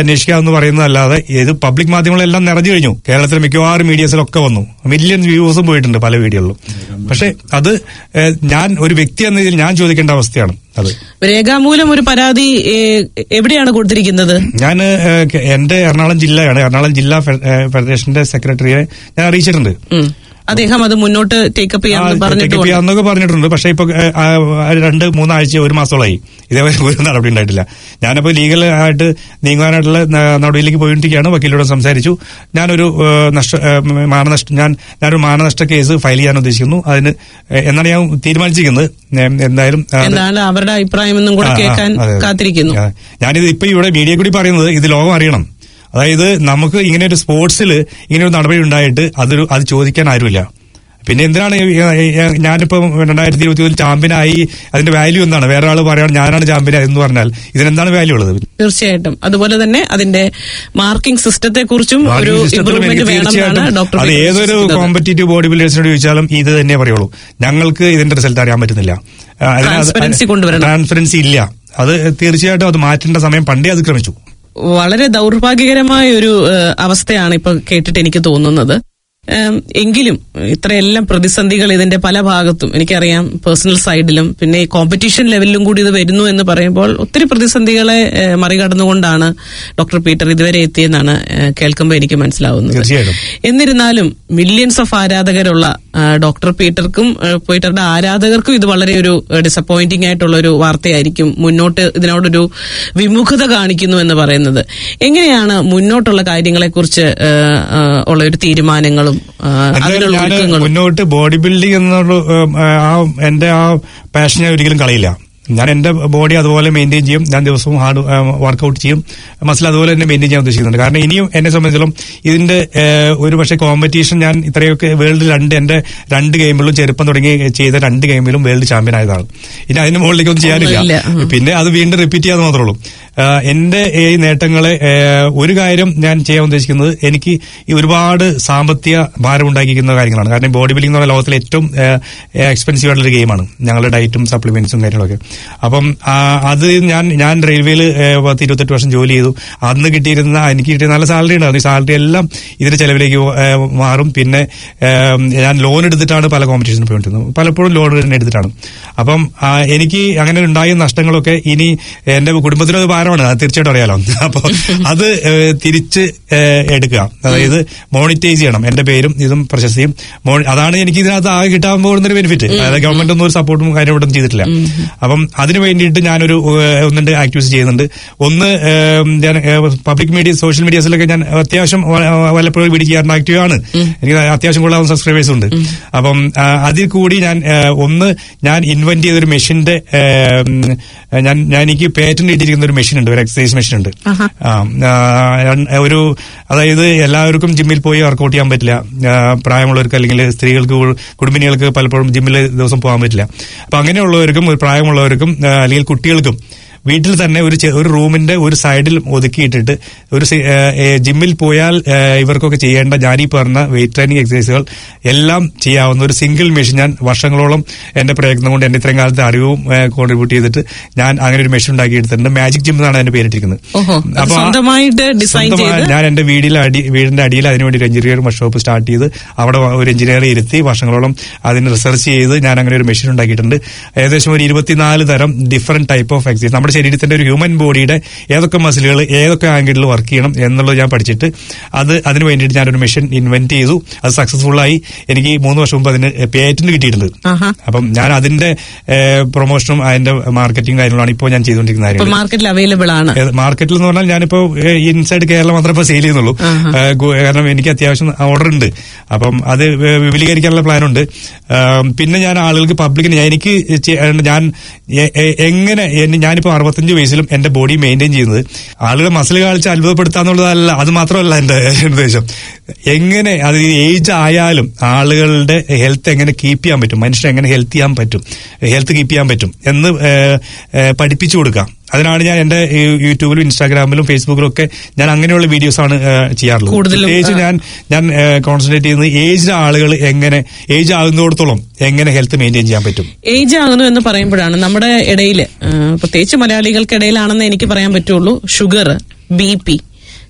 അന്വേഷിക്കാമെന്ന് പറയുന്നതല്ലാതെ ഇത് പബ്ലിക് മാധ്യമങ്ങളെല്ലാം നിറഞ്ഞു കഴിഞ്ഞു കേരളത്തിലെ മിക്കവാറും മീഡിയസിലൊക്കെ വന്നു മില്യൺ വ്യൂസും പോയിട്ടുണ്ട് പല വീഡിയോകളിലും പക്ഷെ അത് ഏഹ്, ഞാൻ ഒരു വ്യക്തി എന്ന രീതിയിൽ ഞാൻ ചോദിക്കേണ്ട അവസ്ഥയാണ് അത് രേഖാമൂലം ഒരു പരാതി ഏ, എവിടെയാണ് കൊടുത്തിരിക്കുന്നത് ഞാൻ ഏഹ്, കെ- എന്റെ എറണാകുളം ജില്ലയാണ് എറണാകുളം ജില്ലാ ഫെ- ഏഹ്, ഫെഡറേഷന്റെ സെക്രട്ടറിയെ ഞാൻ അറിയിച്ചിട്ടുണ്ട് ഉം. അദ്ദേഹം അത് മുന്നോട്ട് ടേക്കപ്പ് ചെയ്യാമെന്ന് ആ, പറഞ്ഞിട്ടുണ്ട് take up ചെയ്യാമെന്നൊക്കെ പറഞ്ഞിട്ടുണ്ട് പക്ഷേ ഇപ്പൊ ഏഹ്, ആ, ആ, രണ്ട് മൂന്നാഴ്ച ഒരു മാസത്തോളമായി ഇതേവരെ ഒരു നടപടി ഉണ്ടായിട്ടില്ല ഞാനപ്പോ ലീഗൽ ആയിട്ട് നീങ്ങാനായിട്ടുള്ള ന- നടപടിയിലേക്ക് പോയിട്ടിരിക്കുകയാണ് വക്കീലോട് സംസാരിച്ചു ഞാനൊരു ഏഹ്, നഷ്ട ഏഹ്, മാനനഷ്ട ഞാൻ ഞാനൊരു മാനനഷ്ട കേസ് ഫയൽ ചെയ്യാൻ ഉദ്ദേശിക്കുന്നു അതിന് ഏഹ്, എന്നാണ് ഞാൻ തീരുമാനിച്ചിരിക്കുന്നത് ഏഹ്, എന്തായാലും അത് എന്താണ് അവരുടെ അഭിപ്രായം എന്നും കൂടെ ആ, ആ, കേൾക്കാൻ അതെ, അതെ. കാത്തിരിക്കുന്നു ആ, ഞാനിത് ഇപ്പൊ ഇവിടെ മീഡിയ കൂടി പറയുന്നത് ഇത് ലോകം അറിയണം അതായത് നമുക്ക് ഇങ്ങനെ ഒരു സ്പോർട്സിൽ ഇങ്ങനെ ഒരു നടപടി ഉണ്ടായിട്ട് അതൊരു അത് ചോദിക്കാൻ ആരുമില്ല പിന്നെ എന്തിനാണ് ഈ- ഈ- ഈ- ഞാനിപ്പോ രണ്ടായിരത്തി ഇരുപത്തി ഒന്നിൽ ചാമ്പ്യനായി അതിന്റെ വാല്യൂ എന്താണ് വേറെ ആൾ പറയാണ് ഞാനാണ് ചാമ്പ്യൻ എന്ന് പറഞ്ഞാൽ ഇതിനെന്താണ് വാല്യൂ ഉള്ളത് തീർച്ചയായിട്ടും അതുപോലെ തന്നെ അതിന്റെ മാർക്കിംഗ് സിസ്റ്റത്തെ കുറിച്ചും ഒരു Marking system ത്തിലും ഇംപ്രൂവ്മെന്റ് എനിക്ക് വേണമെന്നാണ് തീർച്ചയായിട്ടും ഡോക്ടർ അത് പീറ്റർ ഏതൊരു സൂചിപ്പിക്കുന്നത്. കോമ്പറ്റീറ്റീവ് ബോഡി ബിൽഡേഴ്സിനോട് ചോദിച്ചാലും ഇത് തന്നെ പറയുള്ളൂ ഞങ്ങൾക്ക് ഇതിന്റെ റിസൾട്ട് അറിയാൻ പറ്റുന്നില്ല ആ, അതിന് അത് Transparency കൊണ്ടുവരണം. ട്രാൻസ്പെറൻസി ഇല്ല അത് തീർച്ചയായിട്ടും അത് മാറ്റേണ്ട സമയം പണ്ടേ അതിക്രമിച്ചു വളരെ ദൗർഭാഗ്യകരമായ ഒരു ഏഹ്, അവസ്ഥയാണ് ഇപ്പൊ കേട്ടിട്ട് എനിക്ക് തോന്നുന്നത് ഏം, എങ്കിലും ഇത്രയെല്ലാം പ്രതിസന്ധികൾ ഇതിന്റെ പല ഭാഗത്തും എനിക്കറിയാം പേഴ്സണൽ സൈഡിലും പിന്നെ ഈ കോമ്പറ്റീഷൻ ലെവലിലും കൂടി ഇത് വരുന്നു എന്ന് പറയുമ്പോൾ ഒത്തിരി പ്രതിസന്ധികളെ ഏഹ്, മറികടന്നുകൊണ്ടാണ് ഡോക്ടർ പീറ്റർ ഇതുവരെ എത്തിയെന്നാണ് ഏഹ്, കേൾക്കുമ്പോൾ എനിക്ക് മനസ്സിലാവുന്നത് തീർച്ചയായിട്ടും. എന്നിരുന്നാലും മില്യൺസ് ഓഫ് ആരാധകരുള്ള ആ, ഡോക്ടർ പീറ്റർക്കും ആ, പീറ്ററുടെ ആരാധകർക്കും ഇത് വളരെ ഒരു ഡിസപ്പോയിന്റിംഗ് ആയിട്ടുള്ള ഒരു വാർത്തയായിരിക്കും മുന്നോട്ട് ഇതിനോടൊരു വിമുഖത കാണിക്കുന്നു എന്ന് പറയുന്നത് എങ്ങനെയാണ് മുന്നോട്ടുള്ള കാര്യങ്ങളെക്കുറിച്ച് ആ, ആ, ഉള്ള ഒരു തീരുമാനങ്ങളും ആ, അതിനുള്ള ഞാൻ ഒരുക്കങ്ങളും മുന്നോട്ട് ബോഡി ബിൽഡിംഗ് എന്നുള്ള ഉം, ആ എന്റെ ആ പാഷൻ ഞാൻ ഒരിക്കലും കളയില്ല ഞാൻ എന്റെ ബോഡി അതുപോലെ മെയിൻറ്റെയിൻ ചെയ്യും ഞാൻ ദിവസവും ഹാർഡ് വർക്കൗട്ട് ചെയ്യും മസിൽ അതുപോലെ തന്നെ മെയിൻറ്റെയിൻ ചെയ്യാൻ ഉദ്ദേശിക്കുന്നുണ്ട് കാരണം ഇനിയും എന്നെ സംബന്ധിച്ചിടത്തോളം ഇതിന്റെ ഏഹ്, ഒരു പക്ഷേ കോമ്പറ്റീഷൻ ഞാൻ ഇത്രയൊക്കെ വേൾഡ് രണ്ട് എന്റെ രണ്ട് ഗെയിമിലും ചെറുപ്പം തുടങ്ങി ചെയ്ത രണ്ട് ഗെയിമിലും വേൾഡ് ചാമ്പ്യൻ ആയതാണ് ഇനി അതിന് മുകളിലേക്കൊന്നും ചെയ്യാനില്ല ഒന്നുമില്ല. ഉം. പിന്നെ അത് വീണ്ടും റിപ്പീറ്റ് ചെയ്യാതെ മാത്രമേ ഉള്ളൂ ആഹ് എന്റെ ഈ നേട്ടങ്ങളെ ആഹ് ഒരു കാര്യം ഞാൻ ചെയ്യാൻ ഉദ്ദേശിക്കുന്നത് എനിക്ക് ഈ ഒരുപാട് സാമ്പത്തിക ഭാരം ഉണ്ടാക്കിയിരിക്കുന്ന കാര്യങ്ങളാണ് കാരണം ബോഡി ബിൽഡിംഗ് എന്ന് പറഞ്ഞ ലോകത്തിലെ ഏറ്റവും എക്സ്പെൻസീവ് ആയിട്ടുള്ള ഗെയിമാണ് ഞങ്ങളുടെ ഡയറ്റും സപ്ലിമെന്റ്സും കാര്യങ്ങളൊക്കെ അപ്പം ആ, അത് ഞാൻ ഞാൻ റെയിൽവേയിൽ പത്ത് ഇരുപത്തെട്ട് വർഷം ജോലി ചെയ്തു അന്ന് കിട്ടിയിരുന്ന എനിക്ക് കിട്ടിയ നല്ല സാലറി ഉണ്ടായിരുന്നു ഈ സാലറി എല്ലാം ഇതിന്റെ ചെലവിലേക്ക് ആഹ് മാറും പിന്നെ ആഹ് ഞാൻ ലോൺ എടുത്തിട്ടാണ് പല കോമ്പറ്റീഷനും പോയിട്ടിരുന്നത് പലപ്പോഴും ലോൺ തന്നെ എടുത്തിട്ടാണ് അപ്പം ആ, എനിക്ക് അങ്ങനെ ഉണ്ടായ നഷ്ടങ്ങളൊക്കെ ഇനി എന്റെ കുടുംബത്തിനത് ഭാരമാണ് അത് തീർച്ചയായിട്ടും അറിയാലോ അപ്പൊ അത് ഏഹ്, തിരിച്ച് ഏഹ്, എടുക്കുക അതായത് മോണിറ്റൈസ് ചെയ്യണം എന്റെ പേരും ഇതും പ്രശസ്തിയും മോണി- അതാണ് എനിക്ക് ഇതിനകത്ത് ആകെ കിട്ടാൻ പോകുന്ന ഒരു ബെനിഫിറ്റ് അതായത് ഗവൺമെന്റ് ഒന്നും ഒരു സപ്പോർട്ടും കാര്യമായിട്ടൊന്നും ചെയ്തിട്ടില്ല അപ്പം അതിന് വേണ്ടിയിട്ട് ഞാനൊരു ഏഹ്, ഒന്ന് രണ്ട് ആക്ടിവിറ്റീസ് ചെയ്യുന്നുണ്ട് ഒന്ന് ഏഹ്, ഞാൻ പബ്ലിക് മീഡിയ സോഷ്യൽ മീഡിയസിലൊക്കെ ഞാൻ അത്യാവശ്യം വ- വല്ലപ്പോഴും വീഡിയോ ചെയ്യാറുണ്ട് ആക്റ്റീവ് ആണ് എനിക്ക് അത്യാവശ്യം കൊള്ളാവുന്ന സബ്സ്ക്രൈബേഴ്സ് ഉണ്ട് അപ്പം ആ, അതിൽ കൂടി ഞാൻ ആ, ഒന്ന് ഞാൻ ഇൻവെന്റ് ചെയ്തൊരു മെഷീന്റെ ഞാൻ ഞാൻ എനിക്ക് പേറ്റന്റ് ഇട്ടിരിക്കുന്ന ഒരു മെഷീൻ ഉണ്ട് ഒരു എക്സസൈസ് മെഷീൻ ഉണ്ട് ആഹാ. ആ, ആ, ഒരു അതായത് എല്ലാവർക്കും ജിമ്മിൽ പോയി വർക്കൗട്ട് ചെയ്യാൻ പറ്റില്ല ആ, പ്രായമുള്ളവർക്ക് അല്ലെങ്കിൽ സ്ത്രീകൾക്ക് കു- കുടുംബിനികൾക്ക് പലപ്പോഴും ജിമ്മിൽ ദിവസം പോകാൻ പറ്റില്ല അപ്പൊ അങ്ങനെയുള്ളവർക്കും ഒരു പ്രായമുള്ളവർക്കും ആ, അല്ലെങ്കിൽ കുട്ടികൾക്കും വീട്ടിൽ തന്നെ ഒരു ചെ- ഒരു റൂമിന്റെ ഒരു സൈഡിൽ ഒതുക്കിയിട്ടിട്ട് ഒരു സി- ഏ, ഏ, ജിമ്മിൽ പോയാൽ ഏ, ഇവർക്കൊക്കെ ചെയ്യേണ്ട ഞാനീ പറഞ്ഞ വെയിറ്റ് ട്രെയിനിങ് എക്സസൈസുകൾ എല്ലാം ചെയ്യാവുന്ന ഒരു സിംഗിൾ മെഷീൻ ഞാൻ വർഷങ്ങളോളം എന്റെ പ്രയത്നം കൊണ്ട് എന്റെ ഇത്രയും കാലത്തെ അറിവും കോൺട്രിബ്യൂട്ട് ചെയ്തിട്ട് ഞാൻ അങ്ങനെ ഒരു മെഷീൻ ഉണ്ടാക്കി എടുത്തിട്ടുണ്ട് മാജിക് ജിം എന്നാണ് അതിന്റെ പേരിട്ടിരിക്കുന്നത് ഓഹോ, അത് അപ്പൊ ആ- സ്വന്തമായിട്ട് ഡിസൈൻ സ്വന്തമായി ചെയ്ത് ഞാൻ എന്റെ വീടിലെ അടി വീടിന്റെ അടിയിൽ അതിനുവേണ്ടി ഒരു എഞ്ചിനീയർ വർക്ക്ഷോപ്പ് സ്റ്റാർട്ട് ചെയ്ത് അവിടെ ഒരു എഞ്ചിനീയറെ ഇരുത്തി വർഷങ്ങളോളം അതിന് റിസർച്ച് ചെയ്ത് ഞാൻ അങ്ങനെ ഒരു മെഷീൻ ഉണ്ടാക്കിയിട്ടുണ്ട് ഏകദേശം ഒരു ഇരുപത്തിനാല് തരം ഡിഫറെന്റ് ടൈപ്പ് ഓഫ് എക്സസൈസ് നമ്മുടെ ശരീരത്തിന്റെ ഒരു ഹ്യൂമൻ ബോഡിയുടെ ഏതൊക്കെ മസിലുകൾ ഏതൊക്കെ ആംഗിളിൽ വർക്ക് ചെയ്യണം എന്നുള്ളത് ഞാൻ പഠിച്ചിട്ട് അത് അതിന് വേണ്ടിയിട്ട് ഞാനൊരു മെഷീൻ ഇൻവെന്റ് ചെയ്തു അത് സക്സസ്ഫുൾ ആയി എനിക്ക് മൂന്ന് വർഷം മുമ്പ് അതിന് പേറ്റന്റ് കിട്ടിയിട്ടുണ്ട് ആഹാ. അപ്പം ഞാൻ അതിന്റെ പ്രൊമോഷനും അതിന്റെ മാർക്കറ്റിംഗ് കാര്യങ്ങളാണ് ഇപ്പോൾ ഞാൻ ചെയ്തുകൊണ്ടിരിക്കുന്ന ഇപ്പൊ കാര്യങ്ങൾ മാർക്കറ്റിൽ അവൈലബിൾ ആണ് ഏത് മാർക്കറ്റിൽ എന്ന് പറഞ്ഞാൽ ഞാനിപ്പോ ഇൻസൈഡ് കേരളം മാത്രമേ ഇപ്പൊ സെയിൽ ചെയ്യുന്നുള്ളൂ ഏ, ഗു- കാരണം എനിക്ക് അത്യാവശ്യം ഓർഡർ ഉണ്ട് അപ്പം അത് വി- വിപുലീകരിക്കാനുള്ള പ്ലാൻ ഉണ്ട് ആം, പിന്നെ ഞാൻ ആളുകൾക്ക് പബ്ലിക്കിന് ഞാൻ- എനിക്ക് ചെ- ഞാൻ എ- എ- എങ്ങനെ എന്നെ- ഞാനിപ്പോ അറുപത്തഞ്ച് വയസ്സിലും എന്റെ ബോഡി മെയിൻറ്റെയിൻ ചെയ്യുന്നത് ആളുകളെ മസിൽ കാണിച്ച് അത്ഭുതപ്പെടുത്താന്നുള്ളതല്ല അത് മാത്രമല്ല എന്റെ ഉദ്ദേശം എങ്ങനെ അത് ഏജ് ആയാലും ആളുകളുടെ ഹെൽത്ത് എങ്ങനെ കീപ്പ് ചെയ്യാൻ പറ്റും മനുഷ്യരെ എങ്ങനെ ഹെൽത്ത് ചെയ്യാൻ പറ്റും ഹെൽത്ത് കീപ്പ് ചെയ്യാൻ പറ്റും എന്ന് ഏ, ഏ, പഠിപ്പിച്ചു കൊടുക്കാം അതിനാണ് ഞാൻ എന്റെ ഈ യൂട്യൂബിലും ഇൻസ്റ്റാഗ്രാമിലും ഫേസ്ബുക്കിലും ഒക്കെ ഞാൻ അങ്ങനെയുള്ള വീഡിയോസ് ആണ് ഏ, ചെയ്യാറുള്ളത് കൂടുതലും, പ്രത്യേകിച്ച് ആ. ഞാൻ ഞാൻ കോൺസെൻട്രേറ്റ് ചെയ്യുന്നത് ഏജ്ഡ് ആളുകൾ എങ്ങനെ ഏജ് ആകുന്നിടത്തോളം എങ്ങനെ ഹെൽത്ത് മെയിൻറ്റെയിൻ ചെയ്യാൻ പറ്റും ഏജ് ആകുന്നു എന്ന് പറയുമ്പോഴാണ് നമ്മുടെ ഇടയിൽ പ്രത്യേകിച്ച് മലയാളികൾക്കിടയിലാണെന്ന് എനിക്ക് പറയാൻ പറ്റുള്ളൂ ഷുഗർ ബി പി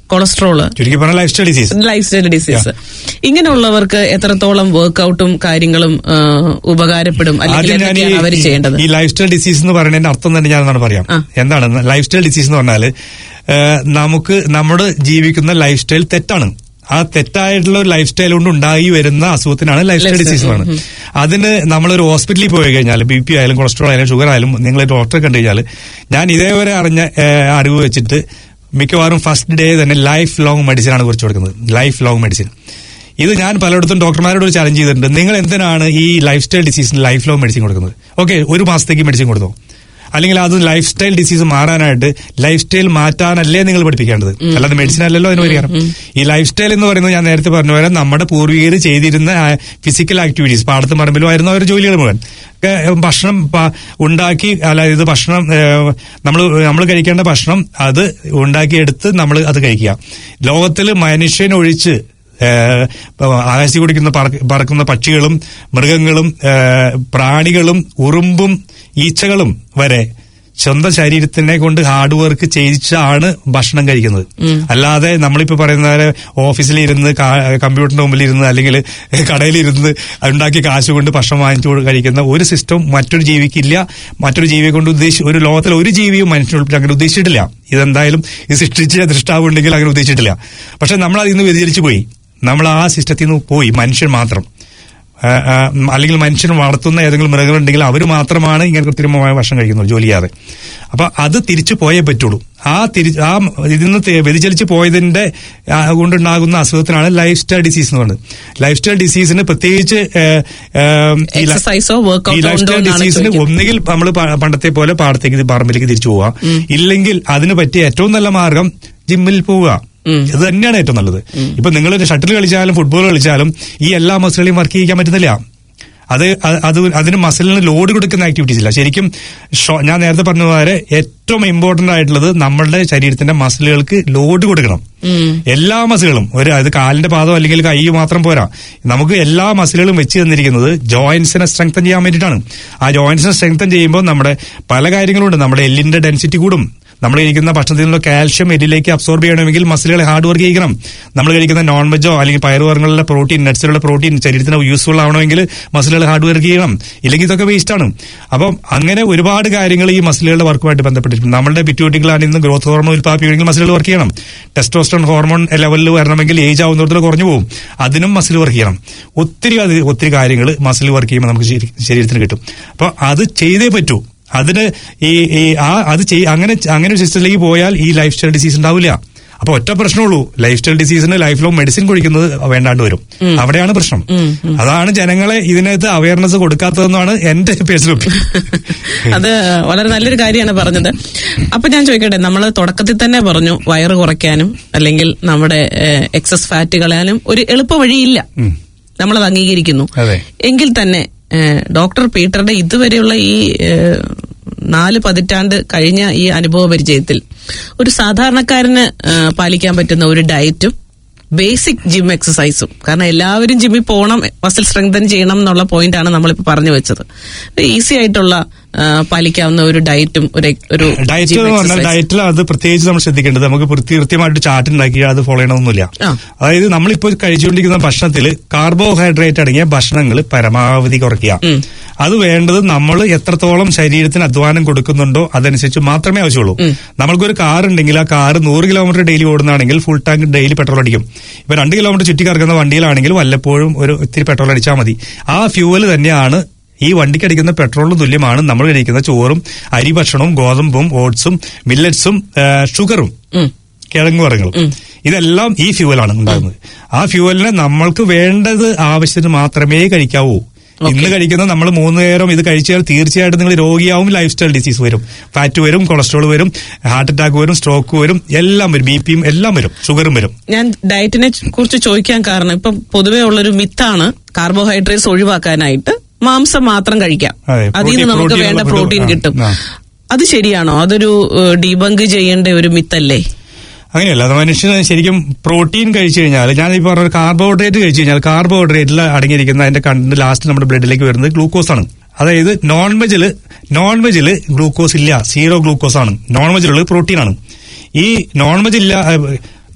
കൊളസ്ട്രോള് ചുരുക്കി പറഞ്ഞ life style disease life style disease ഇങ്ങനെയുള്ളവർക്ക് എത്രത്തോളം വർക്ക്ഔട്ടും കാര്യങ്ങളും ആ, ഉപകാരപ്പെടും അല്ലെങ്കിൽ ആദ്യം ഞാൻ എന്തൊക്കെയാണ് അവർ ചെയ്യേണ്ടത് ഈ ലൈഫ് സ്റ്റൈൽ ഡിസീസ് എന്ന് പറയുന്നതിന്റെ അർത്ഥം തന്നെ ഞാൻ എന്താണ് പറയാം ആ. എന്താണ് ലൈഫ് സ്റ്റൈൽ ഡിസീസ് എന്ന് പറഞ്ഞാല് ഏഹ്, നമുക്ക് നമ്മുടെ ജീവിക്കുന്ന ലൈഫ് സ്റ്റൈൽ തെറ്റാണ് ആ തെറ്റായിട്ടുള്ള ഒരു ലൈഫ് സ്റ്റൈൽ കൊണ്ട് ഉണ്ടായി വരുന്ന അസുഖത്തിനാണ് ലൈഫ് സ്റ്റൈൽ ഡിസീസ് എന്ന് പറയുന്നത് അതിന് നമ്മളൊരു ഹോസ്പിറ്റലിൽ പോയി കഴിഞ്ഞാൽ ബി പി ആയാലും കൊളസ്ട്രോൾ ആയാലും ഷുഗർ ആയാലും നിങ്ങൾ ഡോക്ടറെ കണ്ടു കഴിഞ്ഞാൽ ഞാൻ ഇതേവരെ അറിഞ്ഞ ഏഹ്, അറിവ് വെച്ചിട്ട് മിക്കവാറും ഫസ്റ്റ് ഡേ തന്നെ ലൈഫ് ലോങ് മെഡിസിൻ ആണ് കുറിച്ച് കൊടുക്കുന്നത് ലൈഫ് ലോങ് മെഡിസിൻ ഇത് ഞാൻ പലയിടത്തും ഡോക്ടർമാരോട് ഒരു ചലഞ്ച് ചെയ്തിട്ടുണ്ട് നിങ്ങൾ എന്തിനാണ് ഈ ലൈഫ് സ്റ്റൈൽ ഡിസീസിന് ലൈഫ് ലോങ് മെഡിസിൻ കൊടുക്കുന്നത് ഓക്കെ ഒരു മാസത്തേക്ക് മെഡിസിൻ കൊടുത്തോ അല്ലെങ്കിൽ അത് ലൈഫ് സ്റ്റൈൽ ഡിസീസ് മാറാനായിട്ട് ലൈഫ് സ്റ്റൈൽ മാറ്റാനല്ലേ നിങ്ങൾ പഠിപ്പിക്കേണ്ടത് അല്ലാതെ മെഡിസിൻ അല്ലല്ലോ അതിന് പരിഹാരം ഈ ലൈഫ് സ്റ്റൈൽ എന്ന് പറയുന്നത് ഞാൻ നേരത്തെ പറഞ്ഞ പോലെ നമ്മുടെ പൂർവികർ ചെയ്തിരുന്ന ഫിസിക്കൽ ആക്ടിവിറ്റീസ് പാടത്തും പറമ്പിലും ആയിരുന്നു അവരുടെ ജോലികൾ മുഴുവൻ ഒക്കെ, ഏഹ്, ഭക്ഷണം പ- ഉണ്ടാക്കി അതായത് ഭക്ഷണം നമ്മൾ നമ്മൾ കഴിക്കേണ്ട ഭക്ഷണം അത് ഉണ്ടാക്കിയെടുത്ത് നമ്മൾ അത് കഴിക്കുക ലോകത്തിൽ മനുഷ്യൻ ഒഴിച്ച് ഏഹ്, ആകാശത്തിൽ കുടിക്കുന്ന പറക്ക- പറക്കുന്ന പക്ഷികളും മൃഗങ്ങളും ഏഹ്, പ്രാണികളും ഉറുമ്പും ഈച്ചകളും വരെ സ്വന്തം ശരീരത്തിനെ കൊണ്ട് ഹാർഡ് വർക്ക് ചെയ്യിച്ചാണ് ഭക്ഷണം കഴിക്കുന്നത് അല്ലാതെ നമ്മളിപ്പോ പറയുന്ന പോലെ ഓഫീസിലിരുന്ന് കാ- കമ്പ്യൂട്ടറിന്റെ മുമ്പിൽ ഇരുന്ന് അല്ലെങ്കിൽ കടയിലിരുന്ന് ഉണ്ടാക്കി കാശ് കൊണ്ട് ഭക്ഷണം വാങ്ങിച്ചു കൊണ്ട് കഴിക്കുന്ന ഒരു സിസ്റ്റം മറ്റൊരു ജീവിക്കില്ല മറ്റൊരു ജീവിയെ കൊണ്ട് ഉദ്ദേശിച്ച് ഒരു ലോകത്തിലെ ഒരു ജീവിയും മനുഷ്യനുൾപ്പെടെ അങ്ങനെ ഉദ്ദേശിച്ചിട്ടില്ല ഇതെന്തായാലും ഇത് സൃഷ്ടിച്ച ദൃഷ്ടാവുണ്ടെങ്കിൽ അങ്ങനെ ഉദ്ദേശിച്ചിട്ടില്ല പക്ഷെ നമ്മൾ അതിൽ നിന്ന് വ്യതിചലിച്ചു പോയി നമ്മൾ ആ സിസ്റ്റത്തിൽ നിന്ന് പോയി മനുഷ്യൻ മാത്രം ആ, ആ, അല്ലെങ്കിൽ മനുഷ്യൻ വളർത്തുന്ന ഏതെങ്കിലും മൃഗങ്ങളുണ്ടെങ്കിൽ അവർ മാത്രമാണ് ഇങ്ങനെ കൃത്രിമമായ ഭക്ഷണം കഴിക്കുന്നത് ജോലി ചെയ്യാതെ അപ്പൊ അത് തിരിച്ചു പോയേ പറ്റുള്ളൂ ആ തിരി ആ ഇതിൽ നിന്ന് തെ- വ്യതിചലിച്ച് പോയതിന്റെ ആ, കൊണ്ടുണ്ടാകുന്ന അസുഖത്തിനാണ് ലൈഫ് സ്റ്റൈൽ ഡിസീസ് എന്ന് പറയുന്നത് ലൈഫ് സ്റ്റൈൽ ഡിസീസിന് പ്രത്യേകിച്ച് ഏ, ഏ, ഈ ല- എക്സസൈസോ വർക്ക്ഔട്ടോ ഈ ലൈഫ് ഉണ്ടോ സ്റ്റൈൽ എന്നാണ് ഡിസീസിന് ചോദിക്കുന്നത്. ഒന്നുകിൽ നമ്മൾ പണ്ടത്തെ പോലെ പാടത്തേക്ക് പറമ്പിലേക്ക് തിരിച്ചു പോവാം ഇല്ലെങ്കിൽ അതിന് പറ്റിയ ഏറ്റവും നല്ല മാർഗം ജിമ്മിൽ പോവുക ഇത് തന്നെയാണ് ഏറ്റവും നല്ലത് ഇപ്പൊ നിങ്ങൾ ഷട്ടിൽ കളിച്ചാലും ഫുട്ബോൾ കളിച്ചാലും ഈ എല്ലാ മസിലുകളെയും വർക്ക് ചെയ്യിക്കാൻ പറ്റുന്നില്ല അത് അ- അത് അതിന് മസിലിന് ലോഡ് കൊടുക്കുന്ന ആക്ടിവിറ്റീസ് ഇല്ല ശരിക്കും ഷോ- ഞാൻ നേരത്തെ പറഞ്ഞ പോലെ ഏറ്റവും ഇമ്പോർട്ടന്റ് ആയിട്ടുള്ളത് നമ്മളുടെ ശരീരത്തിന്റെ മസിലുകൾക്ക് ലോഡ് കൊടുക്കണം എല്ലാ മസിലുകളും ഒരു അത് കാലിന്റെ പാദം അല്ലെങ്കിൽ കൈ മാത്രം പോരാ നമുക്ക് എല്ലാ മസിലുകളും വെച്ച് തന്നിരിക്കുന്നത് ജോയിന്റ്സിനെ സ്ട്രെങ്തൻ ചെയ്യാൻ വേണ്ടിയിട്ടാണ് ആ ജോയിന്റ്സിനെ സ്ട്രെങ്തൻ ചെയ്യുമ്പോൾ നമ്മുടെ പല കാര്യങ്ങളുണ്ട് നമ്മുടെ എല്ലിന്റെ ഡെൻസിറ്റി കൂടും നമ്മൾ കഴിക്കുന്ന ഭക്ഷണത്തിൽ നിന്നുള്ള കാൽഷ്യം എല്ലിലേക്ക് അബ്സോർബ് ചെയ്യണമെങ്കിൽ മസിലുകളെ ഹാർഡ് വർക്ക് ചെയ്യണം നമ്മൾ കഴിക്കുന്ന നോൺ വെജോ അല്ലെങ്കിൽ പയറുവർഗ്ഗങ്ങളിലെ പ്രോട്ടീൻ നട്സിലുള്ള പ്രോട്ടീൻ ശരീരത്തിന് യൂസ്ഫുൾ ആവണമെങ്കിൽ മസിലുകൾ ഹാർഡ് വർക്ക് ചെയ്യണം ഇല്ലെങ്കിൽ ഇതൊക്കെ വേസ്റ്റ് ആണ് അപ്പം അങ്ങനെ ഒരുപാട് കാര്യങ്ങൾ ഈ മസിലുകളുടെ വർക്കുമായിട്ട് ബന്ധപ്പെട്ടിട്ടുണ്ട് നമ്മുടെ പിറ്റ്യൂട്ടികളാണ് ഇന്ന് ഗ്രോത്ത് ഹോർമോൺ ഉൽപ്പാദിപ്പിക്കണമെങ്കിൽ മസിലുകൾ വർക്ക് ചെയ്യണം ടെസ്റ്റോസ്റ്റോൺ ഹോർമോൺ ലെവലിൽ വരണമെങ്കിൽ ഏജ് ആവുന്നതോടെ കുറഞ്ഞു പോകും അതിനും മസിൽ വർക്ക് ചെയ്യണം ഒത്തിരി അത് ഒത്തിരി കാര്യങ്ങൾ മസിൽ വർക്ക് ചെയ്യുമ്പോൾ നമുക്ക് ശരി- ശരീരത്തിന് കിട്ടും അപ്പോൾ അത് ചെയ്തേ പറ്റൂ അതിന് ഈ ഈ ആ അത് ചെയ് അങ്ങനെ അങ്ങനെ ഒരു സിസ്റ്റത്തിലേക്ക് പോയാൽ ഈ ലൈഫ് സ്റ്റൈൽ ഡിസീസ് ഉണ്ടാവില്ല അപ്പൊ ഒറ്റ പ്രശ്നമുള്ളൂ ലൈഫ് സ്റ്റൈൽ ഡിസീസിന് ലൈഫ് ലോങ് മെഡിസിൻ കുടിക്കുന്നത് വേണ്ടാണ്ട് വരും അവിടെയാണ് പ്രശ്നം അതാണ് ജനങ്ങളെ ഇതിനകത്ത് അവയർനെസ് കൊടുക്കാത്തതെന്നാണ് എന്റെ പേഴ്സണൽ ഒപ്പീനിയൻ അത് വളരെ നല്ലൊരു കാര്യമാണ് പറഞ്ഞത് അപ്പൊ ഞാൻ ചോദിക്കട്ടെ നമ്മൾ തുടക്കത്തിൽ തന്നെ പറഞ്ഞു വയറ് കുറയ്ക്കാനും അല്ലെങ്കിൽ നമ്മുടെ എക്സസ് ഫാറ്റ് കളയാനും ഒരു എളുപ്പ വഴിയില്ല നമ്മളത് അംഗീകരിക്കുന്നു അതെ. എങ്കിൽ തന്നെ ഏഹ്, ഡോക്ടർ പീറ്ററുടെ ഇതുവരെയുള്ള ഈ ഏഹ്, നാല് പതിറ്റാണ്ട് കഴിഞ്ഞ ഈ അനുഭവ പരിചയത്തിൽ ഒരു സാധാരണക്കാരന് ഏഹ്, പാലിക്കാൻ പറ്റുന്ന ഒരു ഡയറ്റും ബേസിക് ജിം എക്സസൈസും കാരണം എല്ലാവരും ജിമ്മിൽ പോകണം മസിൽ സ്ട്രെങ്തൻ ചെയ്യണം എന്നുള്ള പോയിന്റാണ് നമ്മളിപ്പോ പറഞ്ഞു വെച്ചത് ഈസി ആയിട്ടുള്ള ആ, പാലിക്കാവുന്ന ഒരു ഡയറ്റും ഒരു ഒരു ഡയറ്റ് gym എന്ന് പറഞ്ഞാൽ exercise. ഡയറ്റിൽ അത് പ്രത്യേകിച്ച് നമ്മൾ ശ്രദ്ധിക്കേണ്ടത് നമുക്ക് കൃത്യ- കൃത്യമായിട്ട് ചാർട്ട് ഉണ്ടാക്കി അത് ഫോളോ ചെയ്യണമെന്നില്ല ആ. അതായത് നമ്മളിപ്പോൾ കഴിച്ചുകൊണ്ടിരിക്കുന്ന ഭക്ഷണത്തിൽ കാർബോഹൈഡ്രേറ്റ് അടങ്ങിയ ഭക്ഷണങ്ങൾ പരമാവധി കുറയ്ക്കുക അത് വേണ്ടത് നമ്മൾ എത്രത്തോളം ശരീരത്തിന് അധ്വാനം കൊടുക്കുന്നുണ്ടോ അതനുസരിച്ച് മാത്രമേ ആവശ്യമുള്ളൂ നമ്മൾക്കൊരു കാർ ഉണ്ടെങ്കിൽ ആ കാർ നൂറ് കിലോമീറ്റർ ഡെയിലി ഓടുന്നതാണെങ്കിൽ ഫുൾ ടാങ്ക് ഡെയിലി പെട്രോൾ അടിക്കും ഇപ്പൊ രണ്ട് കിലോമീറ്റർ ചുറ്റി കറക്കുന്ന വണ്ടിയിലാണെങ്കിൽ വല്ലപ്പോഴും ഒരു ഇത്തിരി പെട്രോൾ അടിച്ചാൽ മതി ആ ഫ്യൂവൽ തന്നെയാണ് ഈ വണ്ടിക്ക് അടിക്കുന്ന പെട്രോളിന് തുല്യമാണ് നമ്മൾ കഴിക്കുന്ന ചോറും അരി ഭക്ഷണവും ഗോതമ്പും ഓട്സും മില്ലറ്റ്സും ഷുഗറും കിഴങ്ങു വർഗ്ഗങ്ങളും ഇതെല്ലാം ഈ ഫ്യൂവലാണ് ഉണ്ടാകുന്നത് ആ ഫ്യൂവലിനെ നമ്മൾക്ക് വേണ്ടത് ആവശ്യത്തിന് മാത്രമേ കഴിക്കാവൂ ഇന്ന് കഴിക്കുന്ന നമ്മൾ മൂന്ന് നേരം ഇത് കഴിച്ചാൽ തീർച്ചയായിട്ടും നിങ്ങൾ രോഗിയാവും ലൈഫ് സ്റ്റൈൽ ഡിസീസ് വരും ഫാറ്റ് വരും കൊളസ്ട്രോൾ വരും ഹാർട്ട് അറ്റാക്ക് വരും സ്ട്രോക്ക് വരും എല്ലാം വരും ബി പിയും എല്ലാം വരും ഷുഗറും വരും ഞാൻ ഡയറ്റിനെ കുറിച്ച് ചോദിക്കാൻ കാരണം ഇപ്പം പൊതുവേ ഉള്ളൊരു മിത്താണ് കാർബോഹൈഡ്രേറ്റ്സ് ഒഴിവാക്കാനായിട്ട് മാംസം മാത്രം കഴിക്കാം അതെ, അതിൽ നിന്ന് പ്രോട്ടീൻ- നമുക്ക് പ്രോട്ടീൻ വേണ്ട ഉള്ള പ്രോട്ടീൻ ഫുഡ് കിട്ടും ആ, അത് ശരിയാണോ അതൊരു ഡീബങ്ക് ചെയ്യേണ്ട ഒരു മിത്തല്ലേ അങ്ങനെയല്ല അത് മനുഷ്യന് ശരിക്കും പ്രോട്ടീൻ കഴിച്ചു കഴിഞ്ഞാൽ ഞാൻ ഈ പറഞ്ഞ കാർബോഹൈഡ്രേറ്റ് കഴിച്ചു കഴിഞ്ഞാൽ കാർബോഹൈഡ്രേറ്റിൽ അടങ്ങിയിരിക്കുന്ന അതിന്റെ കണ്ടന്റ് ലാസ്റ്റ് നമ്മുടെ ബ്ലഡിലേക്ക് വരുന്നത് ഗ്ലൂക്കോസ് ആണ് അതായത് നോൺ വെജില് നോൺ വെജില് ഗ്ലൂക്കോസ് ഇല്ല സീറോ ഗ്ലൂക്കോസ് ആണ് നോൺ വെജിലുള്ളത് പ്രോട്ടീൻ ആണ് ഈ നോൺ വെജ് ഇല്ല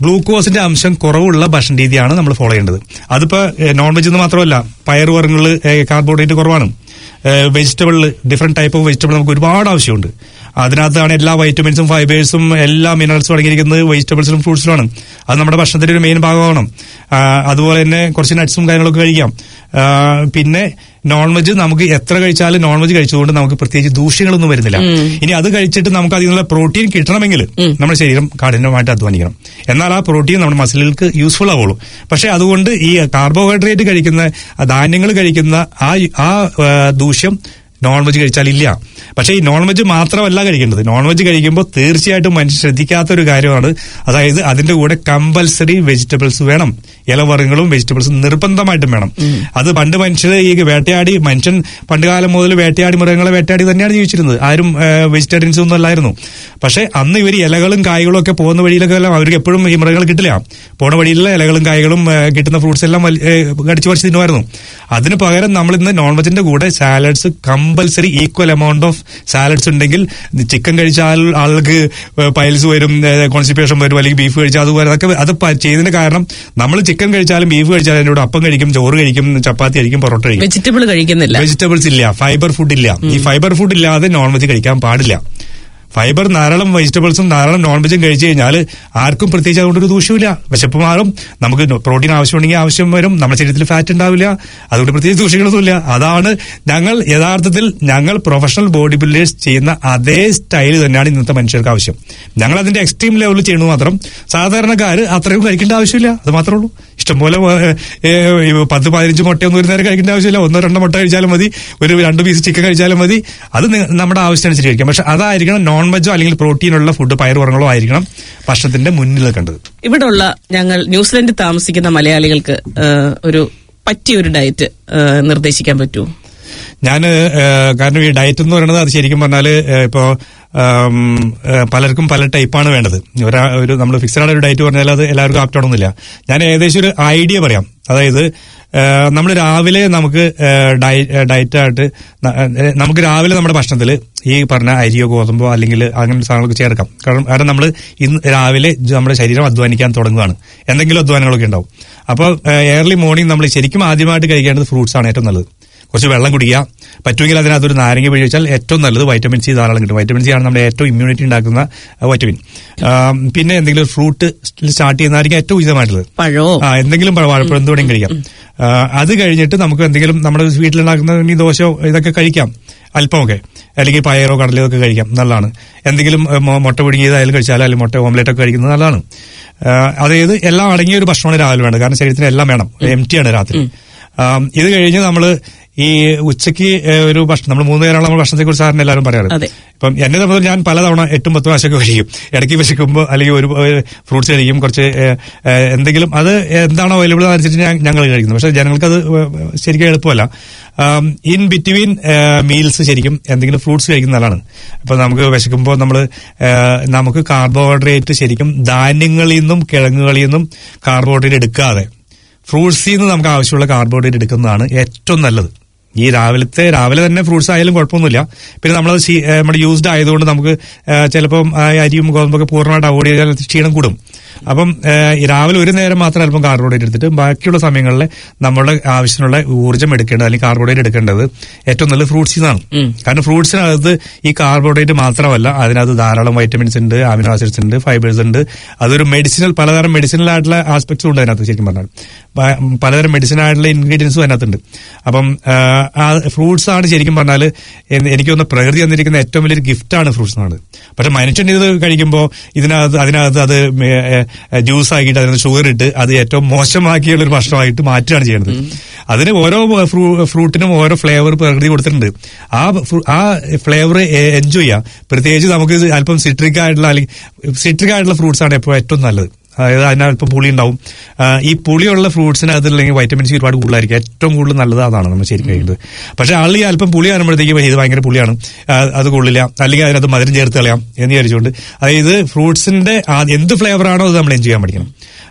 ഗ്ലൂക്കോസിന്റെ അംശം കുറവുള്ള ഭക്ഷണ രീതിയാണ് നമ്മൾ ഫോളോ ചെയ്യേണ്ടത് അതിപ്പോ നോൺ വെജ് എന്ന് മാത്രമല്ല പയറുവർഗ്ഗങ്ങൾ കാർബോഹൈഡ്രേറ്റ് കുറവാണ് vegetable different type of vegetable നമുക്ക് ഒരുപാട് ആവശ്യമുണ്ട് അതിനകത്താണ് എല്ലാ വൈറ്റമിൻസും ഫൈബേഴ്സും എല്ലാ മിനറൽസും അടങ്ങിയിരിക്കുന്നത് വെജിറ്റബിൾസിലും ഫ്രൂട്ട്സിലുമാണ് അത് നമ്മുടെ ഭക്ഷണത്തിന്റെ ഒരു മെയിൻ ഭാഗമാണ് ആ, അതുപോലെ തന്നെ കുറച്ച് നട്ട്സും കാര്യങ്ങളൊക്കെ കഴിക്കാം ആ, പിന്നെ നോൺ വെജ് നമുക്ക് എത്ര കഴിച്ചാലും നോൺ വെജ് കഴിച്ചതുകൊണ്ട് നമുക്ക് പ്രത്യേകിച്ച് ദൂഷ്യങ്ങളൊന്നും വരുന്നില്ല ഇനി അത് കഴിച്ചിട്ട് നമുക്ക് അതിൽ നിന്നുള്ള പ്രോട്ടീൻ കിട്ടണമെങ്കിൽ നമ്മുടെ ശരീരം കഠിനമായിട്ട് അധ്വാനിക്കണം എന്നാൽ ആ പ്രോട്ടീൻ നമ്മുടെ മസിലുകൾക്ക് യൂസ്ഫുൾ ആവുള്ളൂ പക്ഷെ അതുകൊണ്ട് ഈ കാർബോഹൈഡ്രേറ്റ് കഴിക്കുന്ന ആ ധാന്യങ്ങൾ കഴിക്കുന്ന ആ ആ ആ, ദൂഷ്യം നോൺ വെജ് കഴിച്ചാലില്ല പക്ഷേ ഈ നോൺ വെജ് മാത്രമല്ല കഴിക്കേണ്ടത് നോൺ വെജ് കഴിക്കുമ്പോൾ തീർച്ചയായിട്ടും മനുഷ്യൻ ശ്രദ്ധിക്കാത്ത ഒരു കാര്യമാണ് അതായത് അതിന്റെ കൂടെ കമ്പൽസറി വെജിറ്റബിൾസ് വേണം ഇലവർഗ്ഗങ്ങളും വെജിറ്റബിൾസും നിർബന്ധമായിട്ടും വേണം അത് പണ്ട് മനുഷ്യർ ഈ വേട്ടയാടി മനുഷ്യൻ പണ്ട് കാലം മുതൽ വേട്ടയാടി മൃഗങ്ങളെ വേട്ടയാടി തന്നെയാണ് ജീവിച്ചിരുന്നത് ആരും വെജിറ്റേറിയൻസ് ഒന്നും അല്ലായിരുന്നു പക്ഷേ അന്ന് ഇവർ ഇലകളും കായ്കളും ഒക്കെ പോകുന്ന വഴിയിലൊക്കെ എല്ലാം അവർക്ക് എപ്പോഴും ഈ മൃഗങ്ങൾ കിട്ടില്ല പോണ വഴിയിലുള്ള ഇലകളും കായ്കളും ഏ, കിട്ടുന്ന ഫ്രൂട്ട്സ് എല്ലാം വലി- ഏ, കടിച്ചു പറിച്ച് തിന്നുമായിരുന്നു അതിന് പകരം നമ്മൾ ഇന്ന് നോൺ വെജിന്റെ കൂടെ salads compulsory equal amount of salads ഉണ്ടെങ്കിൽ ചിക്കൻ കഴിച്ചാൽ ആൾക്ക് പൈൽസ് വരും കോൺസ്റ്റിപ്പേഷൻ വരും അല്ലെങ്കിൽ ബീഫ് കഴിച്ചാൽ അത് വരും അതൊക്കെ അത് പ- ചെയ്തതിന്റെ കാരണം നമ്മൾ ചിക്കൻ കഴിച്ചാലും ബീഫ് കഴിച്ചാലും അതിന്റെ കൂടെ അപ്പം കഴിക്കും ചോറ് കഴിക്കും ചപ്പാത്തി കഴിക്കും പൊറോട്ട കഴിക്കും വെജിറ്റബിൾ കഴിക്കുന്നില്ല വെജിറ്റബിൾസ് ഇല്ല ഫൈബർ ഫുഡ് ഇല്ല ഈ ഫൈബർ ഫുഡ് ഇല്ലാതെ നോൺ വെജ് കഴിക്കാൻ പാടില്ല ഫൈബർ ധാരാളം വെജിറ്റബിൾസും ധാരാളം നോൺ വെജും കഴിച്ചു കഴിഞ്ഞാൽ ആർക്കും പ്രത്യേകിച്ച് അതുകൊണ്ടൊരു ദൂഷ്യമില്ല വിശപ്പ് മാറും നമുക്ക് പ്രോട്ടീൻ ആവശ്യമുണ്ടെങ്കിൽ ആവശ്യം വരും നമ്മുടെ ശരീരത്തിൽ ഫാറ്റ് ഉണ്ടാവില്ല അതുകൊണ്ട് പ്രത്യേകിച്ച് ദൂഷ്യങ്ങളൊന്നുമില്ല അതാണ് ഞങ്ങൾ യഥാർത്ഥത്തിൽ ഞങ്ങൾ പ്രൊഫഷണൽ ബോഡി ബിൽഡേഴ്സ് ചെയ്യുന്ന അതേ സ്റ്റൈൽ തന്നെയാണ് ഇന്നത്തെ മനുഷ്യർക്ക് ആവശ്യം ഞങ്ങൾ അതിന്റെ എക്സ്ട്രീം ലെവലിൽ ചെയ്യുന്നത് മാത്രം സാധാരണക്കാർ അത്രയും കഴിക്കേണ്ട ആവശ്യമില്ല അത് മാത്രമേ ഉള്ളൂ ഇഷ്ടംപോലെ ഏ, ഏ, ഈ പത്ത് പതിനഞ്ച് മുട്ടയൊന്നും ഒരു നേരം കഴിക്കേണ്ട ആവശ്യമില്ല ഒന്നോ രണ്ടോ മുട്ട കഴിച്ചാലും മതി ഒരു രണ്ട് പീസ് ചിക്കൻ കഴിച്ചാലും മതി അത് നി- നമ്മുടെ ആവശ്യത്തിനനുസരിച്ച് കഴിക്കാം പക്ഷെ അതായിരിക്കണം നോൺ വെജോ അല്ലെങ്കിൽ പ്രോട്ടീനുള്ള ഫുഡ് പയറുവർഗ്ഗങ്ങളോ ആയിരിക്കണം ഭക്ഷണത്തിന്റെ മുന്നിൽ കണ്ടത് ഇവിടെയുള്ള ഞങ്ങൾ ന്യൂസിലൻഡിൽ താമസിക്കുന്ന മലയാളികൾക്ക് ആ, ഒരു പറ്റിയ ഒരു ഡയറ്റ് ആ, നിർദ്ദേശിക്കാൻ പറ്റുമോ ഞാൻ കാരണം ഈ ഡയറ്റ് എന്ന് പറയുന്നത് അത് ശരിക്കും പറഞ്ഞാൽ ഇപ്പോ ആം, ഏ, പലർക്കും പല ടൈപ്പാണ് വേണ്ടത് ഒരാ ഒരു നമ്മൾ ഫിക്സഡ് ആയ ഒരു ഡയറ്റ് പറഞ്ഞാൽ അത് എല്ലാവർക്കും ആപ്റ്റാണെന്നില്ല ഞാൻ ഏകദേശം ഒരു ഐഡിയ പറയാം അതായത് നമ്മൾ രാവിലെ നമുക്ക് ഡയറ്റായിട്ട് നമുക്ക് രാവിലെ നമ്മുടെ ഭക്ഷണത്തിൽ ഈ പറഞ്ഞ അരിയോ ഗോതമ്പോ അല്ലെങ്കിൽ അങ്ങനെ സാധനങ്ങളൊക്കെ ചേർക്കാം കാരണം കാരണം നമ്മൾ ഇന്ന് രാവിലെ ജ- നമ്മുടെ ശരീരം അധ്വാനിക്കാൻ തുടങ്ങുകയാണ് എന്തെങ്കിലും അധ്വാനങ്ങളൊക്കെ ഉണ്ടാവും അപ്പോൾ ഏർലി മോർണിംഗ് നമ്മൾ ശരിക്കും ആദ്യമായിട്ട് കഴിക്കേണ്ടത് ഫ്രൂട്ട്സ് ആണ് ഏറ്റവും നല്ലത് കുറച്ച് വെള്ളം കുടിക്കുക പറ്റുമെങ്കിൽ അതിനകത്തൊരു നാരങ്ങ പിഴി വെച്ചാൽ ഏറ്റവും നല്ലത് വൈറ്റമിൻ സി ധാരാളം കിട്ടും വൈറ്റമിൻ സി ആണ് നമ്മുടെ ഏറ്റവും ഇമ്മ്യൂണിറ്റി ഉണ്ടാക്കുന്ന ആ, വൈറ്റമിൻ ആം, പിന്നെ എന്തെങ്കിലും ഫ്രൂട്ട് സ്റ്റാർട്ട് ചെയ്യുന്നതായിരിക്കും ഏറ്റവും ഉചിതമായിട്ടുള്ളത് പഴോ ആ എന്തെങ്കിലും പഴ- വാഴപ്പഴം എന്തുവേണമെങ്കിലും കഴിക്കാം ആ, അത് കഴിഞ്ഞിട്ട് നമുക്ക് എന്തെങ്കിലും നമ്മുടെ വീട്ടിലുണ്ടാക്കുന്ന ഈ ദോശയോ ഇതൊക്കെ കഴിക്കാം അല്പമൊക്കെ അല്ലെങ്കിൽ പയറോ കടലയോ ഒക്കെ കഴിക്കാം നല്ലതാണ് എന്തെങ്കിലും ഏ, മൊ- മുട്ട പിടുങ്ങിയതായാലും കഴിച്ചാലും അല്ലെങ്കിൽ മുട്ട ഓംലെറ്റ് ഒക്കെ കഴിക്കുന്നത് നല്ലതാണ് ആ, അതായത് എല്ലാം അടങ്ങിയ ഒരു ഭക്ഷണമാണ് രാവിലെ വേണ്ടത് കാരണം ശരീരത്തിന് എല്ലാം വേണം എം ടി ആണ് രാത്രി ആം, ഇത് കഴിഞ്ഞ് നമ്മൾ ഈ ഉച്ചയ്ക്ക് ഏ, ഒരു ഭക്ഷണം നമ്മൾ മൂന്ന് നേരമുള്ള നമ്മൾ ഭക്ഷണത്തെ കുറിച്ച് സാറിന് എല്ലാവരും പറയാറ് അതെ. ഇപ്പം എന്നെ സംബന്ധിച്ച് ഞാൻ പലതവണ എട്ടും പത്തും പ്രാവശ്യമൊക്കെ കഴിക്കും ഇടയ്ക്ക് വിശക്കുമ്പോൾ അല്ലെങ്കിൽ ഒരു ഫ്രൂട്ട്സ് കഴിക്കും കുറച്ച് ഏ, ഏ, എന്തെങ്കിലും അത് എന്താണോ അവൈലബിൾ അനുസരിച്ച് ഞാൻ- ഞങ്ങൾ കഴിക്കുന്നത് പക്ഷെ ജനങ്ങൾക്ക് അത് ശരിക്കും എളുപ്പമല്ല ഇൻ ബിറ്റ്വീൻ മീൽസ് ശരിക്കും എന്തെങ്കിലും ഫ്രൂട്ട്സ് കഴിക്കുന്നത് നല്ലതാണ് ഇപ്പൊ നമുക്ക് വിശക്കുമ്പോൾ നമ്മൾ നമുക്ക് കാർബോഹൈഡ്രേറ്റ് ശരിക്കും ധാന്യങ്ങളിൽ നിന്നും കിഴങ്ങുകളിൽ നിന്നും കാർബോഹൈഡ്രേറ്റ് എടുക്കാതെ ഫ്രൂട്ട്സിൽ നിന്ന് നമുക്ക് ആവശ്യമുള്ള കാർബോഹൈഡ്രേറ്റ് എടുക്കുന്നതാണ് ഏറ്റവും നല്ലത് ഈ രാവിലത്തെ രാവിലെ തന്നെ ഫ്രൂട്ട്സ് ആയാലും കുഴപ്പമൊന്നുമില്ല പിന്നെ നമ്മളത് ശീ- ഏ, നമ്മുടെ യൂസ്ഡ് ആയതുകൊണ്ട് നമുക്ക് ഏ, ചിലപ്പം ആ, അരിയും ഗോതമ്പൊക്കെ പൂർണ്ണമായിട്ട് അവോയ്ഡ് ചെയ്താൽ ക്ഷീണം കൂടും അപ്പം ഏ, ഈ രാവിലെ ഒരു നേരം മാത്രം അല്പം കാർബോഹൈഡ്രേറ്റ് എടുത്തിട്ട് ബാക്കിയുള്ള സമയങ്ങളിൽ നമ്മുടെ ആവശ്യത്തിനുള്ള ഊർജ്ജം എടുക്കേണ്ടത് അല്ലെങ്കിൽ കാർബോഹൈഡ്രേറ്റ് എടുക്കേണ്ടത് ഏറ്റവും നല്ല ഫ്രൂട്ട്സിൽ നിന്നാണ് കാരണം ഫ്രൂട്ട്സിനകത്ത് ഈ കാർബോഹൈഡ്രേറ്റ് മാത്രമല്ല അതിനകത്ത് ധാരാളം വൈറ്റമിൻസ് ഉണ്ട് അമിനോ ആസിഡ്സ് ഉണ്ട് ഫൈബേഴ്സ് ഉണ്ട് അതൊരു മെഡിസിനൽ പലതരം മെഡിസിനൽ ആയിട്ടുള്ള ആസ്പെക്ട്സും ഉണ്ട് അതിനകത്ത് ശരിക്കും പറഞ്ഞാൽ പ- പലതരം മെഡിസിൻ ആയിട്ടുള്ള ഇൻഗ്രീഡിയൻസും അതിനകത്തുണ്ട് അപ്പം ആ, ആ ഫ്രൂട്ട്സ് ആണ് ശരിക്കും പറഞ്ഞാൽ എനിക്ക് തോന്നുന്ന പ്രകൃതി തന്നിരിക്കുന്ന ഏറ്റവും വലിയൊരു ഗിഫ്റ്റാണ് ഫ്രൂട്ട്സ് എന്നാണ് പക്ഷെ മനുഷ്യൻ ഇത് കഴിക്കുമ്പോൾ ഇതിനകത്ത് അതിനകത്ത് അത് ജ്യൂസ് ആക്കിയിട്ട് അതിനകത്ത് ഷുഗർ ഇട്ട് അത് ഏറ്റവും മോശമാക്കിയുള്ള ഒരു ഭക്ഷണമായിട്ട് മാറ്റുകയാണ് ചെയ്യുന്നത് അതിന് ഓരോ ഫ്രൂ- ഫ്രൂട്ടിനും ഓരോ ഫ്ലേവർ പ്രകൃതി കൊടുത്തിട്ടുണ്ട് ആ ഫ്രൂ- ആ ഫ്ലേവർ എൻജോയ് ചെയ്യാം പ്രത്യേകിച്ച് നമുക്ക് ഇത് അല്പം സിട്രിക് ആയിട്ടുള്ള അല്ലെങ്കിൽ സിട്രിക് ആയിട്ടുള്ള ഫ്രൂട്ട്സ് ആണ് എപ്പോഴും ഏറ്റവും നല്ലത് അതായത് അതിന് അല്പം പുളി ഉണ്ടാവും ആ, ഈ പുളിയുള്ള ഫ്രൂട്ട്സിനകത്ത് അല്ലെങ്കിൽ വൈറ്റമിൻ സി ഒരുപാട് കൂടുതലായിരിക്കും ഏറ്റവും കൂടുതൽ നല്ലത് അതാണ് നമ്മൾ ശരിക്കും കഴിക്കുന്നത് പക്ഷെ ആൾ ഈ അല്പം പുളി കാണുമ്പോഴത്തേക്കും ഇത് ഭയങ്കര പുളിയാണ് ആ, അത് കൊള്ളില്ല അല്ലെങ്കിൽ അതിനകത്ത് മധുരം ചേർത്ത് കളയാം എന്ന് വിചാരിച്ചുകൊണ്ട് അതായത് ഫ്രൂട്ട്സിന്റെ ആ എന്ത് ഫ്ലേവർ ആണോ അത് നമ്മൾ എൻജോയ് ചെയ്യാൻ പഠിക്കണം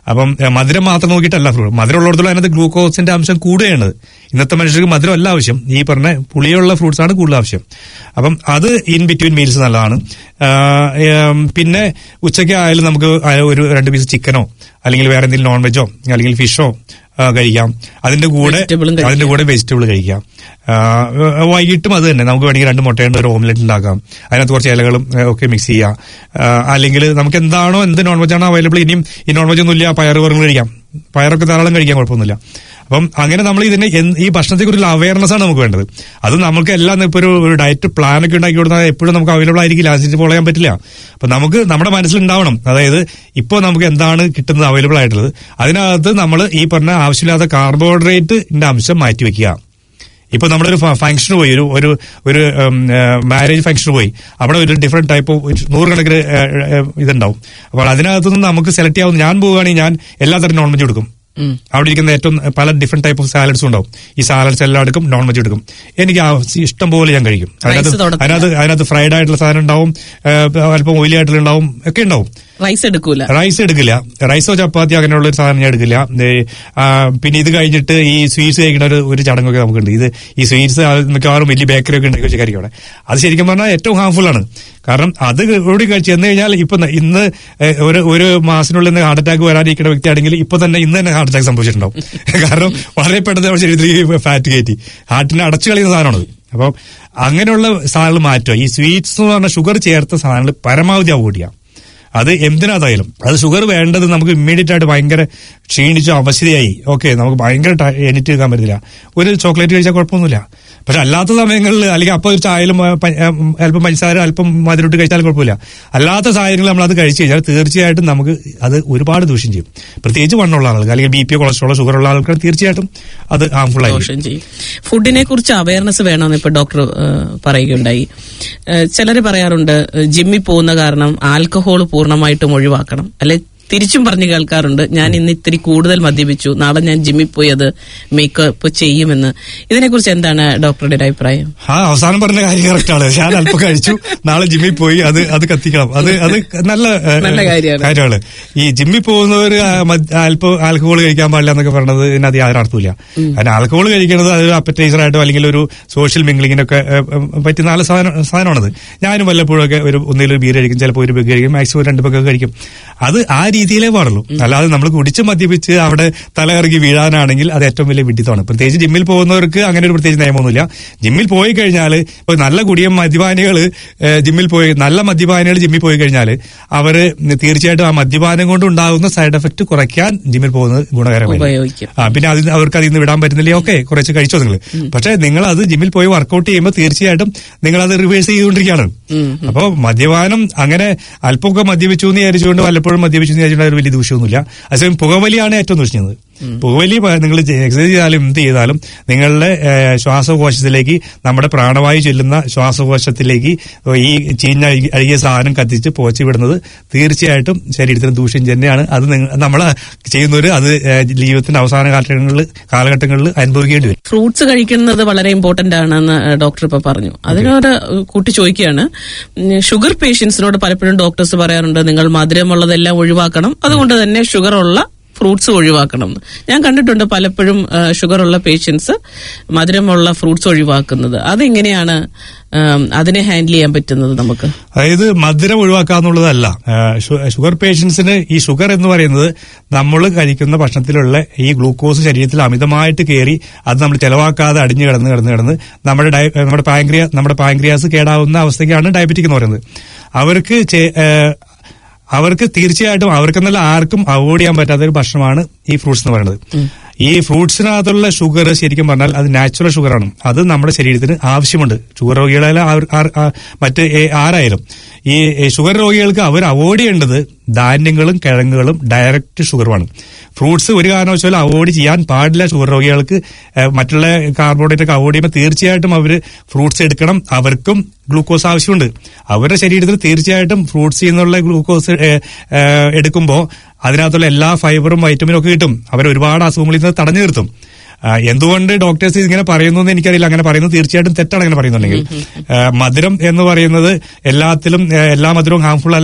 അപ്പം ഏ, മധുരം മാത്രം നോക്കിയിട്ടല്ല ഫ്രൂട്ട് മധുരം ഉള്ളിടത്തോളം അതിനകത്ത് ഗ്ലൂക്കോസിന്റെ അംശം കൂടുകയാണ് ഇന്നത്തെ മനുഷ്യർക്ക് മധുരം അല്ല ആവശ്യം ഈ പറഞ്ഞ പുളിയുള്ള ഫ്രൂട്ട്സ് ആണ് കൂടുതൽ ആവശ്യം അപ്പം അത് ഇൻ ബിറ്റ്വീൻ മീൽസ് നല്ലതാണ് ആ, ഏം, പിന്നെ ഉച്ചയ്ക്ക് ആയാലും നമുക്ക് ആ ഒരു രണ്ട് പീസ് ചിക്കനോ അല്ലെങ്കിൽ വേറെ എന്തെങ്കിലും നോൺ വെജോ അല്ലെങ്കിൽ ഫിഷോ കഴിക്കാം അതിന്റെ കൂടെ Vegetable ഉം കഴിക്കാം. അതിന്റെ കൂടെ വെജിറ്റബിൾ കഴിക്കാം ആ, വൈകിട്ടും അത് തന്നെ നമുക്ക് വേണമെങ്കിൽ രണ്ട് മുട്ടയുണ്ട് ഒരു ഓംലെറ്റ് ഉണ്ടാക്കാം അതിനകത്ത് കുറച്ച് ഇലകളും ഏ, ഒക്കെ മിക്സ് ചെയ്യാം ആ, അല്ലെങ്കിൽ നമുക്ക് എന്താണോ എന്ത് നോൺ വെജ് ആണോ അവൈലബിൾ ഇനിയും ഈ നോൺ വെജ് ഒന്നുമില്ല പയറ് വർഗ്ഗങ്ങൾ കഴിക്കാം പയറൊക്കെ ധാരാളം കഴിക്കാൻ കുഴപ്പമൊന്നുമില്ല അപ്പം അങ്ങനെ നമ്മൾ ഇതിനെ എന്ത് ഈ ഭക്ഷണത്തെ കുറിച്ചുള്ള അവയർനെസ് ആണ് നമുക്ക് വേണ്ടത് അത് നമുക്ക് എല്ലാം ഇപ്പൊ ഒരു ഒരു ഡയറ്റ് പ്ലാൻ ഒക്കെ ഉണ്ടാക്കി കൊടുത്താൽ എപ്പോഴും നമുക്ക് അവൈലബിൾ ആയിരിക്കില്ല അനുസരിച്ച് ഫോളോ ചെയ്യാൻ പറ്റില്ല അപ്പൊ നമുക്ക് നമ്മുടെ മനസ്സിലുണ്ടാവണം അതായത് ഇപ്പോൾ നമുക്ക് എന്താണ് കിട്ടുന്നത് അവൈലബിൾ ആയിട്ടുള്ളത് അതിനകത്ത് നമ്മൾ ഈ പറഞ്ഞ ആവശ്യമില്ലാത്ത കാർബോഹൈഡ്രേറ്റിന്റെ അംശം മാറ്റി വെക്കുക ഇപ്പൊ നമ്മളൊരു ഫംഗ്ഷന് പോയി ഒരു ഒരു ഒരു മാരേജ് ഫംഗ്ഷന് പോയി അവിടെ ഒരു ഡിഫറെന്റ് ടൈപ്പ് ഓഫ് നൂറുകണക്കിന് ഏ, ഏ, ഇതുണ്ടാവും അപ്പോൾ അതിനകത്തുനിന്ന് നമുക്ക് സെലക്ട് ചെയ്യാവുന്ന ഞാൻ പോവുകയാണെങ്കിൽ ഞാൻ എല്ലാ തരം നോൺ വെജ് കൊടുക്കും അവിടെ ഇരിക്കുന്ന ഏറ്റവും പല ഡിഫറെന്റ് ടൈപ്പ് ഓഫ് സാലഡ്സും ഉണ്ടാവും ഈ സാലഡ്സ് എല്ലാം എടുക്കും നോൺ വെജ് എടുക്കും എനിക്ക് ആ ഇഷ്ടം പോലെ ഞാൻ കഴിക്കും അതിനകത്ത് തൊടത്തില്ല. അതിനകത്ത് അതിനകത്ത് ഫ്രൈഡ് ആയിട്ടുള്ള സാധനം ഉണ്ടാവും ഏ, അല്പം ഓയിലി ആയിട്ടുള്ള ഉണ്ടാവും ഒക്കെ ഉണ്ടാവും റൈസ് എടുക്കൂല റൈസ് എടുക്കില്ല റൈസോ ചപ്പാത്തി അങ്ങനെയുള്ള ഒരു സാധനം ഞാൻ എടുക്കില്ല ഏ, ആ, പിന്നെ ഇത് കഴിഞ്ഞിട്ട് ഈ സ്വീറ്റ്സ് കഴിക്കുന്ന ഒരു ഒരു ചടങ്ങൊക്കെ നമുക്കുണ്ട് ഇത് ഈ സ്വീറ്റ്സ് മിക്കവാറും വലിയ ബേക്കറി ഒക്കെ ഉണ്ടാക്കി വെച്ചായിരിക്കും അവിടെ അത് ശരിക്കും പറഞ്ഞാൽ ഏറ്റവും ഹാർംഫുൾ ആണ് കാരണം അത് കൂടി കഴിച്ച് ചെന്ന് കഴിഞ്ഞാൽ ഇപ്പൊ ന- ഇന്ന് ഏ, ഒരു ഒരു മാസത്തിനുള്ളിൽ നിന്ന് ഹാർട്ട് അറ്റാക്ക് വരാനിരിക്കുന്ന വ്യക്തിയാണെങ്കിൽ ഇപ്പൊ തന്നെ ഇന്ന് തന്നെ ഹാർട്ട് അറ്റാക്ക് സംഭവിച്ചിട്ടുണ്ടാവും കാരണം വളരെ പെട്ടെന്ന് നമ്മുടെ ശരീരത്തിൽ ഫാറ്റ് കയറ്റി ഹാർട്ടിനെ അടച്ചു കളയുന്ന സാധനമാണത് അപ്പം അങ്ങനെയുള്ള സാധനങ്ങൾ മാറ്റുക ഈ സ്വീറ്റ്സ് എന്ന് പറഞ്ഞ ഷുഗർ ചേർത്ത സാധനങ്ങൾ പരമാവധി അവോയ്ഡ് ചെയ്യാം അത് എന്തിനാതായാലും അത് ഷുഗർ വേണ്ടത് നമുക്ക് ഇമ്മീഡിയറ്റ് ആയിട്ട് ഭയങ്കര ക്ഷീണിച്ചു അവശതയായി ഓക്കെ നമുക്ക് ഭയങ്കര ട- എണീറ്റ് നിൽക്കാൻ പറ്റില്ല ഒരു ചോക്ലേറ്റ് കഴിച്ചാൽ കുഴപ്പമൊന്നുമില്ല പക്ഷെ അല്ലാത്ത സമയങ്ങളിൽ അല്ലെങ്കിൽ അപ്പോൾ ഒരു ചായയിലും ആ, പ- ആ, ഉം, അല്പം പഞ്ചസാര അല്പം മധുരമിട്ട് കഴിച്ചാൽ കുഴപ്പമില്ല അല്ലാത്ത സാഹചര്യങ്ങളിൽ നമ്മൾ അത് കഴിച്ചു കഴിഞ്ഞാൽ തീർച്ചയായിട്ടും നമുക്ക് അത് ഒരുപാട് ദൂഷ്യം ചെയ്യും പ്രത്യേകിച്ച് വണ്ണമുള്ള ആളുകൾ അല്ലെങ്കിൽ ബി പി കൊളസ്ട്രോളോ ഷുഗർ ഉള്ള ആൾക്ക് തീർച്ചയായിട്ടും അത് ഹാർംഫുൾ ആയിരിക്കും ദോഷം ചെയ്യും ഫുഡിനെ കുറിച്ച് അവയർനെസ് വേണമെന്ന് ഇപ്പൊ ഡോക്ടർ പറയുകയുണ്ടായി ചിലർ പറയാറുണ്ട് ഏഹ്, ജിമ്മിൽ പോകുന്ന കാരണം ആൽക്കഹോൾ പൂർണ്ണമായിട്ടും ഒഴിവാക്കണം അല്ലെ തിരിച്ചും പറഞ്ഞു കേൾക്കാറുണ്ട് ഞാൻ ഇന്ന് ഇത്തിരി കൂടുതൽ മദ്യപിച്ചു നാളെ ഞാൻ ജിമ്മിൽ പോയി അത് മേക്കപ്പ് ചെയ്യുമെന്ന് ഇതിനെക്കുറിച്ച് എന്താണ് ഡോക്ടറുടെ ഒരു അഭിപ്രായം ആ അവസാനം പറഞ്ഞ കാര്യം കറക്റ്റാണ് ഞാൻ അല്പം കഴിച്ചു നാളെ ജിമ്മിൽ പോയി അത് അത് കത്തിക്കണം അത് അത് നല്ല ഏ, നല്ല കാര്യമാണ്. കാര്യമാണ് ഈ ജിമ്മിൽ പോകുന്നവർ അല്പം ആൽക്കഹോൾ കഴിക്കാൻ പാടില്ല എന്നൊക്കെ പറഞ്ഞത് ഇതിനകത്ത് യാതൊരു അർത്ഥമില്ല കാരണം ആൽക്കഹോൾ കഴിക്കുന്നത് അത് അപ്പറ്റൈസർ ആയിട്ടോ അല്ലെങ്കിൽ ഒരു സോഷ്യൽ മിംഗ്ലിങ്ങിനൊക്കെ ഏ, ഏ, പറ്റിയ നല്ല സാധനം സാധനമാണത് ഞാനും വല്ലപ്പോഴും ഒക്കെ ഒരു ഒന്നിലും ബീർ കഴിക്കും ചിലപ്പോൾ ഒരു ബീർ കഴിക്കും മാക്സിമം രണ്ട് ബെഗ് കഴിക്കും അത് ആ രീതിയിലേ പാടുള്ളൂ അല്ലാതെ നമ്മൾ കുടിച്ച് മദ്യപിച്ച് അവിടെ തലകറങ്ങി വീഴാനാണെങ്കിൽ അത് ഏറ്റവും വലിയ വിഡിത്തമാണ് പ്രത്യേകിച്ച് ജിമ്മിൽ പോകുന്നവർക്ക് അങ്ങനെ ഒരു പ്രത്യേകിച്ച് നിയമമൊന്നുമില്ല ജിമ്മിൽ പോയി കഴിഞ്ഞാൽ ഇപ്പൊ നല്ല കുടിയൻ മദ്യപാനികൾ ജിമ്മിൽ പോയി നല്ല മദ്യപാനികൾ ജിമ്മിൽ പോയി കഴിഞ്ഞാൽ അവര് തീർച്ചയായിട്ടും ആ മദ്യപാനം കൊണ്ട് ഉണ്ടാകുന്ന സൈഡ് എഫക്ട് കുറയ്ക്കാൻ ജിമ്മിൽ പോകുന്നത് ഗുണകരമായി ഉപയോഗിക്കും. ആ പിന്നെ അതിന് അവർക്ക് അതിൽ നിന്ന് വിടാൻ പറ്റുന്നില്ല ഓക്കെ കുറച്ച് കഴിച്ചോ നിങ്ങൾ പക്ഷെ നിങ്ങൾ അത് ജിമ്മിൽ പോയി വർക്കൗട്ട് ചെയ്യുമ്പോൾ തീർച്ചയായിട്ടും നിങ്ങൾ അത് റിവേഴ്സ് ചെയ്തുകൊണ്ടിരിക്കുകയാണ് അപ്പോൾ മദ്യപാനം അങ്ങനെ അല്പമൊക്കെ മദ്യപിച്ചു എന്ന് വിചാരിച്ചുകൊണ്ട് വല്ലപ്പോഴും മദ്യപിച്ചു എന്ന് വിചാരിച്ചുകൊണ്ട് ഒരു വലിയ ദൂഷ്യമൊന്നുമില്ല അതേസമയം പുകവലിയാണ് ഏറ്റവും ദൂഷ്യം ചെയ്യുന്നത് പുകവലി പ- നിങ്ങൾ എക്സസൈസ് ചെയ്താലും എന്ത് ചെയ്താലും നിങ്ങളുടെ ഏഹ്, ശ്വാസകോശത്തിലേക്ക് നമ്മുടെ പ്രാണവായു ചെല്ലുന്ന ശ്വാസകോശത്തിലേക്ക് ഈ ചീഞ്ഞ അഴുകി- അഴുകിയ സാധനം കത്തിച്ച് പോച്ചു വിടുന്നത് തീർച്ചയായിട്ടും ശരീരത്തിന് ദൂഷ്യം തന്നെയാണ് അത് നമ്മൾ ചെയ്യുന്നവർ അത് ഏഹ്, ജീവിതത്തിന്റെ അവസാന കാലഘട്ടങ്ങളിൽ കാലഘട്ടങ്ങളിൽ അനുഭവിക്കേണ്ടി വരും ഫ്രൂട്ട്സ് കഴിക്കുന്നത് വളരെ ഇമ്പോർട്ടന്റ് ആണെന്ന് ഡോക്ടർ ഇപ്പൊ പറഞ്ഞു അതിനോട് കൂട്ടി ചോദിക്കുകയാണ് ഉം, ഷുഗർ പേഷ്യൻസിനോട് പലപ്പോഴും ഡോക്ടേഴ്സ് പറയാറുണ്ട് നിങ്ങൾ മധുരമുള്ളതെല്ലാം ഒഴിവാക്കണം അതുകൊണ്ട് തന്നെ ഷുഗർ ഉള്ള ഫ്രൂട്ട്സ് ഒഴിവാക്കണം എന്ന്. ഞാൻ കണ്ടിട്ടുണ്ട് പലപ്പോഴും ആ, ഷുഗർ ഉള്ള പേഷ്യൻസ് മധുരമുള്ള ഫ്രൂട്ട്സ് ഒഴിവാക്കുന്നത് അതെങ്ങനെയാണ് ആം, അതിനെ ഹാൻഡിൽ ചെയ്യാൻ പറ്റുന്നത് നമുക്ക് അതായത് മധുരം ഒഴിവാക്കുക എന്നുള്ളതല്ല ആ, ഷു- ഷുഗർ പേഷ്യൻസിന് ഈ ഷുഗർ എന്ന് പറയുന്നത് നമ്മൾ കഴിക്കുന്ന ഭക്ഷണത്തിലുള്ള ഈ ഗ്ലൂക്കോസ് ശരീരത്തിൽ അമിതമായിട്ട് കയറി അത് നമ്മൾ ചെലവാക്കാതെ അടിഞ്ഞു കിടന്ന് കിടന്ന് കിടന്ന് നമ്മുടെ ഡയ- നമ്മുടെ പാങ്ക്രിയ നമ്മുടെ പാങ്ക്രിയാസ് കേടാവുന്ന അവസ്ഥയ്ക്കാണ് ഡയബറ്റിക് എന്ന് പറയുന്നത് അവർക്ക് ചെ- ഏ, അവർക്ക് തീർച്ചയായിട്ടും അവർക്കെന്നല്ല ആർക്കും അവോയ്ഡ് ചെയ്യാൻ പറ്റാത്ത ഒരു ഭക്ഷണമാണ് ഈ ഫ്രൂട്ട്സ് എന്ന് പറയുന്നത് ഈ ഫ്രൂട്ട്സിനകത്തുള്ള ഷുഗർ ശരിക്കും പറഞ്ഞാൽ അത് നാച്ചുറൽ ഷുഗറാണ് അത് നമ്മുടെ ശരീരത്തിന് ആവശ്യമുണ്ട് ഷുഗർ രോഗികളായാലും ആർ- ആർ- ആ- മറ്റ് ഏ- ആരായാലും ഈ ഈ ഷുഗർ രോഗികൾക്ക് അവർ അവോയ്ഡ് ചെയ്യേണ്ടത് ധാന്യങ്ങളും കിഴങ്ങുകളും ഡയറക്റ്റ് ഷുഗറുമാണ് ഫ്രൂട്ട്സ് ഒരു കാരണവശാലും അവോയ്ഡ് ചെയ്യാൻ പാടില്ല ഷുഗർ രോഗികൾക്ക് ഏ, മറ്റുള്ള കാർബോഹൈഡ്രേറ്റ് ഒക്കെ അവോയ്ഡ് ചെയ്യുമ്പോൾ തീർച്ചയായിട്ടും അവർ ഫ്രൂട്ട്സ് എടുക്കണം അവർക്കും ഗ്ലൂക്കോസ് ആവശ്യമുണ്ട് അവരുടെ ശരീരത്തിൽ തീർച്ചയായിട്ടും ഫ്രൂട്ട്സിൽ നിന്നുള്ള ഗ്ലൂക്കോസ് എടുക്കുമ്പോൾ അതിനകത്തുള്ള എല്ലാ ഫൈബറും വൈറ്റമിനും ഒക്കെ കിട്ടും അവർ ഒരുപാട് അസുഖങ്ങളിൽ നിന്ന് തടഞ്ഞു നിർത്തും ആ, എന്തുകൊണ്ട് ഡോക്ടേഴ്സ് ഇങ്ങനെ പറയുന്നു എന്ന് എനിക്കറിയില്ല അങ്ങനെ പറയുന്നത് തീർച്ചയായിട്ടും തെറ്റാണ് അങ്ങനെ പറയുന്നുണ്ടെങ്കിൽ ആ, മധുരം എന്ന് പറയുന്നത് എല്ലാത്തിലും ആ, എല്ലാ മധുരവും ഹാംഫുൾ അല്ല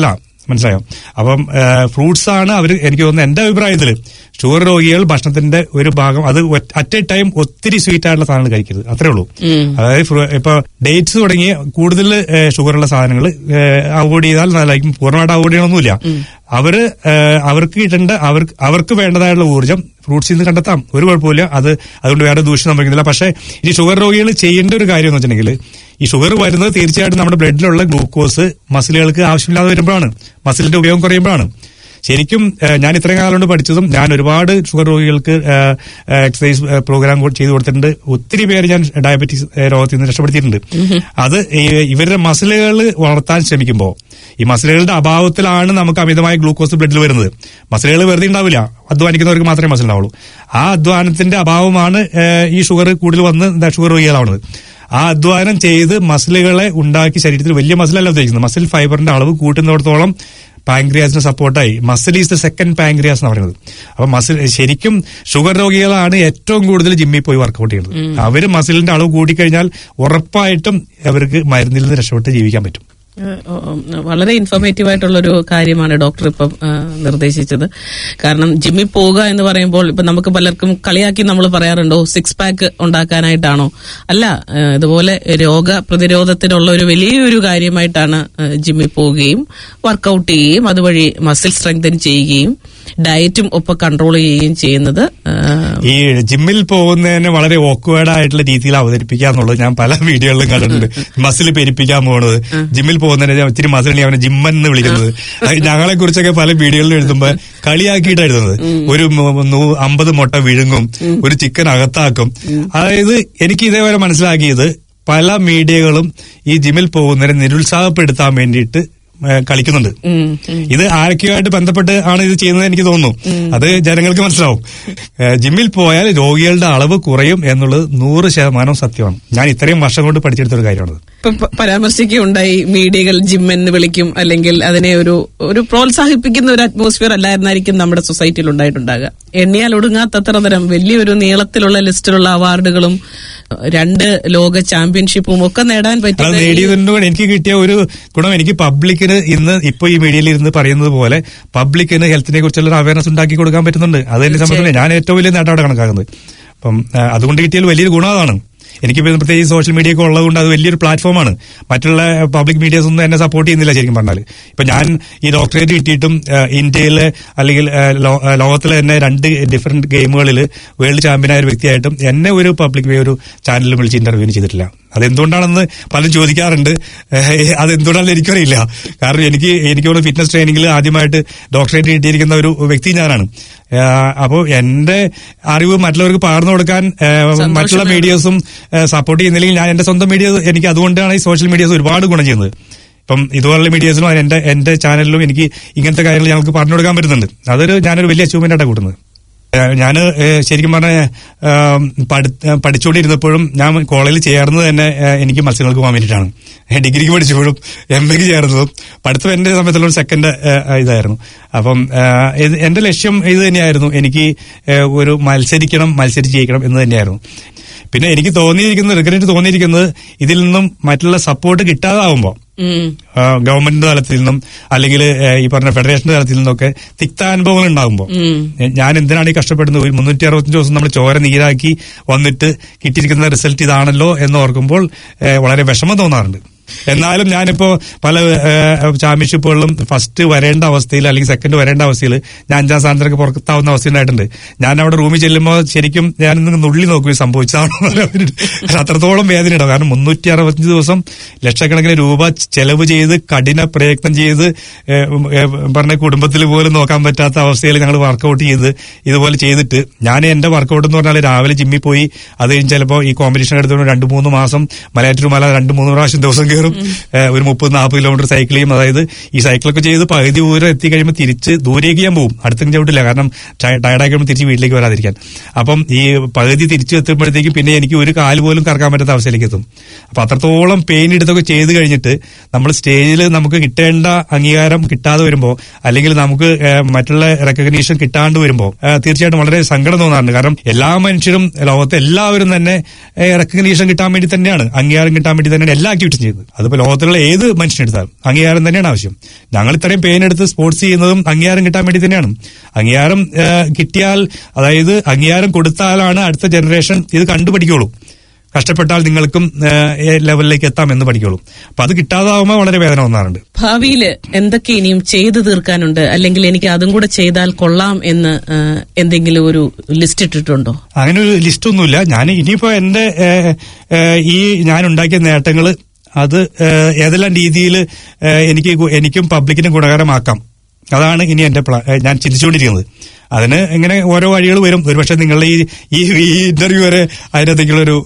മനസ്സിലായോ അപ്പം ഫ്രൂട്ട്സ് ആണ് അവർ എനിക്ക് തോന്നുന്നത് എന്റെ അഭിപ്രായത്തിൽ ഷുഗർ രോഗികൾ ഭക്ഷണത്തിന്റെ ഒരു ഭാഗം അത് അറ്റ് എ ടൈം ഒത്തിരി സ്വീറ്റ് ആയിട്ടുള്ള സാധനങ്ങൾ കഴിക്കരുത് അത്രേ ഉള്ളൂ അതായത് ഫ്രു- ഇപ്പൊ ഡേറ്റ്സ് തുടങ്ങിയ കൂടുതൽ ഷുഗറുള്ള സാധനങ്ങൾ അവോയ്ഡ് ചെയ്താൽ നല്ലതായിരിക്കും പൂർണ്ണമായിട്ട് അവോയ്ഡ് ചെയ്യണമൊന്നുമില്ല അവര് ഏഹ്, അവർക്ക് കിട്ടേണ്ട അവർക്ക് അവർക്ക് വേണ്ടതായുള്ള ഊർജ്ജം ഫ്രൂട്ട്സിൽ നിന്ന് കണ്ടെത്താം ഒരു കുഴപ്പമില്ല അത് അതുകൊണ്ട് വേറെ ദൂഷ്യം സംഭവിക്കുന്നില്ല പക്ഷേ ഈ ഷുഗർ രോഗികൾ ചെയ്യേണ്ട ഒരു കാര്യം എന്ന് വെച്ചിട്ടുണ്ടെങ്കിൽ ഈ ഷുഗർ വരുന്നത് തീർച്ചയായിട്ടും നമ്മുടെ ബ്ലഡിലുള്ള ഗ്ലൂക്കോസ് മസിലുകൾക്ക് ആവശ്യമില്ലാതെ വരുമ്പോഴാണ് മസിലിന്റെ ഉപയോഗം കുറയുമ്പോഴാണ് ശരിക്കും ഏഹ്, ഞാൻ ഇത്രയും കാലം കൊണ്ട് പഠിച്ചതും ഞാൻ ഒരുപാട് ഷുഗർ രോഗികൾക്ക് ഏഹ്, ഏഹ്, എക്സസൈസ് ഏഹ്, പ്രോഗ്രാം കൊ- ചെയ്തു കൊടുത്തിട്ടുണ്ട് ഒത്തിരി പേര് ഞാൻ ഡയബറ്റീസ് ഏഹ്, രോഗത്തിൽ നിന്ന് രക്ഷപ്പെടുത്തിയിട്ടുണ്ട് അത് ഈ- ഇവരുടെ മസിലുകൾ വളർത്താൻ ശ്രമിക്കുമ്പോൾ ഈ മസിലുകളുടെ അഭാവത്തിലാണ് നമുക്ക് അമിതമായ ഗ്ലൂക്കോസ് ബ്ലഡിൽ വരുന്നത് മസിലുകൾ വെറുതെ ഉണ്ടാവില്ല അധ്വാനിക്കുന്നവർക്ക് മാത്രമേ മസിൽ ഉണ്ടാവുള്ളൂ ആ അധ്വാനത്തിന്റെ അഭാവമാണ് ഏഹ്, ഈ ഷുഗർ കൂടുതൽ വന്ന് ദാ ഷുഗർ രോഗികളാവുന്നത് ആ അധ്വാനം ചെയ്ത് മസിലുകളെ ഉണ്ടാക്കി ശരീരത്തിൽ വലിയ മസിലല്ല ഉദ്ദേശിക്കുന്നത് മസിൽ ഫൈബറിന്റെ അളവ് കൂട്ടുന്നിടത്തോളം പാങ്ക്രിയാസിന് സപ്പോർട്ടായി muscle is the second pancreas എന്ന് പറയുന്നത് അപ്പൊ മസിൽ ശരിക്കും ഷുഗർ രോഗികളാണ് ഏറ്റവും കൂടുതൽ ജിമ്മിൽ പോയി വർക്കൗട്ട് ചെയ്യുന്നത് അവര് മസിലിന്റെ അളവ് കൂടിക്കഴിഞ്ഞാൽ ഉറപ്പായിട്ടും അവർക്ക് മരുന്നിൽ നിന്ന് രക്ഷപ്പെട്ട് ജീവിക്കാൻ പറ്റും ഏഹ്, ഓ, ഓ, വളരെ ഇൻഫോർമേറ്റീവ് ആയിട്ടുള്ള ഒരു കാര്യമാണ് ഡോക്ടർ ഇപ്പം ഏഹ്, നിർദ്ദേശിച്ചത് കാരണം ജിമ്മിൽ പോവുക എന്ന് പറയുമ്പോൾ ഇപ്പൊ നമുക്ക് പലർക്കും കളിയാക്കി നമ്മൾ പറയാറുണ്ടോ സിക്സ് പാക്ക് ഉണ്ടാക്കാനായിട്ടാണോ അല്ല ഏഹ്, ഇതുപോലെ രോഗ പ്രതിരോധത്തിനുള്ള ഒരു വലിയൊരു കാര്യമായിട്ടാണ് ഏഹ്, ജിമ്മിൽ പോവുകയും വർക്കൗട്ട് ചെയ്യുകയും അതുവഴി മസിൽ സ്ട്രെങ്തൻ ചെയ്യുകയും ഡയറ്റും ഒപ്പം കൺട്രോൾ ചെയ്യുകയും ചെയ്യുന്നത് ഏഹ്, ഈ ജിമ്മിൽ പോകുന്നതിന് വളരെ ഓക്വേർഡ് ആയിട്ടുള്ള രീതിയിൽ അവതരിപ്പിക്കുക എന്നുള്ളത് ഞാൻ പല വീഡിയോകളിലും കണ്ടിട്ടുണ്ട് മസിൽ പെരിപ്പിക്കാൻ പോകുന്നത് ജിമ്മിൽ പോകുന്നതിന് ഒത്തിരി മസിലിനെ അവനെ ജിമ്മൻ എന്ന് വിളിക്കുന്നത് അത് ഞങ്ങളെ കുറിച്ചൊക്കെ പല വീഡിയോകളിൽ എഴുതുമ്പോ കളിയാക്കിയിട്ട് എഴുതുന്നത് ഒരു മു- നൂ- അമ്പത് മുട്ട വിഴുങ്ങും ഒരു ചിക്കൻ അകത്താക്കും അതായത് എനിക്ക് ഇതേവരെ മനസ്സിലാക്കിയത് പല മീഡിയകളും ഈ ജിമ്മിൽ പോകുന്നവരെ നിരുത്സാഹപ്പെടുത്താൻ വേണ്ടിയിട്ട് ഏഹ്, കളിക്കുന്നുണ്ട് ഉം, ഉം. ഇത് ആരൊക്കെയായിട്ട് ബന്ധപ്പെട്ട് ആണ് ഇത് ചെയ്യുന്നത് എനിക്ക് തോന്നുന്നു അത് ജനങ്ങൾക്ക് മനസ്സിലാവും ഏഹ് ജിമ്മിൽ പോയാൽ രോഗികളുടെ അളവ് കുറയും എന്നുള്ളത് നൂറ് ശതമാനം സത്യമാണ് ഞാൻ ഇത്രയും വർഷം കൊണ്ട് പഠിച്ചെടുത്ത ഒരു കാര്യമാണത് ഇപ്പം പ- പരാമർശിക്കുകയുണ്ടായി മീഡിയകൾ ജിം എന്ന് വിളിക്കും അല്ലെങ്കിൽ അതിനെ ഒരു ഒരു പ്രോത്സാഹിപ്പിക്കുന്ന ഒരു അറ്റ്മോസ്ഫിയർ അല്ലായിരുന്നായിരിക്കും നമ്മുടെ സൊസൈറ്റിയിൽ ഉണ്ടായിട്ടുണ്ടാകുക എണ്ണിയാൽ ഒടുങ്ങാത്തത്ര തരം വലിയൊരു നീളത്തിലുള്ള ലിസ്റ്റിലുള്ള അവാർഡുകളും രണ്ട് ലോക ചാമ്പ്യൻഷിപ്പും ഒക്കെ നേടാൻ അത് പറ്റുന്ന ഈ- നേടിയതുകൊണ്ട് എനിക്ക് കിട്ടിയ ഒരു ഗുണം എനിക്ക് പബ്ലിക്കിന് ഇന്ന് ഇപ്പൊ ഈ മീഡിയയിൽ ഇരുന്ന് പറയുന്നത് പോലെ പബ്ലിക്കിന് ഹെൽത്തിനെ കുറിച്ചുള്ള അവയർനെസ് ഉണ്ടാക്കി കൊടുക്കാൻ പറ്റുന്നുണ്ട് അത് എന്നെ സംബന്ധിച്ച് ഞാൻ ഏറ്റവും വലിയ നേട്ടമാണ് കണക്കാക്കുന്നത് അപ്പം ആ, അതുകൊണ്ട് കിട്ടിയാൽ വലിയൊരു ഗുണം അതാണ് എനിക്ക് ഇപ്പം പ്രത്യേകിച്ച് സോഷ്യൽ മീഡിയ ഒക്കെ ഉള്ളതുകൊണ്ട് അത് വലിയൊരു പ്ലാറ്റ്ഫോമാണ് മറ്റുള്ള പബ്ലിക് മീഡിയസ് ഒന്നും എന്നെ സപ്പോർട്ട് ചെയ്യുന്നില്ല ശരിക്കും പറഞ്ഞാൽ ഇപ്പൊ ഞാൻ ഈ ഡോക്ടറേറ്റ് കിട്ടിയിട്ടും ആ, ഇന്ത്യയിലെ അല്ലെങ്കിൽ ആ, ലോ- ആ, ലോകത്തിലെ തന്നെ രണ്ട് ഡിഫറെന്റ് ഗെയിമുകളിൽ വേൾഡ് ചാമ്പ്യനായ ഒരു വ്യക്തിയായിട്ടും എന്നെ ഒരു പബ്ലിക് ഒരു ചാനലിൽ വിളിച്ച് ഇന്റർവ്യൂ ചെയ്തിട്ടില്ല അതെന്തുകൊണ്ടാണെന്ന് പലരും ചോദിക്കാറുണ്ട് ഏഹ് അതെന്തുകൊണ്ടാണെന്ന് എനിക്കറിയില്ല കാരണം എനിക്ക് എനിക്ക് ഫിറ്റ്നസ് ട്രെയിനിങ്ങിൽ ആദ്യമായിട്ട് ഡോക്ടറേറ്റ് കിട്ടിയിരിക്കുന്ന ഒരു വ്യക്തി ഞാനാണ് അപ്പോൾ എന്റെ അറിവ് മറ്റുള്ളവർക്ക് പകർന്നു കൊടുക്കാൻ ഏഹ് മറ്റുള്ള മീഡിയസും സപ്പോർട്ട് ചെയ്യുന്നില്ലെങ്കിൽ ഞാൻ എന്റെ സ്വന്തം മീഡിയ എനിക്ക് അതുകൊണ്ടാണ് ഈ സോഷ്യൽ മീഡിയസ് ഒരുപാട് ഗുണം ചെയ്യുന്നത് ഇപ്പം ഇതുപോലുള്ള മീഡിയസിലും എന്റെ എന്റെ ചാനലിലും എനിക്ക് ഇങ്ങനത്തെ കാര്യങ്ങൾ ഞങ്ങൾക്ക് പറഞ്ഞു കൊടുക്കാൻ പറ്റുന്നുണ്ട് അതൊരു ഞാനൊരു വലിയ അച്ചീവ്മെന്റ് ആയിട്ടാണ് കൂട്ടുന്നത് ഞാൻ ശരിക്കും പറഞ്ഞ പഠിച്ചുകൊണ്ടിരുന്നപ്പോഴും ഞാൻ കോളേജിൽ ചേർന്നത് തന്നെ ഏഹ്, എനിക്ക് മത്സരങ്ങൾക്ക് പോകാൻ വേണ്ടിയിട്ടാണ് ഏഹ്, ഡിഗ്രിക്ക് പഠിച്ചപ്പോഴും എം എക്ക് ചേർന്നതും പഠിത്തം എന്റെ സമയത്തുള്ള ഒരു സെക്കൻഡ് ഇതായിരുന്നു അപ്പം ഏഹ്, ഇത് എന്റെ ലക്ഷ്യം ഇത് തന്നെയായിരുന്നു എനിക്ക് ഏഹ്, ഒരു മത്സരിക്കണം മത്സരിച്ച് ജയിക്കണം എന്ന് തന്നെയായിരുന്നു പിന്നെ എനിക്ക് തോന്നിയിരിക്കുന്നത് റിഗ്രറ്റ് തോന്നിയിരിക്കുന്നത് ഇതിൽ നിന്നും മറ്റുള്ള സപ്പോർട്ട് കിട്ടാതാവുമ്പോൾ ഉം. ആ, ഗവൺമെന്റ് തലത്തിൽ നിന്നും അല്ലെങ്കിൽ ഈ പറഞ്ഞ ഫെഡറേഷൻ തലത്തിൽ നിന്നൊക്കെ തിക്താനുഭവങ്ങൾ ഉണ്ടാകുമ്പോൾ ഞാൻ എന്തിനാണ് ഈ കഷ്ടപ്പെടുന്നത് ഒരു മുന്നൂറ്റി അറുപത്തഞ്ച് ദിവസം നമ്മൾ ചോര നീരാക്കി വന്നിട്ട് കിട്ടിയിരിക്കുന്ന റിസൾട്ട് ഇതാണല്ലോ എന്ന് ഓർക്കുമ്പോൾ ഏ, വളരെ വിഷമം തോന്നാറുണ്ട് എന്നാലും ഞാനിപ്പോ പല ചാമ്പ്യൻഷിപ്പുകളിലും ഫസ്റ്റ് വരേണ്ട അവസ്ഥയിൽ അല്ലെങ്കിൽ സെക്കൻഡ് വരേണ്ട അവസ്ഥയിൽ ഞാൻ അഞ്ചാം സ്ഥാനത്തൊക്കെ പുറത്താവുന്ന അവസ്ഥ ഉണ്ടായിട്ടുണ്ട് ഞാൻ അവിടെ റൂമിൽ ചെല്ലുമ്പോൾ ശരിക്കും ഞാൻ ഇന്ന് നുള്ളി നോക്കി സംഭവിച്ചതാണോ എന്ന് അറിയാൻ വേണ്ടിയിട്ട്. കാരണം അത്രത്തോളം വേദന ഉണ്ടാവും കാരണം മുന്നൂറ്റി അറുപത്തഞ്ച് ദിവസം ലക്ഷക്കണക്കിന് രൂപ ചെലവ് ചെയ്ത് കഠിന പ്രയത്നം ചെയ്ത് ഏഹ്, ഉം, ഏഹ്, പറഞ്ഞ കുടുംബത്തിൽ പോലും നോക്കാൻ പറ്റാത്ത അവസ്ഥയിൽ ഞങ്ങൾ വർക്കൗട്ട് ചെയ്ത് ഇതുപോലെ ചെയ്തിട്ട് ഞാൻ എന്റെ വർക്കൗട്ട് എന്ന് പറഞ്ഞാൽ രാവിലെ ജിമ്മിൽ പോയി അത് കഴിഞ്ഞ് ചിലപ്പോൾ ഈ കോമ്പറ്റീഷൻ എടുത്തുകൊണ്ട് രണ്ട് മൂന്ന് മാസം മലയാറ്റൂർ മല രണ്ട് മൂന്ന് പ്രാവശ്യം ദിവസം കയറും ഏഹ്, ഒരു മുപ്പത് നാൽപ്പത് കിലോമീറ്റർ സൈക്കിൾ ചെയ്യും അതായത് ഈ സൈക്കിളൊക്കെ ചെയ്ത് പകുതി ദൂരം എത്തി കഴിയുമ്പോൾ തിരിച്ച് ദൂരേക്ക് ഞാൻ പോകും അടുത്തും ചവിട്ടില്ല കാരണം ടയർഡായി കഴിയുമ്പോൾ തിരിച്ച് വീട്ടിലേക്ക് വരാതിരിക്കാൻ അപ്പം ഈ പകുതി തിരിച്ചു എത്തുമ്പോഴത്തേക്കും പിന്നെ എനിക്ക് ഒരു കാല് പോലും കറക്കാൻ പറ്റാത്ത അവസ്ഥയിലേക്ക് എത്തും അപ്പൊ അത്രത്തോളം പെയിൻ എടുത്തൊക്കെ ചെയ്ത് കഴിഞ്ഞിട്ട് നമ്മൾ സ്റ്റേജിൽ നമുക്ക് കിട്ടേണ്ട അംഗീകാരം കിട്ടാതെ വരുമ്പോൾ അല്ലെങ്കിൽ നമുക്ക് ഏഹ്, മറ്റുള്ള റെക്കഗ്നീഷൻ കിട്ടാണ്ട് വരുമ്പോൾ ഏഹ്, തീർച്ചയായിട്ടും വളരെ സങ്കടം തോന്നാറുണ്ട് കാരണം എല്ലാ മനുഷ്യരും ലോകത്തെ എല്ലാവരും തന്നെ റെക്കഗ്നീഷൻ കിട്ടാൻ വേണ്ടി തന്നെയാണ് അംഗീകാരം കിട്ടാൻ വേണ്ടി തന്നെയാണ് എല്ലാ ആക്ടിവിറ്റിയും ചെയ്യുന്നത് അതിപ്പോ ലോകത്തിലുള്ള ഏത് മനുഷ്യനെടുത്താലും അംഗീകാരം തന്നെയാണ് ആവശ്യം ഞങ്ങൾ ഇത്രയും പെയിൻ എടുത്ത് സ്പോർട്സ് ചെയ്യുന്നതും അംഗീകാരം കിട്ടാൻ വേണ്ടി തന്നെയാണ് അംഗീകാരം ആ, കിട്ടിയാൽ അതായത് അംഗീകാരം കൊടുത്താലാണ് അടുത്ത ജനറേഷൻ ഇത് കണ്ടുപഠിക്കുള്ളൂ കഷ്ടപ്പെട്ടാൽ നിങ്ങൾക്കും ആ, ഏ ലെവലിലേക്ക് എത്താം എന്ന് പഠിക്കുള്ളൂ അപ്പൊ അത് കിട്ടാതാവുമ്പോൾ വളരെ വേദന വന്നാറുണ്ട് ഭാവിയിൽ എന്തൊക്കെ ഇനിയും ചെയ്തു തീർക്കാനുണ്ട് അല്ലെങ്കിൽ എനിക്ക് അതും കൂടെ ചെയ്താൽ കൊള്ളാം എന്ന് ആ, എന്തെങ്കിലും ഒരു ലിസ്റ്റ് ഇട്ടിട്ടുണ്ടോ അങ്ങനെ ഒരു ലിസ്റ്റ് ഒന്നുമില്ല ഞാൻ ഇനിയിപ്പോ എന്റെ ഏഹ്, ഏഹ്, ഈ ഞാൻ ഉണ്ടാക്കിയ നേട്ടങ്ങൾ അത് ഏഹ്, ഏതെല്ലാം രീതിയിൽ എനിക്ക് ഗു- എനിക്കും പബ്ലിക്കിനും ഗുണകരമാക്കാം അതാണ് ഇനി എന്റെ പ്ലാ- ഏഹ്, ഞാൻ ചിന്തിച്ചുകൊണ്ടിരിക്കുന്നത് അതിന് ഇങ്ങനെ ഓരോ വഴികൾ വരും ഒരുപക്ഷെ നിങ്ങളുടെ ഈ ഈ ഈ ഇന്റർവ്യൂ വരെ അതിനകത്തേക്കുള്ള ഒരു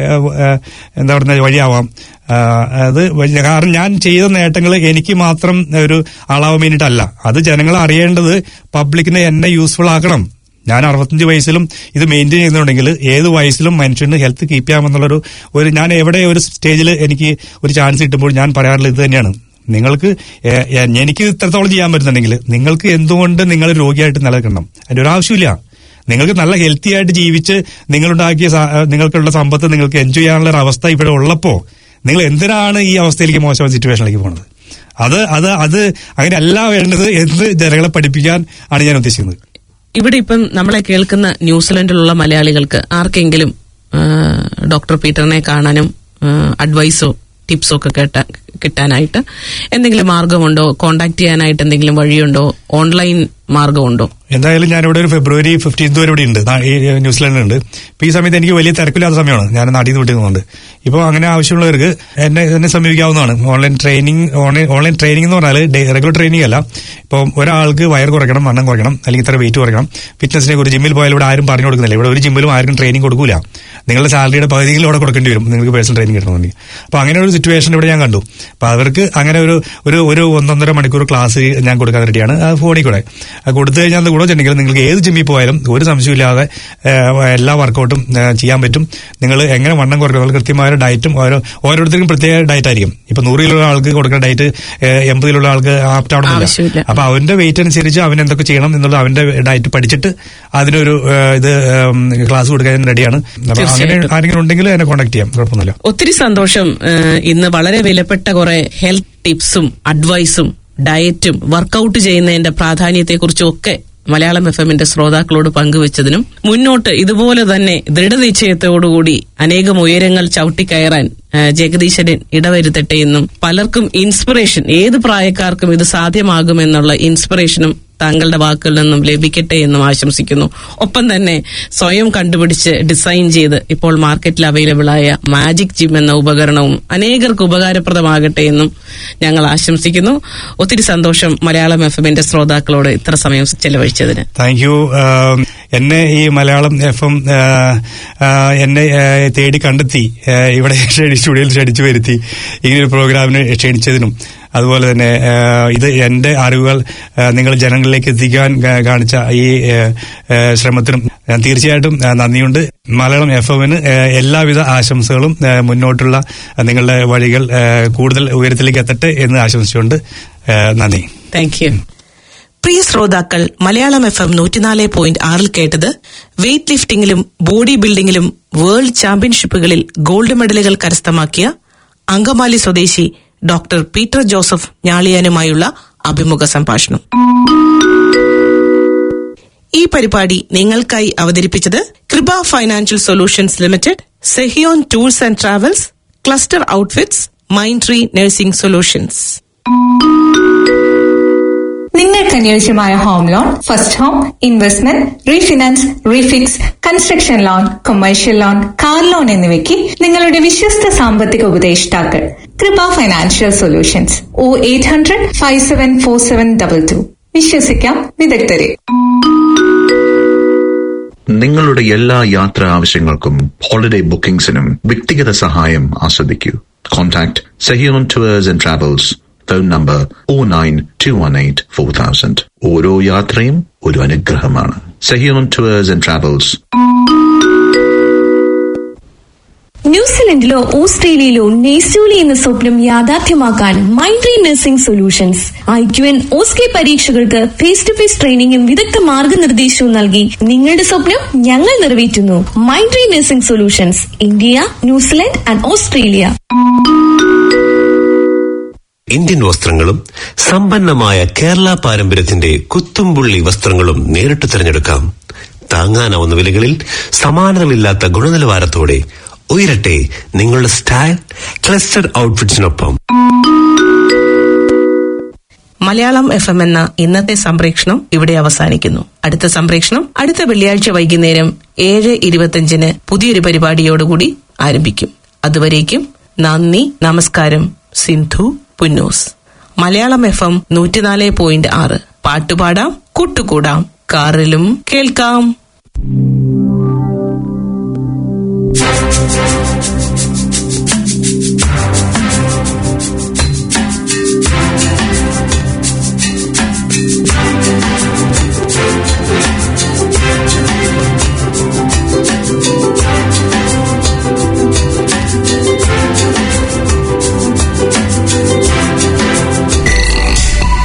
എന്താ പറയുക വഴിയാവാം ആ, അത് വലിയ- കാരണം ഞാൻ ചെയ്ത നേട്ടങ്ങൾ എനിക്ക് മാത്രം ഒരു ആളാവാൻ വേണ്ടിയിട്ടല്ല അത് ജനങ്ങൾ അറിയേണ്ടത് പബ്ലിക്കിനെ എന്നെ യൂസ്ഫുൾ ആക്കണം ഞാൻ അറുപത്തഞ്ച് വയസ്സിലും ഇത് മെയിൻറ്റെയിൻ ചെയ്യുന്നുണ്ടെങ്കിൽ ഏത് വയസ്സിലും മനുഷ്യന് ഹെൽത്ത് കീപ്പ് ചെയ്യാമെന്നുള്ളൊരു ഒരു ഞാൻ എവിടെ ഒരു സ്റ്റേജിൽ എനിക്ക് ഒരു ചാൻസ് കിട്ടുമ്പോൾ ഞാൻ പറയാറുള്ളത് ഇത് തന്നെയാണ് നിങ്ങൾക്ക് ഏ- ഏ- എനിക്ക് ഇത്രത്തോളം ചെയ്യാൻ പറ്റുന്നുണ്ടെങ്കിൽ നിങ്ങൾക്ക് എന്തുകൊണ്ട് നിങ്ങൾ രോഗിയായിട്ട് നിലനിൽക്കണം അതിന്റെ ഒരു ആവശ്യമില്ല നിങ്ങൾക്ക് നല്ല ഹെൽത്തി ആയിട്ട് ജീവിച്ച് നിങ്ങളുണ്ടാക്കിയ സ- നിങ്ങൾക്കുള്ള സമ്പത്ത് നിങ്ങൾക്ക് എൻജോയ് ചെയ്യാനുള്ള ഒരു അവസ്ഥ ഇവിടെ ഉള്ളപ്പോ നിങ്ങൾ എന്തിനാണ് ഈ അവസ്ഥയിലേക്ക് മോശം സിറ്റുവേഷനിലേക്ക് പോകുന്നത് അത് അത് അത് അങ്ങനെ അല്ല വേണ്ടത് എന്ന് ജനങ്ങളെ പഠിപ്പിക്കാൻ ആണ് ഞാൻ ഉദ്ദേശിക്കുന്നത് ഇവിടെ ഇപ്പം നമ്മളെ കേൾക്കുന്ന ന്യൂസിലൻഡിലുള്ള മലയാളികൾക്ക് ആർക്കെങ്കിലും ആ, ഡോക്ടർ പീറ്ററിനെ കാണാനും ആ, അഡ്വൈസോ ടിപ്സോ ഒക്കെ കേട്ട കിട്ടാനായിട്ട് എന്തെങ്കിലും മാർഗമുണ്ടോ കോണ്ടാക്ട് ചെയ്യാനായിട്ട് എന്തെങ്കിലും വഴിയുണ്ടോ ഓൺലൈൻ മാർഗമുണ്ടോ എന്തായാലും ഞാനിവിടെ ഒരു ഫെബ്രുവരി ഫിഫ്റ്റീൻത് വരെ ഇവിടെ ഉണ്ട് നാ- ഈ ന്യൂസിലാൻഡിലുണ്ട് ഇപ്പൊ ഈ സമയത്ത് എനിക്ക് വലിയ തിരക്കില്ലാത്ത സമയമാണ് ഞാൻ നാട്ടിൽ നിന്ന് വിട്ടുന്നുണ്ട് ഇപ്പോൾ അങ്ങനെ ആവശ്യമുള്ളവർക്ക് എന്നെ എന്നെ സമീപിക്കാവുന്നതാണ് online training online online training എന്ന് പറഞ്ഞാൽ റെഗുലർ ട്രെയിനിങ് അല്ല ഇപ്പം ഒരാൾക്ക് വയർ കുറയ്ക്കണം വണ്ണം കുറയ്ക്കണം അല്ലെങ്കിൽ ഇത്ര വെയിറ്റ് കുറയ്ക്കണം ഫിറ്റ്നസിനെ കുറിച്ച് ജിമ്മിൽ പോയാൽ ഇവിടെ ആരും പറഞ്ഞു കൊടുക്കുന്നില്ല ഇവിടെ ഒരു ജിമ്മിലും ആർക്കും ട്രെയിനിങ് കൊടുക്കൂല നിങ്ങളുടെ സാലറിയുടെ പകുതിയിൽ ഇവിടെ കൊടുക്കേണ്ടി വരും നിങ്ങൾക്ക് പേഴ്സണൽ ട്രെയിനിങ് കിട്ടണമെങ്കിൽ അപ്പൊ അങ്ങനെ ഒരു സിറ്റുവേഷൻ ഇവിടെ ഞാൻ കണ്ടു അപ്പൊ അവർക്ക് അങ്ങനെ ഒരു ഒരു ഒരു ഒന്നൊന്നര മണിക്കൂർ ക്ലാസ് ഞാൻ കൊടുക്കാൻ റെഡിയാണ് ആ ഫോണിൽ കൂടെ അത് കൊടുത്തു കഴിഞ്ഞാൽ അത് കൂടെ വെച്ചിട്ടുണ്ടെങ്കിൽ നിങ്ങൾക്ക് ഏത് ജിമ്മിൽ പോയാലും ഒരു സംശയമില്ലാതെ ഏഹ്, എല്ലാ വർക്കൗട്ടും ഏഹ്, ചെയ്യാൻ പറ്റും നിങ്ങൾ എങ്ങനെ വണ്ണം കുറയ്ക്കും അതുപോലെ കൃത്യമായ ഡയറ്റും ഓരോ ഓരോരുത്തർക്കും പ്രത്യേക ഡയറ്റ് ആയിരിക്കും ഇപ്പൊ നൂറ് കിലുള്ള ആൾക്ക് കൊടുക്കുന്ന ഡയറ്റ് എൺപത് കിലുള്ള ആൾക്ക് ആപ്റ്റ് ആവശ്യമില്ല. ആവണമെന്നില്ല അപ്പൊ അവന്റെ വെയിറ്റ് അനുസരിച്ച് അവൻ എന്തൊക്കെ ചെയ്യണം എന്നുള്ള അവന്റെ ഡയറ്റ് പഠിച്ചിട്ട് അതിനൊരു ഏഹ്, ഇത് ക്ലാസ് കൊടുക്കാൻ റെഡിയാണ് അപ്പൊ അങ്ങനെ തീർച്ചയായിട്ടും. ആരെങ്കിലും ഉണ്ടെങ്കിൽ എന്നെ കോൺടാക്ട് ചെയ്യാം കുഴപ്പമൊന്നുമില്ല ഒത്തിരി സന്തോഷം ഏഹ്, ഇന്ന് വളരെ വിലപ്പെട്ട കുറെ ഹെൽത്ത് ടിപ്സും അഡ്വൈസും ഡയറ്റും വർക്കൗട്ട് ചെയ്യുന്നതിന്റെ പ്രാധാന്യത്തെക്കുറിച്ചും ഒക്കെ മലയാളം എഫ് എമ്മിന്റെ ശ്രോതാക്കളോട് പങ്കുവച്ചതിനും മുന്നോട്ട് ഇതുപോലെ തന്നെ ദൃഢനിശ്ചയത്തോടുകൂടി അനേകം ഉയരങ്ങൾ ചവിട്ടിക്കയറാൻ ഏഹ്, ജഗദീശന് ഇടവരുത്തട്ടെ എന്നും പലർക്കും ഇൻസ്പിറേഷൻ ഏത് പ്രായക്കാർക്കും ഇത് സാധ്യമാകുമെന്നുള്ള ഇൻസ്പിറേഷനും താങ്കളുടെ വാക്കുകളിൽ നിന്നും ലഭിക്കട്ടെ എന്നും ആശംസിക്കുന്നു ഒപ്പം തന്നെ സ്വയം കണ്ടുപിടിച്ച് ഡിസൈൻ ചെയ്ത് ഇപ്പോൾ മാർക്കറ്റിൽ അവൈലബിൾ ആയ മാജിക് ജിം എന്ന ഉപകരണവും അനേകർക്ക് ഉപകാരപ്രദമാകട്ടെ എന്നും ഞങ്ങൾ ആശംസിക്കുന്നു ഒത്തിരി സന്തോഷം മലയാളം എഫ് എമ്മിന്റെ ശ്രോതാക്കളോട് ഇത്ര സമയം ചെലവഴിച്ചതിന് താങ്ക് യു എന്നെ ഈ മലയാളം എഫ് എം എന്നെ ആ, തേടി കണ്ടെത്തി ആ, ഇവിടെ ക്ഷണി- സ്റ്റുഡിയോയിൽ ക്ഷണിച്ചു വരുത്തി ഇങ്ങനൊരു പ്രോഗ്രാമിന് ക്ഷണിച്ചതിനും അതുപോലെ തന്നെ ആ, ഇത് എന്റെ അറിവുകൾ ആ, നിങ്ങൾ ജനങ്ങളിലേക്ക് എത്തിക്കാൻ കാ- കാണിച്ച ഈ ആ, ആ, ശ്രമത്തിനും ഞാൻ തീർച്ചയായിട്ടും ആ, നന്ദിയുണ്ട് മലയാളം എഫ് എമ്മിന് എല്ലാവിധ ആശംസകളും ആ, മുന്നോട്ടുള്ള നിങ്ങളുടെ വഴികൾ ആ, കൂടുതൽ ഉയരത്തിലേക്ക് എത്തട്ടെ എന്ന് ആശംസിച്ചുകൊണ്ട് ആ, നന്ദി താങ്ക് യു പ്രിയ ശ്രോതാക്കൾ മലയാളം എഫ് എം നൂറ്റിനാല് പോയിന്റ് ആറിൽ കേട്ടത് വെയ്റ്റ് ലിഫ്റ്റിംഗിലും ബോഡി ബിൽഡിംഗിലും വേൾഡ് ചാമ്പ്യൻഷിപ്പുകളിൽ ഗോൾഡ് മെഡലുകൾ കരസ്ഥമാക്കിയ അങ്കമാലി സ്വദേശി ഡോക്ടർ പീറ്റർ ജോസഫ് ഞാളിയാനുമായുള്ള അഭിമുഖ സംഭാഷണം ഈ പരിപാടി നിങ്ങൾക്കായി അവതരിപ്പിച്ചത് Kripa financial solutions limited Sehion tours and travels cluster outfits mind tree nursing solutions നിങ്ങൾക്ക് അനുയോജ്യമായ home loan first home investment refinance refix construction loan commercial loan car loan എന്നിവയ്ക്ക് നിങ്ങളുടെ വിശ്വസ്ത സാമ്പത്തിക ഉപദേഷ്ടാക്കൾ Kripa financial solutions O eight hundred five seven four seven double two വിശ്വസിക്കാം വിദഗ്ധരെ നിങ്ങളുടെ എല്ലാ യാത്രാ ആവശ്യങ്ങൾക്കും ഹോളിഡേ ബുക്കിംഗ്സിനും വ്യക്തിഗത സഹായം ആസ്വദിക്കൂ കോൺടാക്ട് സഹിയോൺ tours and travels phone number O nine two one eight four thousand ഓരോ യാത്രയും ഒരു അനുഗ്രഹമാണ് സഹിയോൺ ടൂവേഴ്സ് ആൻഡ് ട്രാവൽസ് ന്യൂസിലൻഡിലോ ഓസ്ട്രേലിയയിലോ നെയ്സൂലി എന്ന സ്വപ്നം യാഥാർത്ഥ്യമാക്കാൻ മൈൻഡ്രി nursing solutions I Q N OSCE പരീക്ഷകൾക്ക് ഫേസ് ടു ഫേസ് ട്രെയിനിങ്ങും വിദഗ്ധ മാർഗനിർദ്ദേശവും നൽകി നിങ്ങളുടെ സ്വപ്നം ഞങ്ങൾ നിറവേറ്റുന്നു മൈൻഡ്രി nursing solutions India New Zealand and Australia Indian വസ്ത്രങ്ങളും സമ്പന്നമായ കേരള പാരമ്പര്യത്തിന്റെ കുത്തുംപുള്ളി വസ്ത്രങ്ങളും നേരിട്ട് തിരഞ്ഞെടുക്കാം താങ്ങാനാവുന്ന വിലകളിൽ സമാനതകളില്ലാത്ത ഗുണനിലവാരത്തോടെ ഉയരട്ടെ നിങ്ങളുടെ സ്റ്റൈൽ ക്ലസ്റ്റർ ഔട്ട്ഫിറ്റ്സിനൊപ്പം മലയാളം എഫ് എം എന്ന ഇന്നത്തെ സംപ്രേഷണം ഇവിടെ അവസാനിക്കുന്നു അടുത്ത സംപ്രേഷണം അടുത്ത വെള്ളിയാഴ്ച വൈകുന്നേരം ഏഴ് ഇരുപത്തിയഞ്ചിന് പുതിയൊരു പരിപാടിയോടുകൂടി ആരംഭിക്കും അതുവരേക്കും നന്ദി നമസ്കാരം സിന്ധു പുന്നൂസ് മലയാളം എഫ് എം നൂറ്റിനാല് പോയിന്റ് ആറ് പാട്ടുപാടാം കൂട്ടുകൂടാം കാറിലും കേൾക്കാം